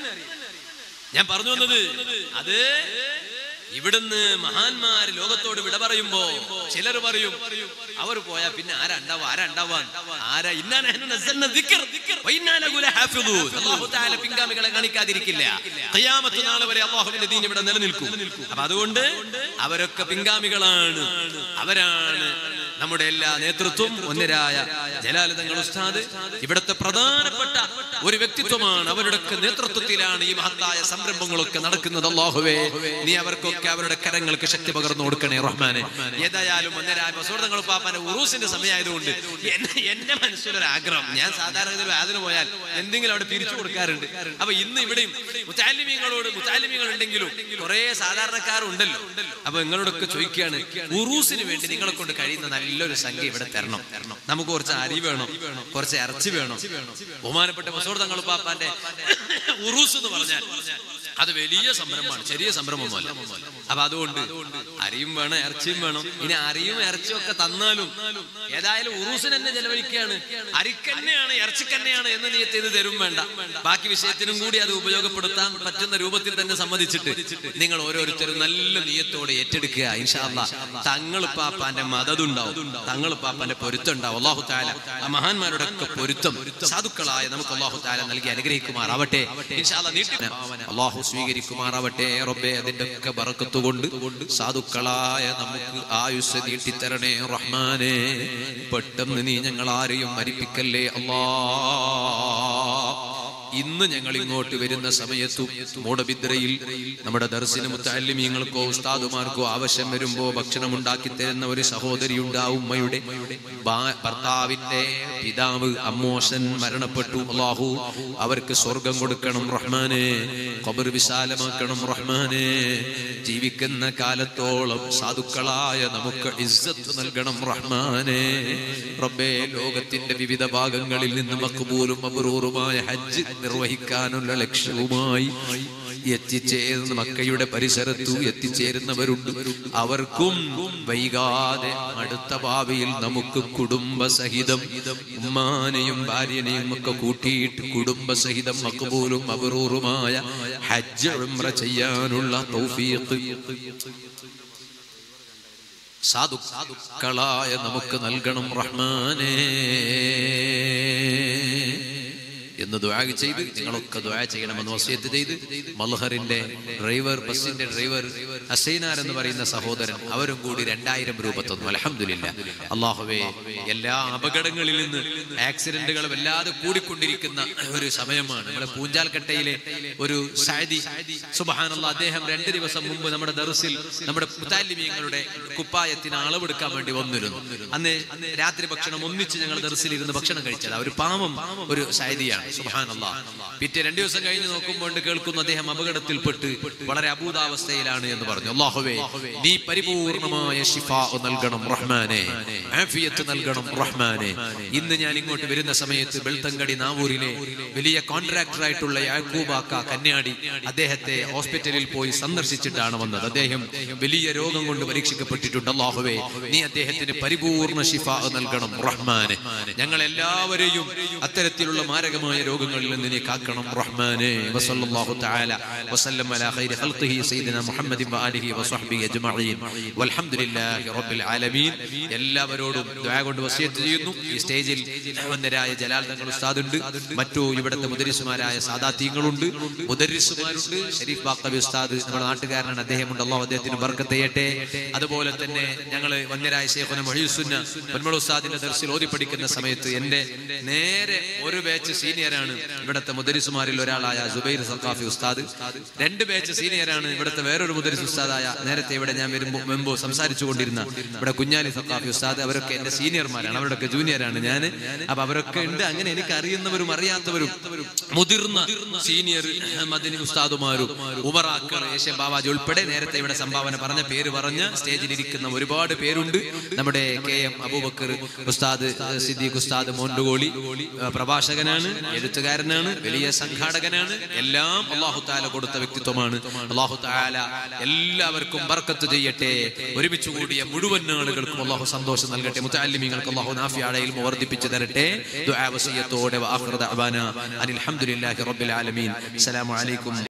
ഞാൻ പറഞ്ഞു വന്നത് അത് ഇവിടുന്ന് മഹാന്മാര് ലോകത്തോട് വിട പറയുമ്പോ ചിലർ പറയും അവർ പോയാ പിന്നെ ആരാ ഉണ്ടാവുക ആരാ ഉണ്ടാവാൻ ആരാ ഇന്നാന നഹ്നു നസ്സൽന ദിക്ർ വഇന്നാ ലഹു ലഹാഫിദൂൻ. അല്ലാഹു തആല പിൻഗാമികളെ കാണിക്കാതിരിക്കില്ല ഖിയാമത്ത് നാൾ വരെ അള്ളാഹുവിന്റെ ദീൻ ഇവിടെ നിലനിൽക്കും അപ്പൊ അതുകൊണ്ട് അവരൊക്കെ പിൻഗാമികളാണ് അവരാണ് നമ്മുടെ എല്ലാ നേതൃത്വം ഒന്നരായ ജലാലിതങ്ങൾ ഉസ്താദ് ഇവിടുത്തെ പ്രധാനപ്പെട്ട ഒരു വ്യക്തിത്വമാണ് അവരുടെയൊക്കെ നേതൃത്വത്തിലാണ് ഈ മഹത്തായ സംരംഭങ്ങളൊക്കെ നടക്കുന്നത് അള്ളാഹുവേ നീ അവർക്കൊക്കെ അവരുടെ കരങ്ങൾക്ക് ശക്തി പകർന്നു കൊടുക്കണേ റഹ്മാനെ ഏതായാലും ഒന്നരായ സുഹൃത്തുക്കൾ പാപ്പാന്റെ ഉറൂസിന്റെ സമയമായതുകൊണ്ട് എന്നെ- എന്റെ മനസ്സിലൊരു ആഗ്രഹം ഞാൻ സാധാരണ ഇതിൽ അതിന് പോയാൽ എന്തെങ്കിലും അവിടെ പിരിച്ചു കൊടുക്കാറുണ്ട് അപ്പൊ ഇന്ന് ഇവിടെയും മുത്താലിമീങ്ങളോട് മുത്താലിമീങ്ങൾ ഉണ്ടെങ്കിലും കുറെ സാധാരണക്കാരുണ്ടല്ലോ അപ്പൊ നിങ്ങളോടൊക്കെ ചോദിക്കുകയാണ് ഉറൂസിന് വേണ്ടി നിങ്ങളെ കൊണ്ട് കഴിയുന്ന നല്ലൊരു സംഖ്യ ഇവിടെ തരണം നമുക്ക് കുറച്ച് അരി വേണം കുറച്ച് ഇറച്ചി വേണം ബഹുമാനപ്പെട്ട മസൂർ തങ്ങൾ പാപ്പാന്റെ ഉറൂസ് എന്ന് പറഞ്ഞാൽ അത് വലിയ സംരംഭമാണ് ചെറിയ സംരംഭമല്ല അപ്പൊ അതുകൊണ്ട് അരിയും വേണം ഇറച്ചിയും വേണം ഇനി അരിയും ഇറച്ചിയും ഒക്കെ തന്നാലും ഏതായാലും ഉറൂസിന് തന്നെ ചെലവഴിക്കുകയാണ് അരിക്കന്നെയാണ് ഇറച്ചിക്കന്നെയാണ് എന്ന് നീ ചെയ്ത് തരും വേണ്ട ബാക്കി വിഷയത്തിനും കൂടി അത് ഉപയോഗപ്പെടുത്താൻ പറ്റുന്ന രൂപത്തിൽ തന്നെ സമ്മതിച്ചിട്ട് നിങ്ങൾ ഓരോരുത്തരും നല്ല നീയത്തോടെ ഏറ്റെടുക്കുക ഇൻഷാല്ല തങ്ങൾ പാപ്പാന്റെ മതതുണ്ടാവും തങ്ങൾ പാപ്പാന്റെ പൊരുത്തം ഉണ്ടാവും അള്ളാഹു താല ആ മഹാന്മാരുടെ ഒക്കെ പൊരുത്തം സാധുക്കളായ നമുക്ക് അള്ളാഹു താല നൽകി അനുഗ്രഹിക്കുമാറാവട്ടെ ഇൻഷാല്ല നീട്ടി അള്ളാഹു സ്വീകരിക്കുമാറാവട്ടെ റബ്ബെ അതിന്റെ ഒക്കെ ബറക്കത്തുകൊണ്ട് സാധുക്കളായ നമുക്ക് ആയുസ് നീട്ടിത്തരണേ റഹ്മാനെ പെട്ടെന്ന് നീ ഞങ്ങൾ ആരെയും മരിപ്പിക്കല്ലേ അല്ലാ ഇന്ന് ഞങ്ങൾ ഇങ്ങോട്ട് വരുന്ന സമയത്തും മൂടബിദ്രയിൽ നമ്മുടെ ദർശന മുത്താലിമീങ്ങൾക്കോ ഉസ്താദുമാർക്കോ ആവശ്യം വരുമ്പോ ഭക്ഷണം ഉണ്ടാക്കി തരുന്ന ഒരു സഹോദരി ഉണ്ടാവും ഉമ്മയുടെ ബാ- ഭർത്താവിന്റെ പിതാവ് അമ്മോശൻ മരണപ്പെട്ടു അള്ളാഹു അവർക്ക് സ്വർഗം കൊടുക്കണം റഹ്മാനെ ഖബർ വിശാലമാക്കണം റഹ്മാനെ ജീവിക്കുന്ന കാലത്തോളം സാധുക്കളായ നമുക്ക് ഇസ്സത്ത് നൽകണം റഹ്മാനെ റബ്ബേ ലോകത്തിന്റെ വിവിധ ഭാഗങ്ങളിൽ നിന്ന് മക്ബൂലും അബറൂറുമായ ഹജ്ജ് നിർവഹിക്കാനുള്ള ലക്ഷ്യവുമായി എത്തിച്ചേർന്ന് മക്കയുടെ പരിസരത്തു എത്തിച്ചേരുന്നവരുണ്ട് അവർക്കും വൈകാതെ അടുത്ത ഭാവിയിൽ നമുക്ക് കുടുംബസഹിതം ഉമ്മാനെയും ഭാര്യനെയും ഒക്കെ കൂട്ടിയിട്ട് കുടുംബസഹിതം മക്ബൂലും അബറൂറുമായ ഹജ്ജ് ഉംറ ചെയ്യാനുള്ള തൗഫീഖ് സാധുക്കളായ നമുക്ക് നൽകണം റഹ്മാനേ എന്ന് ദ്വാ ചെയ്ത് നിങ്ങളൊക്കെ ദ്വാ ചെയ്യണമെന്ന് വസിയത്ത് ചെയ്ത് മൽഹറിന്റെ ഡ്രൈവർ ബസിന്റെ ഡ്രൈവർ ഹസൈനാർ എന്ന് പറയുന്ന സഹോദരൻ അവരും കൂടി രണ്ടായിരം രൂപ തന്നു അലഹമില്ല അള്ളാഹുവേ എല്ലാ അപകടങ്ങളിൽ നിന്ന് ആക്സിഡന്റുകൾ വല്ലാതെ കൂടിക്കൊണ്ടിരിക്കുന്ന ഒരു സമയമാണ് നമ്മുടെ പൂഞ്ചാൽക്കട്ടയിലെ ഒരു സാദി സുബഹാനുള്ള അദ്ദേഹം രണ്ട് ദിവസം മുമ്പ് നമ്മുടെ ദർസിൽ നമ്മുടെ മുത്താലിമീങ്ങളുടെ കുപ്പായത്തിന് അളവെടുക്കാൻ വേണ്ടി വന്നിരുന്നു അന്ന് രാത്രി ഭക്ഷണം ഒന്നിച്ച് ഞങ്ങൾ ദർസിൽ ഇരുന്ന് ഭക്ഷണം കഴിച്ചത് ഒരു പാവം ഒരു സാദിയാണ് സുബഹാനല്ല പിറ്റേ രണ്ടു ദിവസം കഴിഞ്ഞ് നോക്കുമ്പോൾ കേൾക്കുന്നു അദ്ദേഹം അപകടത്തിൽപ്പെട്ട് വളരെ അഭൂതാവസ്ഥയിലാണ് എന്ന് പറഞ്ഞു അള്ളാഹുവേ നീ പരിപൂർണമായ ഷിഫാ നൽകണം റഹ്മാനെ ആഫിയത്ത് നൽകണം റഹ്മാനെ ഇന്ന് ഞാൻ ഇങ്ങോട്ട് വരുന്ന സമയത്ത് ബെൽത്തങ്കടി നാവൂരിലെ വലിയ കോൺട്രാക്ടർ ആയിട്ടുള്ള യാക്കൂബാക്ക കന്യാടി അദ്ദേഹത്തെ ഹോസ്പിറ്റലിൽ പോയി സന്ദർശിച്ചിട്ടാണ് വന്നത് അദ്ദേഹം വലിയ രോഗം കൊണ്ട് പരീക്ഷിക്കപ്പെട്ടിട്ടുണ്ട് അള്ളാഹുവേ നീ അദ്ദേഹത്തിന് പരിപൂർണ ഷിഫ നൽകണം റഹ്മാനെ ഞങ്ങൾ എല്ലാവരെയും അത്തരത്തിലുള്ള മാരകമായ രോഗങ്ങളിൽ നിന്ന് നീ കാക്കണം റഹ്മാനെ വസല്ലല്ലാഹു തആല വസല്ലം അലാ ഖൈരി ഖൽഖിഹി സയ്യിദിന മുഹമ്മദിൻ വആലിഹി വസഹ്ബിഹി അജ്മഈൻ വൽഹംദുലില്ലാഹി റബ്ബിൽ ആലമീൻ എല്ലാവരോടും ദുആ കൊണ്ട് വസിയത്ത് ചെയ്യുന്നു ഈ സ്റ്റേജിൽ വന്ദരായ ജലാൽ തങ്ങൾ ഉസ്താദ് ഉണ്ട് മറ്റു ഇവിടുത്തെ മുദരിസുമാരായ സാദാത്യങ്ങളുണ്ട് മുദരിസുമാരുണ്ട് ഷരീഫ് ബാക്കബി ഉസ്താദ് നമ്മുടെ നാട്ടുകാരനാണ് അദ്ദേഹമുണ്ട് അള്ളാഹു അദ്ദേഹത്തിന് ബർക്കത്ത് ചെയ്യട്ടെ അതുപോലെ തന്നെ ഞങ്ങൾ വന്യരായ ശേഖുന മൊഹീസുന്ന പൊന്മള ഉസ്താദിന്റെ ദർശിൽ ഓതി പഠിക്കുന്ന സമയത്ത് എന്റെ നേരെ ഒരു ബാച്ച് സീനിയറാണ് ഇവിടുത്തെ മുദരിസുമാരിൽ ഒരാളായ സുബൈർ സഖാഫി ഉസ്താദ് രണ്ട് ബാച്ച് സീനിയറാണ് ഇവിടുത്തെ വേറൊരു മുദരിസ് ഉസ്താദായ നേരത്തെ ഇവിടെ ഞാൻ വരുമ്പോ മുമ്പ് സംസാരിച്ചു കൊണ്ടിരുന്ന ഇവിടെ കുഞ്ഞാലി സഖാഫി ഉസ്താദ് അവരൊക്കെ എന്റെ സീനിയർമാരാണ് അവരൊക്കെ ജൂനിയറാണ് ഞാൻ അപ്പൊ അവരൊക്കെ ഉണ്ട് അങ്ങനെ എനിക്ക് അറിയുന്നവരും അറിയാത്തവരും മുതിർന്ന സീനിയർ മദിനി ഉസ്താദുമാരും ഉമറാക്കൾ ഏഷ്യൻ ബാബാജി ഉൾപ്പെടെ നേരത്തെ ഇവിടെ സംഭാവന പറഞ്ഞ പേര് പറഞ്ഞ സ്റ്റേജിൽ ഇരിക്കുന്ന ഒരുപാട് പേരുണ്ട് നമ്മുടെ കെ എം അബൂബക്കർ ഉസ്താദ് സിദ്ദീഖ് ഉസ്താദ് മോണ്ടുകോളി ആ, പ്രഭാഷകനാണ് എഴുത്തുകാരനാണ് വലിയ സംഘാടകനാണ് എല്ലാം അള്ളാഹു താല കൊടുത്ത വ്യക്തിത്വമാണ് അള്ളാഹു താല എല്ലാവർക്കും ബർക്കത്ത് ചെയ്യട്ടെ ഒരുമിച്ച് കൂടിയ മുഴുവൻ ആളുകൾക്കും അള്ളാഹു സന്തോഷം നൽകട്ടെ മുത്താലിമീങ്ങൾക്ക് അള്ളാഹു നാഫിയാടയിൽ വർദ്ധിപ്പിച്ചു തരട്ടെ ദുആ വസിയ്യത്തോടെ വആഖിറ ദഅവാന അനിൽ ഹംദുലില്ലാഹി റബ്ബിൽ ആലമീൻ അസ്സലാമു അലൈക്കും